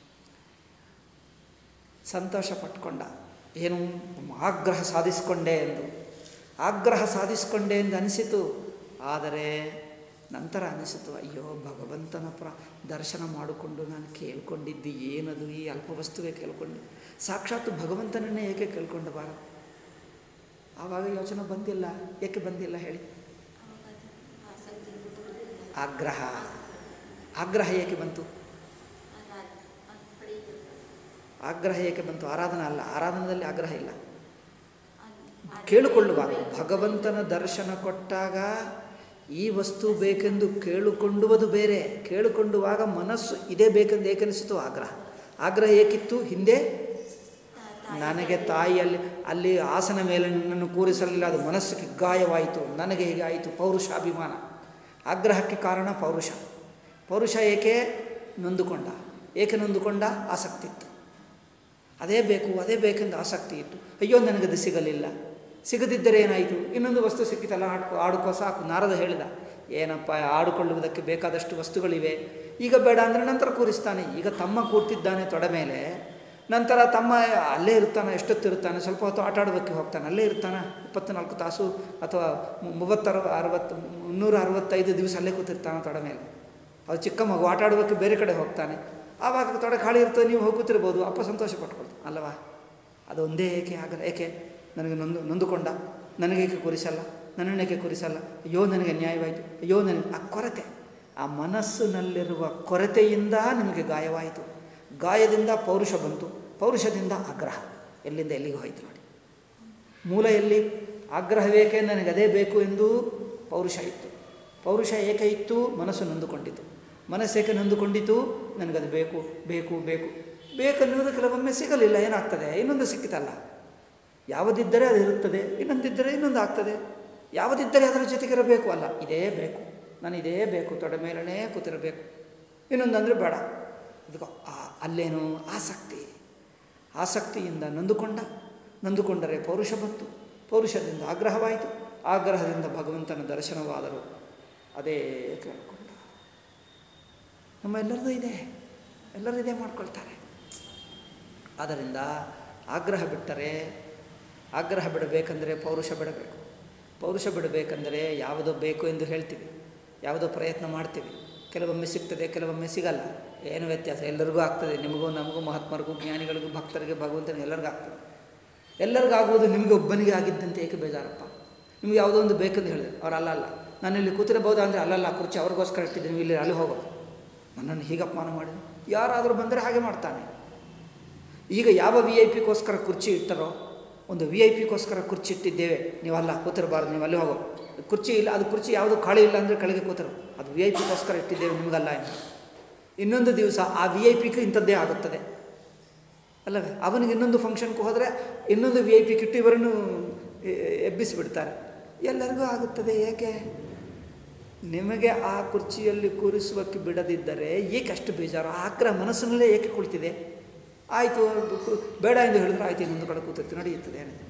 ಸಂತೋಷ ಪಟ್ಕೊಂಡ ಏನು ಆಗ್ರಹ ಸಾಧಿಸಿಕೊಂಡೆ ಎಂದು ಆಗ್ರಹ ಸಾಧಿಸಿಕೊಂಡೆ ಎಂದು ಅನಿಸಿತು ಆದರೆ ನಂತರ ಅನಿಸಿತು ಅಯ್ಯೋ ಭಗವಂತನ ಪ್ರ ದರ್ಶನ ಮಾಡಿಕೊಂಡು ನಾನು ಕೇಳ್ಕೊಂಡಿದ್ದು ಏನದು ಈ ಅಲ್ಪ ವಸ್ತುವೆ ಕೇಳ್ಕೊಂಡು ಸಾಕ್ಷಾತ್ ಭಗವಂತನನ್ನೇ ಏಕೆ ಕೇಳ್ಕೊಂಡು ಬಾರ ಆವಾಗ ಯೋಚನೆ ಬಂದಿಲ್ಲ ಏಕೆ ಬಂದಿಲ್ಲ ಹೇಳಿ ಆಗ್ರಹ ಆಗ್ರಹ ಏಕೆ ಬಂತು ಆಗ್ರಹ ಏಕೆ ಬಂತು ಆರಾಧನಾ ಅಲ್ಲ ಆರಾಧನದಲ್ಲಿ ಆಗ್ರಹ ಇಲ್ಲ ಕೇಳಿಕೊಳ್ಳುವಾಗ ಭಗವಂತನ ದರ್ಶನ ಕೊಟ್ಟಾಗ ಈ ವಸ್ತು ಬೇಕೆಂದು ಕೇಳಿಕೊಂಡುವುದು ಬೇರೆ ಕೇಳಿಕೊಂಡುವಾಗ ಮನಸ್ಸು ಇದೇ ಬೇಕೆಂದು ಏಕೆನಿಸಿತು ಆಗ್ರಹ ಆಗ್ರಹ ಏಕಿತ್ತು ಹಿಂದೆ ನನಗೆ ತಾಯಿಯಲ್ಲಿ ಅಲ್ಲಿ ಆಸನ ಮೇಲೆ ನನ್ನನ್ನು ಕೂರಿಸಲಿಲ್ಲ ಅದು ಮನಸ್ಸಿಗೆ ಗಾಯವಾಯಿತು ನನಗೆ ಹೀಗಾಯಿತು ಪೌರುಷಾಭಿಮಾನ ಆಗ್ರಹಕ್ಕೆ ಕಾರಣ ಪೌರುಷ ಪೌರುಷ ಏಕೆ ನೊಂದುಕೊಂಡ ಏಕೆ ನೊಂದುಕೊಂಡ ಆಸಕ್ತಿ ಇತ್ತು ಅದೇ ಬೇಕು ಅದೇ ಬೇಕೆಂದು ಆಸಕ್ತಿ ಇತ್ತು ಅಯ್ಯೋ ನನಗದು ಸಿಗಲಿಲ್ಲ ಸಿಗದಿದ್ದರೆ ಏನಾಯಿತು ಇನ್ನೊಂದು ವಸ್ತು ಸಿಕ್ಕಿತಲ್ಲ ಆಡ್ಕೊ ಆಡ್ಕೋ ಸಾಕು ನಾರದ ಹೇಳಿದ ಏನಪ್ಪ ಆಡಿಕೊಳ್ಳುವುದಕ್ಕೆ ಬೇಕಾದಷ್ಟು ವಸ್ತುಗಳಿವೆ ಈಗ ಬೇಡ ಅಂದರೆ ನಂತರ ಕೂರಿಸ್ತಾನೆ ಈಗ ತಮ್ಮ ಕೂರ್ತಿದ್ದಾನೆ ತೊಡೆ ಮೇಲೆ ನಂತರ ತಮ್ಮ ಅಲ್ಲೇ ಇರ್ತಾನೆ ಎಷ್ಟೊತ್ತಿರ್ತಾನೆ ಸ್ವಲ್ಪ ಹೊತ್ತು ಆಟ ಆಡೋದಕ್ಕೆ ಹೋಗ್ತಾನೆ ಅಲ್ಲೇ ಇರ್ತಾನೆ ಇಪ್ಪತ್ತ್ನಾಲ್ಕು ತಾಸು ಅಥವಾ ಮೂವತ್ತರ ಅರವತ್ತು ಮುನ್ನೂರ ಅರವತ್ತೈದು ದಿವಸ ಅಲ್ಲೇ ಕೂತಿರ್ತಾನೆ ತೊಡೆ ಮೇಲೆ ಅದು ಚಿಕ್ಕ ಮಗು ಆಟ ಆಡೋದಕ್ಕೆ ಬೇರೆ ಕಡೆ ಹೋಗ್ತಾನೆ ಆವಾಗ ತೊಡೆ ಖಾಲಿ ಇರ್ತದೆ ನೀವು ಹೋಗಿ ಕೂತಿರ್ಬೋದು ಅಪ್ಪ ಸಂತೋಷ ಪಟ್ಕೊಳ್ತು ಅಲ್ಲವಾ ಅದು ಒಂದೇ ಏಕೆ ಆಗಲ್ಲ ಏಕೆ ನನಗೆ ನೊಂದು ನೊಂದುಕೊಂಡ ನನಗೇಕೆ ಕುರಿಸಲ್ಲ ನನ್ನನ್ನೇಕೆ ಕುರಿಸಲ್ಲ ಅಯ್ಯೋ ನನಗೆ ನ್ಯಾಯವಾಯಿತು ಅಯ್ಯೋ ನನಗೆ ಆ ಕೊರತೆ ಆ ಮನಸ್ಸಿನಲ್ಲಿರುವ ಕೊರತೆಯಿಂದ ನಿಮಗೆ ಗಾಯವಾಯಿತು ಗಾಯದಿಂದ ಪೌರುಷ ಬಂತು ಪೌರುಷದಿಂದ ಆಗ್ರಹ ಎಲ್ಲಿಂದ ಎಲ್ಲಿಗೆ ಹೋಯಿತು ನೋಡಿ ಮೂಲ ಎಲ್ಲಿ ಆಗ್ರಹವೇಕೆ ನನಗೆ ಅದೇ ಬೇಕು ಎಂದು ಪೌರುಷ ಇತ್ತು ಪೌರುಷ ಏಕೆ ಇತ್ತು ಮನಸ್ಸು ನೊಂದುಕೊಂಡಿತು ಮನಸ್ಸೇಕೆ ನೊಂದುಕೊಂಡಿತು ನನಗದು ಬೇಕು ಬೇಕು ಬೇಕು ಬೇಕನ್ನುವುದು ಕೆಲವೊಮ್ಮೆ ಸಿಗಲಿಲ್ಲ ಏನಾಗ್ತದೆ ಇನ್ನೊಂದು ಸಿಕ್ಕಿತಲ್ಲ ಯಾವುದಿದ್ದರೆ ಅದು ಇರುತ್ತದೆ ಇನ್ನೊಂದಿದ್ದರೆ ಇನ್ನೊಂದು ಆಗ್ತದೆ ಯಾವುದಿದ್ದರೆ ಅದರ ಜೊತೆಗಿರಬೇಕು ಅಲ್ಲ ಇದೇ ಬೇಕು ನಾನು ಇದೇ ಬೇಕು ತೊಡೆ ಮೇಲೇ ಕೂತಿರಬೇಕು ಇನ್ನೊಂದಂದರೆ ಬೇಡ ಅದಕ್ಕೆ ಅಲ್ಲೇನು ಆಸಕ್ತಿ ಆಸಕ್ತಿಯಿಂದ ನೊಂದುಕೊಂಡ ನೊಂದುಕೊಂಡರೆ ಪೌರುಷ ಬಂತು ಪೌರುಷದಿಂದ ಆಗ್ರಹವಾಯಿತು ಆಗ್ರಹದಿಂದ ಭಗವಂತನ ದರ್ಶನವಾದರು ಅದೇ ಕೇಳಿಕೊಂಡ ನಮ್ಮ ಎಲ್ಲರದು ಇದೆ ಎಲ್ಲರೂ ಇದೇ ಮಾಡ್ಕೊಳ್ತಾರೆ ಆದ್ದರಿಂದ ಆಗ್ರಹ ಬಿಟ್ಟರೆ ಆಗ್ರಹ ಬಿಡಬೇಕಂದರೆ ಪೌರುಷ ಬಿಡಬೇಕು ಪೌರುಷ ಬಿಡಬೇಕಂದರೆ ಯಾವುದೋ ಬೇಕು ಎಂದು ಹೇಳ್ತೀವಿ ಯಾವುದೋ ಪ್ರಯತ್ನ ಮಾಡ್ತೀವಿ ಕೆಲವೊಮ್ಮೆ ಸಿಗ್ತದೆ ಕೆಲವೊಮ್ಮೆ ಸಿಗಲ್ಲ ಏನು ವ್ಯತ್ಯಾಸ ಎಲ್ಲರಿಗೂ ಆಗ್ತದೆ ನಿಮಗೂ ನಮಗೂ ಮಹಾತ್ಮರಿಗೂ ಜ್ಞಾನಿಗಳಿಗೂ ಭಕ್ತರಿಗೆ ಭಗವಂತನಿಗೆ ಎಲ್ಲರಿಗೂ ಆಗ್ತದೆ ಎಲ್ಲರಿಗಾಗುವುದು ನಿಮಗೆ ಒಬ್ಬನಿಗೆ ಆಗಿದ್ದಂತೆ ಏಕೆ ಬೇಜಾರಪ್ಪ ನಿಮ್ಗೆ ಯಾವುದೋ ಒಂದು ಬೇಕಂತ ಹೇಳಿದೆ ಅವ್ರು ಅಲ್ಲ ಅಲ್ಲ ನಾನು ಇಲ್ಲಿ ಕೂತಿರಬಹುದಾ ಅಂದರೆ ಅಲ್ಲಲ್ಲ ಕುರ್ಚಿ ಅವ್ರಿಗೋಸ್ಕರ ಇಟ್ಟಿದ್ದೀನಿ ಇಲ್ಲಿ ಅಲ್ಲಿ ಹೋಗೋದು ನನ್ನನ್ನು ಹೀಗೆ ಅಪಮಾನ ಮಾಡಿದ್ರು ಯಾರಾದರೂ ಬಂದರೆ ಹಾಗೆ ಮಾಡ್ತಾನೆ ಈಗ ಯಾವ ವಿ ಐ ಪಿಗೋಸ್ಕರ ಕುರ್ಚಿ ಇಟ್ಟರೋ ಒಂದು ವಿ ಐ ಪಿಗೋಸ್ಕರ ಕುರ್ಚಿ ಇಟ್ಟಿದ್ದೇವೆ ನೀವಲ್ಲ ಕೂತಿರಬಾರ್ದು ನೀವು ಅಲ್ಲಿ ಹೋಗೋ ಕುರ್ಚಿ ಇಲ್ಲ ಅದು ಕುರ್ಚಿ ಯಾವುದು ಖಾಲಿ ಇಲ್ಲ ಅಂದರೆ ಕೆಳಗೆ ಕೂತರು ಅದು ವಿ ಐ ಪಿಗೋಸ್ಕರ ಇಟ್ಟಿದ್ದೇವೆ ನಿಮಗಲ್ಲ ಎಂದು ಇನ್ನೊಂದು ದಿವಸ ಆ ವಿ ಐ ಪಿಗೆ ಇಂಥದ್ದೇ ಆಗುತ್ತದೆ ಅಲ್ಲವೇ ಅವನಿಗೆ ಇನ್ನೊಂದು ಫಂಕ್ಷನ್ಗೆ ಹೋದರೆ ಇನ್ನೊಂದು ವಿ ಐ ಪಿ ಕಿಟ್ಟು ಇವರನ್ನು ಎಬ್ಬಿಸಿಬಿಡ್ತಾರೆ ಎಲ್ಲರಿಗೂ ಆಗುತ್ತದೆ ಏಕೆ ನಿಮಗೆ ಆ ಕುರ್ಚಿಯಲ್ಲಿ ಕೂರಿಸುವಕ್ಕೆ ಬಿಡದಿದ್ದರೆ ಏಕೆ ಅಷ್ಟು ಬೇಜಾರು ಆಗ್ರಹ ಮನಸ್ಸಿನಲ್ಲೇ ಏಕೆ ಕುಳಿತಿದೆ ಆಯಿತು ಬೇಡ ಎಂದು ಹೇಳಿದ್ರೆ ಆಯಿತು ಇನ್ನೊಂದು ಕಡೆ ಕೂತಿರ್ತೀವಿ ನಡೆಯುತ್ತದೆ ಏನಿದೆ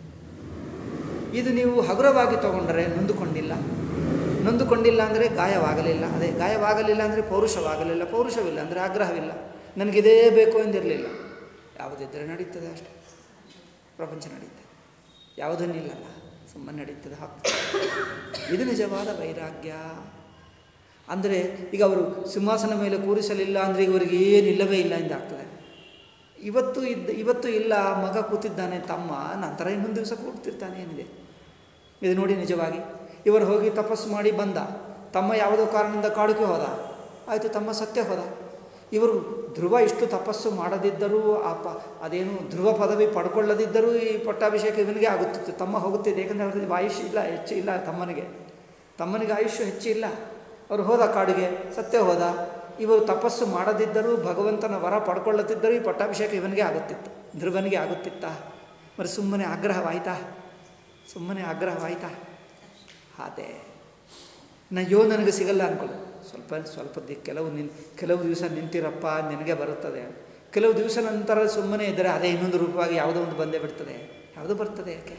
ಇದು ನೀವು ಹಗುರವಾಗಿ ತಗೊಂಡರೆ ನೊಂದುಕೊಂಡಿಲ್ಲ ನೊಂದುಕೊಂಡಿಲ್ಲ ಅಂದರೆ ಗಾಯವಾಗಲಿಲ್ಲ ಅದೇ ಗಾಯವಾಗಲಿಲ್ಲ ಅಂದರೆ ಪೌರುಷವಾಗಲಿಲ್ಲ ಪೌರುಷವಿಲ್ಲ ಅಂದರೆ ಆಗ್ರಹವಿಲ್ಲ ನನಗಿದೇ ಬೇಕು ಎಂದಿರಲಿಲ್ಲ ಯಾವುದಿದ್ದರೆ ನಡೀತದೆ ಅಷ್ಟೇ ಪ್ರಪಂಚ ನಡೀತದೆ ಯಾವುದನ್ನಿಲ್ಲಲ್ಲ ಸುಮ್ಮನೆ ನಡೀತದೆ ಹಾಕ್ತದೆ ಇದು ನಿಜವಾದ ವೈರಾಗ್ಯ ಅಂದರೆ ಈಗ ಅವರು ಸಿಂಹಾಸನ ಮೇಲೆ ಕೂರಿಸಲಿಲ್ಲ ಅಂದರೆ ಇವರಿಗೆ ಏನಿಲ್ಲವೇ ಇಲ್ಲ ಎಂದಾಗ್ತದೆ ಇವತ್ತು ಇದ್ದ ಇವತ್ತು ಇಲ್ಲ ಮಗ ಕೂತಿದ್ದಾನೆ ತಮ್ಮ ನಂತರ ಇನ್ನೊಂದು ದಿವಸ ಕೂಡ್ತಿರ್ತಾನೆ ಏನಿದೆ ಇದು ನೋಡಿ ನಿಜವಾಗಿ ಇವರು ಹೋಗಿ ತಪಸ್ಸು ಮಾಡಿ ಬಂದ ತಮ್ಮ ಯಾವುದೋ ಕಾರಣದಿಂದ ಕಾಡುಗೆ ಹೋದ ಆಯಿತು ತಮ್ಮ ಸತ್ಯ ಹೋದ ಇವರು ಧ್ರುವ ಇಷ್ಟು ತಪಸ್ಸು ಮಾಡದಿದ್ದರೂ ಆ ಪ ಅದೇನು ಧ್ರುವ ಪದವಿ ಪಡ್ಕೊಳ್ಳದಿದ್ದರೂ ಈ ಪಟ್ಟಾಭಿಷೇಕ ಇವನಿಗೆ ಆಗುತ್ತಿತ್ತು ತಮ್ಮ ಹೋಗುತ್ತಿದೆ ಏಕೆಂದರೆ ಅದರಲ್ಲಿ ಆಯುಷ್ಯ ಇಲ್ಲ ಹೆಚ್ಚು ಇಲ್ಲ ತಮ್ಮನಿಗೆ ತಮ್ಮನಿಗೆ ಆಯುಷ್ಯ ಹೆಚ್ಚಿಲ್ಲ ಅವರು ಹೋದ ಕಾಡಿಗೆ ಸತ್ಯ ಹೋದ ಇವರು ತಪಸ್ಸು ಮಾಡದಿದ್ದರೂ ಭಗವಂತನ ವರ ಪಡ್ಕೊಳ್ಳುತ್ತಿದ್ದರೂ ಈ ಪಟ್ಟಾಭಿಷೇಕ ಇವನಿಗೆ ಆಗುತ್ತಿತ್ತು ಧ್ರುವನಿಗೆ ಆಗುತ್ತಿತ್ತಾ మరి ಸುಮ್ಮನೆ ಆಗ್ರಹವಾಯ್ತಾ ಸುಮ್ಮನೆ ಆಗ್ರಹವಾಯ್ತಾ ಅದೇ ನಯ್ಯೋ ನನಗೆ ಸಿಗಲ್ಲ ಅಂದ್ಕೊಳ್ಳಿ ಸ್ವಲ್ಪ ಸ್ವಲ್ಪ ದಿ ಕೆಲವು ನಿನ್ ಕೆಲವು ದಿವಸ ನಿಂತಿರಪ್ಪ ನಿನಗೆ ಬರುತ್ತದೆ ಕೆಲವು ದಿವಸ ನಂತರ ಸುಮ್ಮನೆ ಇದ್ದರೆ ಅದೇ ಇನ್ನೊಂದು ರೂಪವಾಗಿ ಯಾವುದೋ ಒಂದು ಬಂದೇ ಬಿಡ್ತದೆ ಯಾವುದು ಬರ್ತದೆ ಯಾಕೆ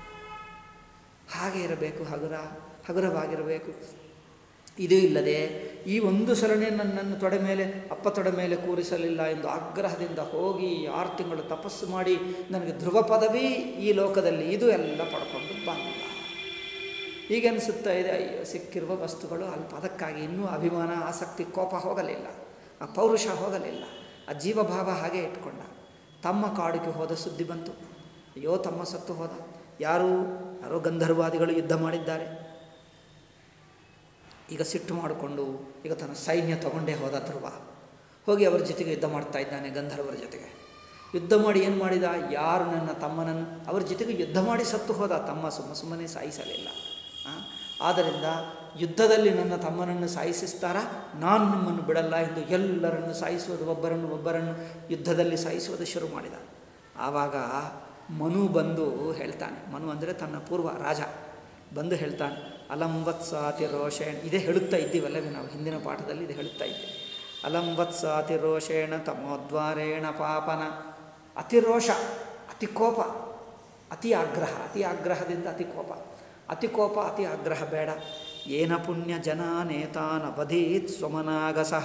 ಹಾಗೆ ಇರಬೇಕು ಹಗುರ ಹಗುರವಾಗಿರಬೇಕು ಇದು ಇಲ್ಲದೆ ಈ ಒಂದು ಸಲನೆ ನನ್ನನ್ನು ತೊಡೆ ಮೇಲೆ ಅಪ್ಪ ತೊಡೆ ಮೇಲೆ ಕೂರಿಸಲಿಲ್ಲ ಎಂದು ಆಗ್ರಹದಿಂದ ಹೋಗಿ ಆರು ತಿಂಗಳು ತಪಸ್ಸು ಮಾಡಿ ನನಗೆ ಧ್ರುವ ಪದವಿ ಈ ಲೋಕದಲ್ಲಿ ಇದು ಎಲ್ಲ ಪಡ್ಕೊಂಡು ಬಂದ ಈಗ ಅನಿಸುತ್ತಾ ಇದೆ ಅಯ್ಯೋ ಸಿಕ್ಕಿರುವ ವಸ್ತುಗಳು ಅಲ್ಪ ಅದಕ್ಕಾಗಿ ಇನ್ನೂ ಅಭಿಮಾನ ಆಸಕ್ತಿ ಕೋಪ ಹೋಗಲಿಲ್ಲ ಆ ಪೌರುಷ ಹೋಗಲಿಲ್ಲ ಆ ಜೀವಭಾವ ಹಾಗೆ ಇಟ್ಕೊಂಡ ತಮ್ಮ ಕಾಡಿಗೆ ಹೋದ ಸುದ್ದಿ ಬಂತು ಅಯ್ಯೋ ತಮ್ಮ ಸತ್ತು ಹೋದ ಯಾರು ಯಾರೋ ಗಂಧರ್ವಾದಿಗಳು ಯುದ್ಧ ಮಾಡಿದ್ದಾರೆ ಈಗ ಸಿಟ್ಟು ಮಾಡಿಕೊಂಡು ಈಗ ತನ್ನ ಸೈನ್ಯ ತಗೊಂಡೇ ಹೋದ ಧ್ರುವ ಹೋಗಿ ಅವರ ಜೊತೆಗೆ ಯುದ್ಧ ಮಾಡ್ತಾ ಇದ್ದಾನೆ ಗಂಧರ್ವರ ಜೊತೆಗೆ ಯುದ್ಧ ಮಾಡಿ ಏನು ಮಾಡಿದ ಯಾರು ನನ್ನ ತಮ್ಮನನ್ನು ಅವರ ಜೊತೆಗೆ ಯುದ್ಧ ಮಾಡಿ ಸತ್ತು ಹೋದ ತಮ್ಮ ಸುಮ್ಮ ಸುಮ್ಮನೆ ಸಾಯಿಸಲಿಲ್ಲ ಆ? ಆದ್ದರಿಂದ ಯುದ್ಧದಲ್ಲಿ ನನ್ನ ತಮ್ಮನನ್ನು ಸಾಯಿಸಿಸ್ತಾರಾ ನಾನು ನಿಮ್ಮನ್ನು ಬಿಡಲ್ಲ ಎಂದು ಎಲ್ಲರನ್ನು ಸಾಯಿಸುವುದು ಒಬ್ಬರನ್ನು ಒಬ್ಬರನ್ನು ಯುದ್ಧದಲ್ಲಿ ಸಾಯಿಸುವುದು ಶುರು ಮಾಡಿದ ಆವಾಗ ಮನು ಬಂದು ಹೇಳ್ತಾನೆ ಮನು ಅಂದರೆ ತನ್ನ ಪೂರ್ವ ರಾಜ ಬಂದು ಹೇಳ್ತಾನೆ ಅಲಂವತ್ಸಾತಿ ರೋಷೇಣ ಇದೇ ಹೇಳುತ್ತಾ ಇದ್ದೀವಲ್ಲವೇ ನಾವು ಹಿಂದಿನ ಪಾಠದಲ್ಲಿ ಇದು ಹೇಳುತ್ತಾ ಇದ್ದೀವಿ ಅಲಂವತ್ಸಾತಿ ರೋಷೇಣ ತಮೋದ್ವಾರೇಣ ಪಾಪನ ಅತಿ ರೋಷ ಅತಿ ಕೋಪ ಅತಿ ಆಗ್ರಹ ಅತಿ ಆಗ್ರಹದಿಂದ ಅತಿ ಕೋಪ ಅತಿ ಕೋಪ ಅತಿ ಆಗ್ರಹ ಬೇಡ ಏನ ಪುಣ್ಯ ಜನ ನೇತಾನ ಬಧೀತ್ ಸ್ವಮನಾಗಸಹ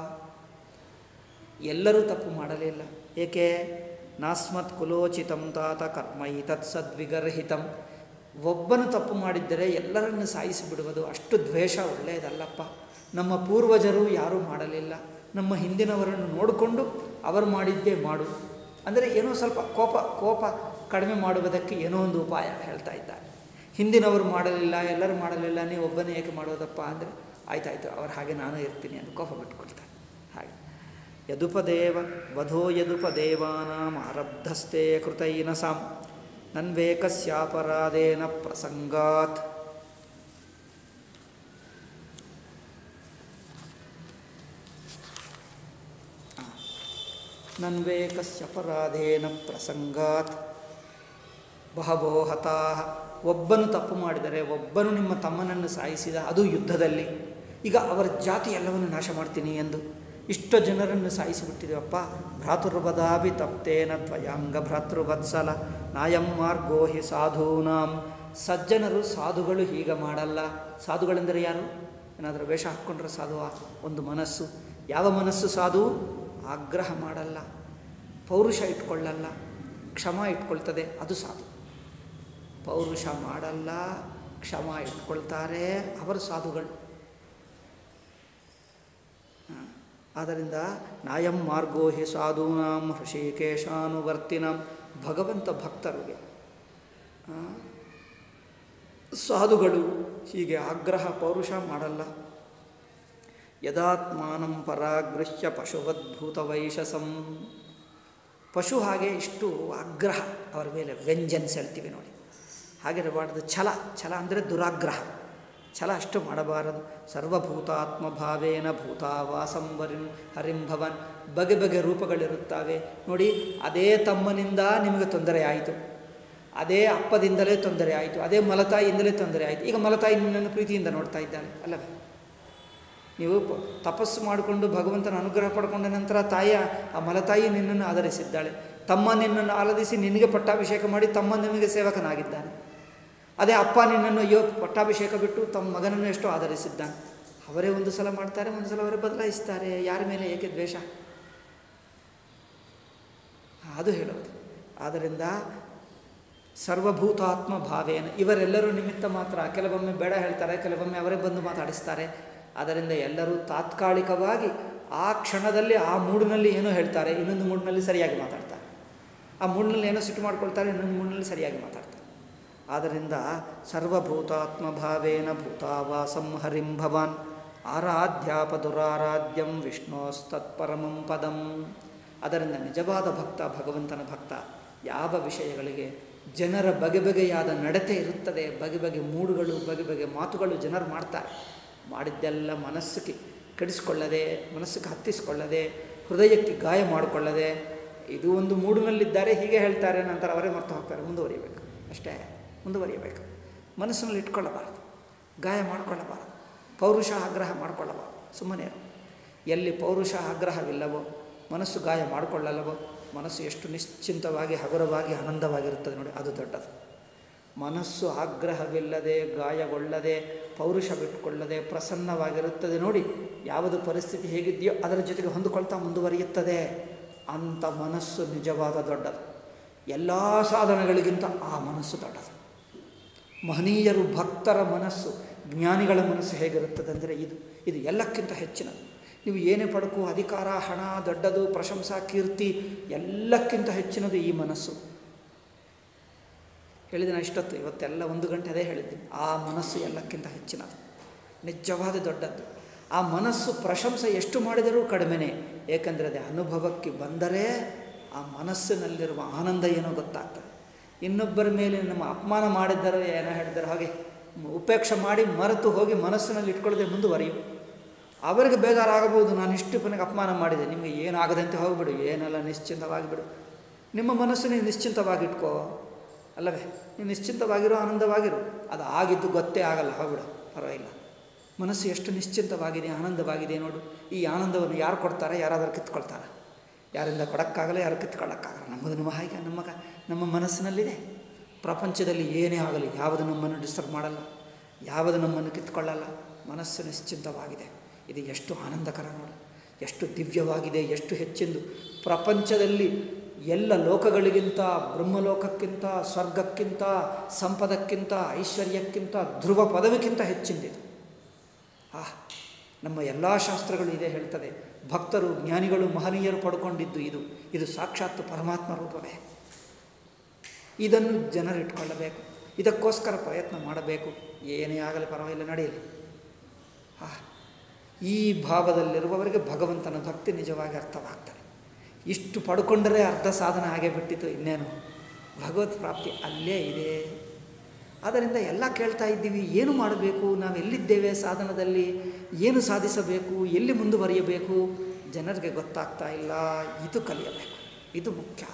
ಎಲ್ಲರೂ ತಪ್ಪು ಮಾಡಲಿಲ್ಲ ಏಕೆ ನಾಸ್ಮತ್ ಕುಲೋಚಿತಂ ತಾತ ಕರ್ಮ ತತ್ ಸದ್ವಿಗರ್ಹಿತಂ ಒಬ್ಬನು ತಪ್ಪು ಮಾಡಿದ್ದರೆ ಎಲ್ಲರನ್ನು ಸಾಯಿಸಿಬಿಡುವುದು ಅಷ್ಟು ದ್ವೇಷ ಒಳ್ಳೆಯದಲ್ಲಪ್ಪ ನಮ್ಮ ಪೂರ್ವಜರು ಯಾರೂ ಮಾಡಲಿಲ್ಲ ನಮ್ಮ ಹಿಂದಿನವರನ್ನು ನೋಡಿಕೊಂಡು ಅವರು ಮಾಡಿದ್ದೇ ಮಾಡು ಅಂದರೆ ಏನೋ ಸ್ವಲ್ಪ ಕೋಪ ಕೋಪ ಕಡಿಮೆ ಮಾಡುವುದಕ್ಕೆ ಏನೋ ಒಂದು ಉಪಾಯ ಹೇಳ್ತಾ ಇದ್ದಾರೆ ಹಿಂದಿನವರು ಮಾಡಲಿಲ್ಲ ಎಲ್ಲರೂ ಮಾಡಲಿಲ್ಲ ನೀವು ಒಬ್ಬನೇ ಏಕೆ ಮಾಡೋದಪ್ಪ ಅಂದರೆ ಆಯ್ತಾಯ್ತು ಅವ್ರು ಹಾಗೆ ನಾನು ಇರ್ತೀನಿ ಅಂತ ಕೋಪ ಬಿಟ್ಕೊಳ್ತಾರೆ ಹಾಗೆ ಯದುಪದೇವ ವಧೋ ಯದುಪದೇವಾನಾಂ ಆರಬ್ಧಸ್ತೆ ಕೃತೈನ ಸಾಂ ನನ್ವೇಕಸ್ಯಾಪರಾಧೇನ ಪ್ರಸಂಗಾತ್ ನನ್ವೇಕಸ್ಯಪರಾಧೇನ ಪ್ರಸಂಗಾತ್ ಬಹವೋ ಹತಾಹ ಒಬ್ಬನು ತಪ್ಪು ಮಾಡಿದರೆ ಒಬ್ಬನು ನಿಮ್ಮ ತಮ್ಮನನ್ನು ಸಾಯಿಸಿದ ಅದು ಯುದ್ಧದಲ್ಲಿ ಈಗ ಅವರ ಜಾತಿ ಎಲ್ಲವನ್ನು ನಾಶ ಮಾಡ್ತೀನಿ ಎಂದು ಇಷ್ಟು ಜನರನ್ನು ಸಾಯಿಸಿಬಿಟ್ಟಿದೆವಪ್ಪ ಭ್ರಾತೃವದಾಭಿ ತಪ್ತೇನ ತ್ವಯಾಂಗ ಭ್ರಾತೃವತ್ಸಲ ನಾಯಂ ಮಾರ್ಗೋ ಹಿ ಸಾಧೂನಾಂ ಸಜ್ಜನರು ಸಾಧುಗಳು ಹೀಗೆ ಮಾಡಲ್ಲ ಸಾಧುಗಳೆಂದರೆ ಯಾರು ಏನಾದರೂ ವೇಷ ಹಾಕ್ಕೊಂಡ್ರೆ ಸಾಧುವ ಒಂದು ಮನಸ್ಸು ಯಾವ ಮನಸ್ಸು ಸಾಧು ಆಗ್ರಹ ಮಾಡಲ್ಲ ಪೌರುಷ ಇಟ್ಕೊಳ್ಳಲ್ಲ ಕ್ಷಮ ಇಟ್ಕೊಳ್ತದೆ ಅದು ಸಾಧು ಪೌರುಷ ಮಾಡಲ್ಲ ಕ್ಷಮ ಇಟ್ಕೊಳ್ತಾರೆ ಅವರು ಸಾಧುಗಳು ಹ. ಆದ್ದರಿಂದ ನಾಯಂ ಮಾರ್ಗೋ ಹಿ ಸಾಧೂನಾಂ ಹೃಷಿಕೇಶಾನುವರ್ತಿನಾಂ ಭಗವಂತ ಭಕ್ತರಿಗೆ ಆ, ಸಾಧುಗಳು ಹೀಗೆ ಆಗ್ರಹ ಪೌರುಷ ಮಾಡಲ್ಲ ಯದಾತ್ಮಾನಂ ಪರಾಗೃಹ್ಯ ಪಶುವದ್ಭೂತವೈಶಸಂ ಪಶು ಹಾಗೆ ಇಷ್ಟು ಆಗ್ರಹ ಅವರ ಮೇಲೆ ವ್ಯಂಜನ್ಸ್ ಹೇಳ್ತೀವಿ ನೋಡಿ ಹಾಗಿರಬಾರ್ದು ಛಲ ಛಲ ಅಂದರೆ ದುರಾಗ್ರಹ ಛಲ ಅಷ್ಟು ಮಾಡಬಾರದು ಸರ್ವಭೂತಾತ್ಮ ಭಾವೇನ ಭೂತಾವಾಸಂ ವರಿಂ ಹರಿಂ ಭವನ್ ಬಗೆ ಬಗೆ ರೂಪಗಳಿರುತ್ತವೆ ನೋಡಿ ಅದೇ ತಮ್ಮನಿಂದ ನಿಮಗೆ ತೊಂದರೆ ಆಯಿತು ಅದೇ ಅಪ್ಪದಿಂದಲೇ ತೊಂದರೆ ಆಯಿತು ಅದೇ ಮಲತಾಯಿಯಿಂದಲೇ ತೊಂದರೆ ಆಯಿತು ಈಗ ಮಲತಾಯಿ ನಿನ್ನನ್ನು ಪ್ರೀತಿಯಿಂದ ನೋಡ್ತಾ ಇದ್ದಾಳೆ ಅಲ್ಲವೇ ನೀವು ಪ- ತಪಸ್ಸು ಮಾಡಿಕೊಂಡು ಭಗವಂತನ ಅನುಗ್ರಹ ಪಡ್ಕೊಂಡ ನಂತರ ತಾಯಿಯ ಆ ಮಲತಾಯಿ ನಿನ್ನನ್ನು ಆಧರಿಸಿದ್ದಾಳೆ ತಮ್ಮ ನಿನ್ನನ್ನು ಆರಾಧಿಸಿ ನಿನಗೆ ಪಟ್ಟಾಭಿಷೇಕ ಮಾಡಿ ತಮ್ಮ ನಿಮಗೆ ಸೇವಕನಾಗಿದ್ದಾನೆ ಅದೇ ಅಪ್ಪ ನಿನ್ನನ್ನು ಅಯ್ಯೋ ಪಟ್ಟಾಭಿಷೇಕ ಬಿಟ್ಟು ತಮ್ಮ ಮಗನನ್ನು ಎಷ್ಟೋ ಆಧರಿಸಿದ್ದಾನೆ ಅವರೇ ಒಂದು ಸಲ ಮಾಡ್ತಾರೆ ಒಂದು ಸಲ ಅವರೇ ಬದಲಾಯಿಸ್ತಾರೆ ಯಾರ ಮೇಲೆ ಏಕೆ ದ್ವೇಷ ಅದು ಹೇಳೋದು ಆದ್ದರಿಂದ ಸರ್ವಭೂತಾತ್ಮ ಭಾವೇನ ಇವರೆಲ್ಲರೂ ನಿಮಿತ್ತ ಮಾತ್ರ ಕೆಲವೊಮ್ಮೆ ಬೇಡ ಹೇಳ್ತಾರೆ ಕೆಲವೊಮ್ಮೆ ಅವರೇ ಬಂದು ಮಾತಾಡಿಸ್ತಾರೆ ಅದರಿಂದ ಎಲ್ಲರೂ ತಾತ್ಕಾಲಿಕವಾಗಿ ಆ ಕ್ಷಣದಲ್ಲಿ ಆ ಮೂಡಿನಲ್ಲಿ ಏನೋ ಹೇಳ್ತಾರೆ ಇನ್ನೊಂದು ಮೂಡಿನಲ್ಲಿ ಸರಿಯಾಗಿ ಮಾತಾಡ್ತಾರೆ ಆ ಮೂಡಿನಲ್ಲಿ ಏನೋ ಸಿಟ್ಟು ಮಾಡ್ಕೊಳ್ತಾರೆ ಇನ್ನೊಂದು ಮೂಡಿನಲ್ಲಿ ಸರಿಯಾಗಿ ಮಾತಾಡ್ತಾರೆ ಆದ್ದರಿಂದ ಸರ್ವಭೂತಾತ್ಮ ಭಾವೇನ ಭೂತಾವಾಸಂ ಹರಿಂ ಭವಾನ್ ಆರಾಧ್ಯಾಪ ದುರಾರಾಧ್ಯಂ ವಿಷ್ಣೋಸ್ತತ್ಪರಮಂ ಪದಂ ಅದರಿಂದ ನಿಜವಾದ ಭಕ್ತ ಭಗವಂತನ ಭಕ್ತ ಯಾವ ವಿಷಯಗಳಿಗೆ ಜನರ ಬಗೆ ಬಗೆಯಾದ ನಡತೆ ಇರುತ್ತದೆ ಬಗೆ ಬಗೆ ಮೂಡುಗಳು ಬಗೆ ಬಗೆ ಮಾತುಗಳು ಜನರು ಮಾಡ್ತಾರೆ ಮಾಡಿದ್ದೆಲ್ಲ ಮನಸ್ಸಿಗೆ ಕೆಡಿಸ್ಕೊಳ್ಳದೆ ಮನಸ್ಸಿಗೆ ಹತ್ತಿಸ್ಕೊಳ್ಳದೆ ಹೃದಯಕ್ಕೆ ಗಾಯ ಮಾಡಿಕೊಳ್ಳದೆ ಇದು ಒಂದು ಮೂಡಿನಲ್ಲಿದ್ದಾರೆ ಹೀಗೆ ಹೇಳ್ತಾರೆ ನಂತರ ಅವರೇ ಮರ್ತು ಹೋಗ್ತಾರೆ ಮುಂದುವರಿಬೇಕು ಅಷ್ಟೇ ಮುಂದುವರಿಯಬೇಕು ಮನಸ್ಸಿನಲ್ಲಿ ಇಟ್ಕೊಳ್ಳಬಾರದು ಗಾಯ ಮಾಡಿಕೊಳ್ಳಬಾರದು ಪೌರುಷ ಆಗ್ರಹ ಮಾಡಿಕೊಳ್ಳಬಾರದು ಸುಮ್ಮನೆ ಇರು. ಎಲ್ಲಿ ಪೌರುಷ ಆಗ್ರಹವಿಲ್ಲವೋ ಮನಸ್ಸು ಗಾಯ ಮಾಡಿಕೊಳ್ಳಲ್ಲವೋ ಮನಸ್ಸು ಎಷ್ಟು ನಿಶ್ಚಿಂತವಾಗಿ ಹಗುರವಾಗಿ ಆನಂದವಾಗಿರುತ್ತದೆ ನೋಡಿ ಅದು ದೊಡ್ಡದು ಮನಸ್ಸು ಆಗ್ರಹವಿಲ್ಲದೆ ಗಾಯಗೊಳ್ಳದೆ ಪೌರುಷ ಬಿಟ್ಟುಕೊಳ್ಳದೆ ಪ್ರಸನ್ನವಾಗಿರುತ್ತದೆ ನೋಡಿ ಯಾವುದು ಪರಿಸ್ಥಿತಿ ಹೇಗಿದೆಯೋ ಅದರ ಜೊತೆಗೆ ಹೊಂದಿಕೊಳ್ತಾ ಮುಂದುವರಿಯುತ್ತದೆ ಅಂಥ ಮನಸ್ಸು ನಿಜವಾದ ದೊಡ್ಡದು ಎಲ್ಲ ಸಾಧನಗಳಿಗಿಂತ ಆ ಮನಸ್ಸು ದೊಡ್ಡದು ಮಹನೀಯರು ಭಕ್ತರ ಮನಸ್ಸು ಜ್ಞಾನಿಗಳ ಮನಸ್ಸು ಹೇಗಿರುತ್ತದೆ ಅಂದರೆ ಇದು ಇದು ಎಲ್ಲಕ್ಕಿಂತ ಹೆಚ್ಚಿನದು ನೀವು ಏನೇ ಪಡ್ಕೋ ಅಧಿಕಾರ ಹಣ ದೊಡ್ಡದು ಪ್ರಶಂಸಾ ಕೀರ್ತಿ ಎಲ್ಲಕ್ಕಿಂತ ಹೆಚ್ಚಿನದು ಈ ಮನಸ್ಸು ಹೇಳಿದ್ದೀನಿ ಇಷ್ಟೊತ್ತು ಇವತ್ತೆಲ್ಲ ಒಂದು ಗಂಟೆ ಅದೇ ಹೇಳಿದ್ದೀನಿ ಆ ಮನಸ್ಸು ಎಲ್ಲಕ್ಕಿಂತ ಹೆಚ್ಚಿನದು ನಿಜವಾದ ದೊಡ್ಡದ್ದು ಆ ಮನಸ್ಸು ಪ್ರಶಂಸೆ ಎಷ್ಟು ಮಾಡಿದರೂ ಕಡಿಮೆನೇ ಏಕೆಂದರೆ ಅದು ಅನುಭವಕ್ಕೆ ಬಂದರೆ ಆ ಮನಸ್ಸಿನಲ್ಲಿರುವ ಆನಂದ ಏನೋ ಗೊತ್ತಾಗ್ತದೆ ಇನ್ನೊಬ್ಬರ ಮೇಲೆ ನಮ್ಮ ಅಪಮಾನ ಮಾಡಿದ್ದಾರೆ ಏನೋ ಹೇಳಿದ್ದಾರೆ ಹಾಗೆ ಉಪೇಕ್ಷೆ ಮಾಡಿ ಮರೆತು ಹೋಗಿ ಮನಸ್ಸಿನಲ್ಲಿ ಇಟ್ಕೊಳ್ಳದೆ ಮುಂದುವರಿಯು ಅವರಿಗೆ ಬೇಜಾರಾಗಬಹುದು ನಾನು ಇಷ್ಟು ಕೊನೆಗೆ ಅಪಮಾನ ಮಾಡಿದೆ ನಿಮಗೆ ಏನಾಗದಂತೆ ಹೋಗಿಬಿಡು ಏನೆಲ್ಲ ನಿಶ್ಚಿಂತವಾಗಿಬಿಡು ನಿಮ್ಮ ಮನಸ್ಸು ನೀವು ನಿಶ್ಚಿಂತವಾಗಿಟ್ಕೋ ಅಲ್ಲವೇ ನೀವು ನಿಶ್ಚಿಂತವಾಗಿರೋ ಆನಂದವಾಗಿರು ಅದು ಆಗಿದ್ದು ಗೊತ್ತೇ ಆಗಲ್ಲ ಹೋಗ್ಬಿಡು ಪರವಾಗಿಲ್ಲ ಮನಸ್ಸು ಎಷ್ಟು ನಿಶ್ಚಿಂತವಾಗಿದೆ ಆನಂದವಾಗಿದೆ ನೋಡು ಈ ಆನಂದವನ್ನು ಯಾರು ಕೊಡ್ತಾರೆ ಯಾರಾದರೂ ಕಿತ್ಕೊಳ್ತಾರೆ ಯಾರಿಂದ ಕೊಡೋಕ್ಕಾಗಲ್ಲ ಯಾರು ಕಿತ್ಕೊಳ್ಳೋಕ್ಕಾಗಲ್ಲ ನಮ್ಮದು ನಮ್ಮ ಹಾಗೆ ನಮ್ಮ ಕ- ನಮ್ಮ ಮನಸ್ಸಿನಲ್ಲಿದೆ ಪ್ರಪಂಚದಲ್ಲಿ ಏನೇ ಆಗಲಿ ಯಾವುದು ನಮ್ಮನ್ನು ಡಿಸ್ಟರ್ಬ್ ಮಾಡಲ್ಲ ಯಾವುದು ನಮ್ಮನ್ನು ಕಿತ್ಕೊಳ್ಳಲ್ಲ ಮನಸ್ಸು ನಿಶ್ಚಿಂತವಾಗಿದೆ ಇದು ಎಷ್ಟು ಆನಂದಕರ ನೋಡು ಎಷ್ಟು ದಿವ್ಯವಾಗಿದೆ ಎಷ್ಟು ಹೆಚ್ಚಿಂದು ಪ್ರಪಂಚದಲ್ಲಿ ಎಲ್ಲ ಲೋಕಗಳಿಗಿಂತ ಬ್ರಹ್ಮಲೋಕಕ್ಕಿಂತ ಸ್ವರ್ಗಕ್ಕಿಂತ ಸಂಪದಕ್ಕಿಂತ ಐಶ್ವರ್ಯಕ್ಕಿಂತ ಧ್ರುವ ಪದವಿಗಿಂತ ಹೆಚ್ಚಿಂದಿದು ಆ ನಮ್ಮ ಎಲ್ಲ ಶಾಸ್ತ್ರಗಳು ಇದೇ ಹೇಳ್ತದೆ ಭಕ್ತರು ಜ್ಞಾನಿಗಳು ಮಹನೀಯರು ಪಡ್ಕೊಂಡಿದ್ದು ಇದು ಇದು ಸಾಕ್ಷಾತ್ ಪರಮಾತ್ಮ ರೂಪವೇ ಇದನ್ನು ಜನರು ಇಟ್ಕೊಳ್ಳಬೇಕು ಇದಕ್ಕೋಸ್ಕರ ಪ್ರಯತ್ನ ಮಾಡಬೇಕು ಏನೇ ಆಗಲಿ ಪರವಾಗಿಲ್ಲ ನಡೆಯಲಿ ಆ ಈ ಭಾವದಲ್ಲಿರುವವರಿಗೆ ಭಗವಂತನ ಭಕ್ತಿ ನಿಜವಾಗಿ ಅರ್ಥವಾಗ್ತದೆ ಇಷ್ಟು ಪಡ್ಕೊಂಡರೆ ಅರ್ಧ ಸಾಧನ ಹಾಗೆ ಬಿಟ್ಟಿತು ಇನ್ನೇನು ಭಗವತ್ ಪ್ರಾಪ್ತಿ ಅಲ್ಲೇ ಇದೆ ಆದ್ದರಿಂದ ಎಲ್ಲ ಕೇಳ್ತಾ ಇದ್ದೀವಿ ಏನು ಮಾಡಬೇಕು ನಾವು ಎಲ್ಲಿದ್ದೇವೆ ಸಾಧನದಲ್ಲಿ ಏನು ಸಾಧಿಸಬೇಕು ಎಲ್ಲಿ ಮುಂದುವರಿಯಬೇಕು ಜನರಿಗೆ ಗೊತ್ತಾಗ್ತಾ ಇಲ್ಲ ಇದು ಕಲಿಯಬೇಕು ಇದು ಮುಖ್ಯ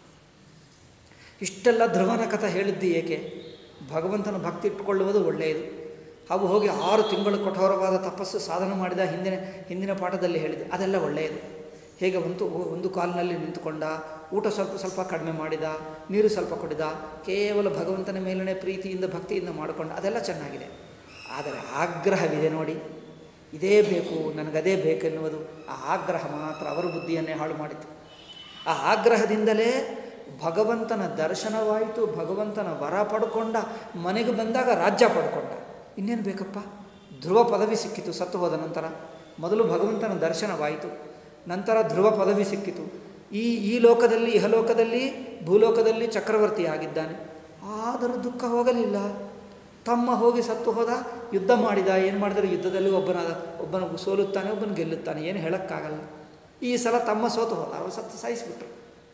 ಇಷ್ಟೆಲ್ಲ ಧ್ರುವನ ಕಥೆ ಹೇಳಿದ್ದು ಏಕೆ ಭಗವಂತನ ಭಕ್ತಿ ಇಟ್ಕೊಳ್ಳುವುದು ಒಳ್ಳೆಯದು ಹಾಗೂ ಹೋಗಿ ಆರು ತಿಂಗಳು ಕಠೋರವಾದ ತಪಸ್ಸು ಸಾಧನೆ ಮಾಡಿದ ಹಿಂದಿನ ಹಿಂದಿನ ಪಾಠದಲ್ಲಿ ಹೇಳಿದೆ ಅದೆಲ್ಲ ಒಳ್ಳೆಯದು ಹೇಗೆ ಒಂದು ಒಂದು ಕಾಲಿನಲ್ಲಿ ನಿಂತುಕೊಂಡ ಊಟ ಸ್ವಲ್ಪ ಸ್ವಲ್ಪ ಕಡಿಮೆ ಮಾಡಿದ ನೀರು ಸ್ವಲ್ಪ ಕುಡಿದ ಕೇವಲ ಭಗವಂತನ ಮೇಲನೆ ಪ್ರೀತಿಯಿಂದ ಭಕ್ತಿಯಿಂದ ಮಾಡಿಕೊಂಡ ಅದೆಲ್ಲ ಚೆನ್ನಾಗಿದೆ ಆದರೆ ಆಗ್ರಹವಿದೆ ನೋಡಿ ಇದೇ ಬೇಕು ನನಗದೇ ಬೇಕೆನ್ನುವುದು ಆ ಆಗ್ರಹ ಮಾತ್ರ ಅವರ ಬುದ್ಧಿಯನ್ನೇ ಹಾಳು ಮಾಡಿತು ಆ ಆಗ್ರಹದಿಂದಲೇ ಭಗವಂತನ ದರ್ಶನವಾಯಿತು ಭಗವಂತನ ವರ ಪಡ್ಕೊಂಡ ಮನೆಗೆ ಬಂದಾಗ ರಾಜ್ಯ ಪಡ್ಕೊಂಡ ಇನ್ನೇನು ಬೇಕಪ್ಪ ಧ್ರುವ ಪದವಿ ಸಿಕ್ಕಿತು ಸತ್ತು ಹೋದ ನಂತರ ಮೊದಲು ಭಗವಂತನ ದರ್ಶನವಾಯಿತು ನಂತರ ಧ್ರುವ ಪದವಿ ಸಿಕ್ಕಿತು ಈ ಈ ಲೋಕದಲ್ಲಿ ಇಹಲೋಕದಲ್ಲಿ ಭೂಲೋಕದಲ್ಲಿ ಚಕ್ರವರ್ತಿ ಆಗಿದ್ದಾನೆ ಆದರೂ ದುಃಖ ಹೋಗಲಿಲ್ಲ ತಮ್ಮ ಹೋಗಿ ಸತ್ತು ಹೋದ ಯುದ್ಧ ಮಾಡಿದ ಏನು ಮಾಡಿದರೆ ಯುದ್ಧದಲ್ಲಿ ಒಬ್ಬನ ಒಬ್ಬನ ಸೋಲುತ್ತಾನೆ ಒಬ್ಬನ ಗೆಲ್ಲುತ್ತಾನೆ ಏನು ಹೇಳೋಕ್ಕಾಗಲ್ಲ ಈ ಸಲ ತಮ್ಮ ಸೋತು ಹೋದ ಅವರು ಸತ್ತು ಸಾಯಿಸಿಬಿಟ್ರು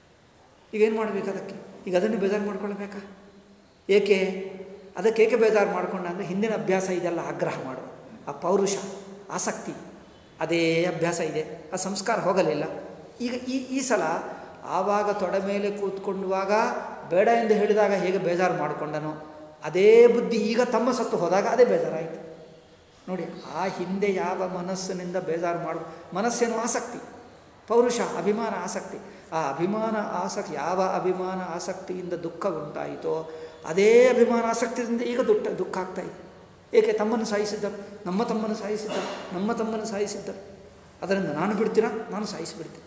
ಈಗ ಏನು ಮಾಡಬೇಕು ಅದಕ್ಕೆ ಈಗ ಅದನ್ನು ಬೇಜಾರು ಮಾಡ್ಕೊಳ್ಬೇಕಾ ಏಕೆ ಅದಕ್ಕೆ ಏಕೆ ಬೇಜಾರು ಮಾಡ್ಕೊಂಡ ಅಂದರೆ ಹಿಂದಿನ ಅಭ್ಯಾಸ ಇದೆಲ್ಲ ಆಗ್ರಹ ಮಾಡು ಆ ಪೌರುಷ ಆಸಕ್ತಿ ಅದೇ ಅಭ್ಯಾಸ ಇದೆ ಆ ಸಂಸ್ಕಾರ ಹೋಗಲಿಲ್ಲ ಈಗ ಈ ಈ ಸಲ ಆವಾಗ ತೊಡೆ ಮೇಲೆ ಕೂತ್ಕೊಂಡುವಾಗ ಬೇಡ ಎಂದು ಹೇಳಿದಾಗ ಹೇಗೆ ಬೇಜಾರು ಮಾಡಿಕೊಂಡನೋ ಅದೇ ಬುದ್ಧಿ ಈಗ ತಮ್ಮ ಸತ್ತು ಹೋದಾಗ ಅದೇ ಬೇಜಾರಾಯಿತು ನೋಡಿ ಆ ಹಿಂದೆ ಯಾವ ಮನಸ್ಸಿನಿಂದ ಬೇಜಾರು ಮಾಡು ಮನಸ್ಸೇನು ಆಸಕ್ತಿ ಪೌರುಷ ಅಭಿಮಾನ ಆಸಕ್ತಿ ಆ ಅಭಿಮಾನ ಆಸಕ್ತಿ ಯಾವ ಅಭಿಮಾನ ಆಸಕ್ತಿಯಿಂದ ದುಃಖ ಉಂಟಾಯಿತೋ ಅದೇ ಅಭಿಮಾನ ಆಸಕ್ತಿಯಿಂದ ಈಗ ದುಃಖ ದುಃಖ ಆಗ್ತಾ ಇದೆ ಏಕೆ ತಮ್ಮನ್ನು ಸಾಯಿಸಿದ್ದರು ನಮ್ಮ ತಮ್ಮನ್ನು ಸಾಯಿಸಿದ್ದರು ನಮ್ಮ ತಮ್ಮನ್ನು ಸಾಯಿಸಿದ್ದರು ಅದರಿಂದ ನಾನು ಬಿಡ್ತೀನ ನಾನು ಸಾಯಿಸಿಬಿಡ್ತೀನಿ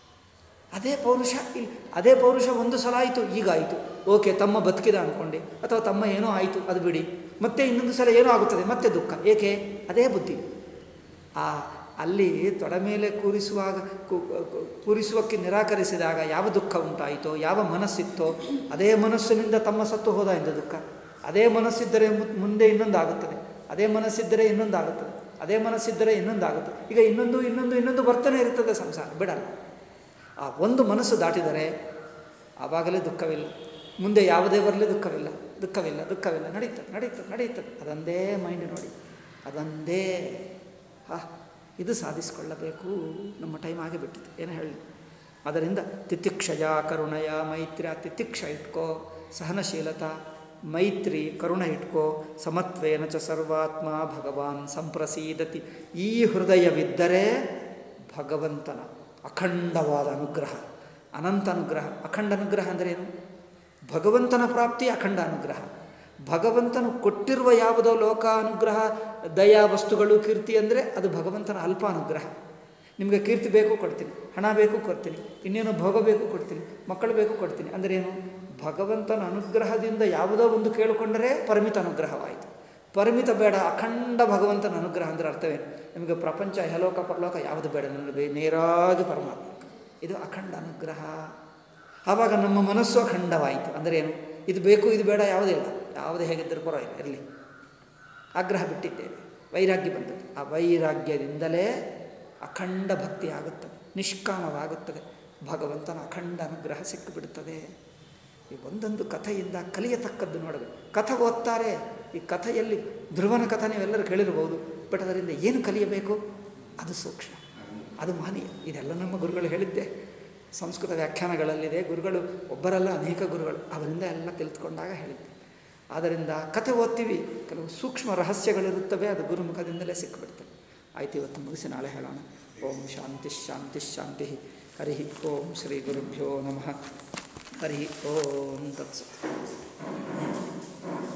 ಅದೇ ಪೌರುಷ ಇಲ್ಲಿ ಅದೇ ಪೌರುಷ ಒಂದು ಸಲ ಆಯಿತು ಈಗ ಆಯಿತು ಓಕೆ ತಮ್ಮ ಬದುಕಿದ ಅಂದ್ಕೊಂಡೆ ಅಥವಾ ತಮ್ಮ ಏನೋ ಆಯಿತು ಅದು ಬಿಡಿ ಮತ್ತೆ ಇನ್ನೊಂದು ಸಲ ಏನೋ ಆಗುತ್ತದೆ ಮತ್ತೆ ದುಃಖ ಏಕೆ ಅದೇ ಬುದ್ಧಿ ಆ ಅಲ್ಲಿ ತೊಡ ಮೇಲೆ ಕೂರಿಸುವಾಗ ಕು- ಕು- ಕೂರಿಸುವಕ್ಕೆ ನಿರಾಕರಿಸಿದಾಗ ಯಾವ ದುಃಖ ಉಂಟಾಯಿತೋ ಯಾವ ಮನಸ್ಸಿತ್ತೋ ಅದೇ ಮನಸ್ಸಿನಿಂದ ತಮ್ಮ ಸತ್ತು ಹೋದ ಎಂದು ದುಃಖ ಅದೇ ಮನಸ್ಸಿದ್ದರೆ ಮು- ಮುಂದೆ ಇನ್ನೊಂದು ಆಗುತ್ತದೆ ಅದೇ ಮನಸ್ಸಿದ್ದರೆ ಇನ್ನೊಂದು ಆಗುತ್ತದೆ ಅದೇ ಮನಸ್ಸಿದ್ದರೆ ಇನ್ನೊಂದು ಆಗುತ್ತದೆ ಈಗ ಇನ್ನೊಂದು ಇನ್ನೊಂದು ಇನ್ನೊಂದು ಬರ್ತನೇ ಇರ್ತದೆ ಸಂಸಾರ ಬಿಡಲ್ಲ ಆ ಒಂದು ಮನಸ್ಸು ದಾಟಿದರೆ ಆವಾಗಲೇ ದುಃಖವಿಲ್ಲ ಮುಂದೆ ಯಾವುದೇ ಬರಲಿ ದುಃಖವಿಲ್ಲ ದುಃಖವಿಲ್ಲ ದುಃಖವಿಲ್ಲ ನಡೀತದೆ ನಡೀತದೆ ನಡೀತದೆ ಅದೊಂದೇ ಮೈಂಡ್ ನೋಡಿ ಅದೊಂದೇ ಹಾ ಇದು ಸಾಧಿಸಿಕೊಳ್ಳಬೇಕು ನಮ್ಮ ಟೈಮ್ ಆಗಿಬಿಟ್ಟಿತ್ತು ಏನು ಹೇಳಿ ಅದರಿಂದ ತಿತಿಕ್ಷಯ ಕರುಣಯ ಮೈತ್ರ್ಯ ತಿತಿಕ್ಷ ಇಟ್ಕೋ ಸಹನಶೀಲತಾ ಮೈತ್ರಿ ಕರುಣ ಇಟ್ಕೋ ಸಮತ್ವೇನ ಚ ಸರ್ವಾತ್ಮ ಭಗವಾನ್ ಸಂಪ್ರಸೀದತಿ ಈ ಹೃದಯವಿದ್ದರೆ ಭಗವಂತನ ಅಖಂಡವಾದ ಅನುಗ್ರಹ ಅನಂತ ಅನುಗ್ರಹ ಅಖಂಡ ಅನುಗ್ರಹ ಅಂದರೆ ಏನು ಭಗವಂತನ ಪ್ರಾಪ್ತಿ ಅಖಂಡ ಅನುಗ್ರಹ ಭಗವಂತನು ಕೊಟ್ಟಿರುವ ಯಾವುದೋ ಲೋಕ ಅನುಗ್ರಹ ದಯಾ ವಸ್ತುಗಳು ಕೀರ್ತಿ ಅಂದರೆ ಅದು ಭಗವಂತನ ಅಲ್ಪ ಅನುಗ್ರಹ ನಿಮಗೆ ಕೀರ್ತಿ ಬೇಕು ಕೊಡ್ತೀನಿ ಹಣ ಬೇಕು ಕೊಡ್ತೀನಿ ಇನ್ನೇನು ಭೋಗ ಬೇಕು ಕೊಡ್ತೀನಿ ಮಕ್ಕಳು ಬೇಕು ಕೊಡ್ತೀನಿ ಅಂದರೆ ಏನು ಭಗವಂತನ ಅನುಗ್ರಹದಿಂದ ಯಾವುದೋ ಒಂದು ಕೇಳಿಕೊಂಡರೆ ಪರಿಮಿತ ಅನುಗ್ರಹವಾಯಿತು ಪರಿಮಿತ ಬೇಡ ಅಖಂಡ ಭಗವಂತನ ಅನುಗ್ರಹ ಅಂದರೆ ಅರ್ಥವೇನು ನಿಮಗೆ ಪ್ರಪಂಚ ಹೆಲೋಕ ಪರಲೋಕ ಯಾವುದು ಬೇಡ ನನಗೆ ಬೇ ನೇರಾಗಿ ಪರಮಾತ್ಮ ಇದು ಅಖಂಡ ಅನುಗ್ರಹ ಆವಾಗ ನಮ್ಮ ಮನಸ್ಸು ಅಖಂಡವಾಯಿತು ಅಂದರೆ ಏನು ಇದು ಬೇಕು ಇದು ಬೇಡ ಯಾವುದಿಲ್ಲ ಯಾವುದೇ ಹೇಗಿದ್ದರೂ ಪರವಾಗಿಲ್ಲ ಇರಲಿ ಆಗ್ರಹ ಬಿಟ್ಟಿದ್ದೇವೆ ವೈರಾಗ್ಯ ಬಂದದ್ದು ಆ ವೈರಾಗ್ಯದಿಂದಲೇ ಅಖಂಡ ಭಕ್ತಿ ಆಗುತ್ತದೆ ನಿಷ್ಕಾಮವಾಗುತ್ತದೆ ಭಗವಂತನ ಅಖಂಡ ಅನುಗ್ರಹ ಸಿಕ್ಕಿಬಿಡುತ್ತದೆ ಈ ಒಂದೊಂದು ಕಥೆಯಿಂದ ಕಲಿಯತಕ್ಕದ್ದು ನೋಡಬೇಕು ಕಥೆ ಓದ್ತಾರೆ ಈ ಕಥೆಯಲ್ಲಿ ಧ್ರುವನ ಕಥೆ ನೀವೆಲ್ಲರೂ ಕೇಳಿರ್ಬೋದು ಬಟ್ ಅದರಿಂದ ಏನು ಕಲಿಯಬೇಕು ಅದು ಸೂಕ್ಷ್ಮ ಅದು ಮಹನೀಯ ಇದೆಲ್ಲ ನಮ್ಮ ಗುರುಗಳು ಹೇಳಿದ್ದೆ ಸಂಸ್ಕೃತ ವ್ಯಾಖ್ಯಾನಗಳಲ್ಲಿದೆ ಗುರುಗಳು ಒಬ್ಬರಲ್ಲ ಅನೇಕ ಗುರುಗಳು ಅವರಿಂದ ಎಲ್ಲ ತಿಳಿದುಕೊಂಡಾಗ ಹೇಳಿದ್ದೆ ಆದ್ದರಿಂದ ಕಥೆ ಓದ್ತೀವಿ ಕೆಲವು ಸೂಕ್ಷ್ಮ ರಹಸ್ಯಗಳಿರುತ್ತವೆ ಅದು ಗುರುಮುಖದಿಂದಲೇ ಸಿಕ್ಕಿಬಿಡ್ತವೆ ಆಯ್ತು ಇವತ್ತು ಮುಗಿಸಿ ನಾಳೆ ಹೇಳೋಣ ಓಂ ಶಾಂತಿ ಶಾಂತಿ ಶಾಂತಿ ಹರಿ ಓಂ ಶ್ರೀ ಗುರುಭ್ಯೋ ನಮಃ ಹರಿ ಓಂ ತತ್ಸ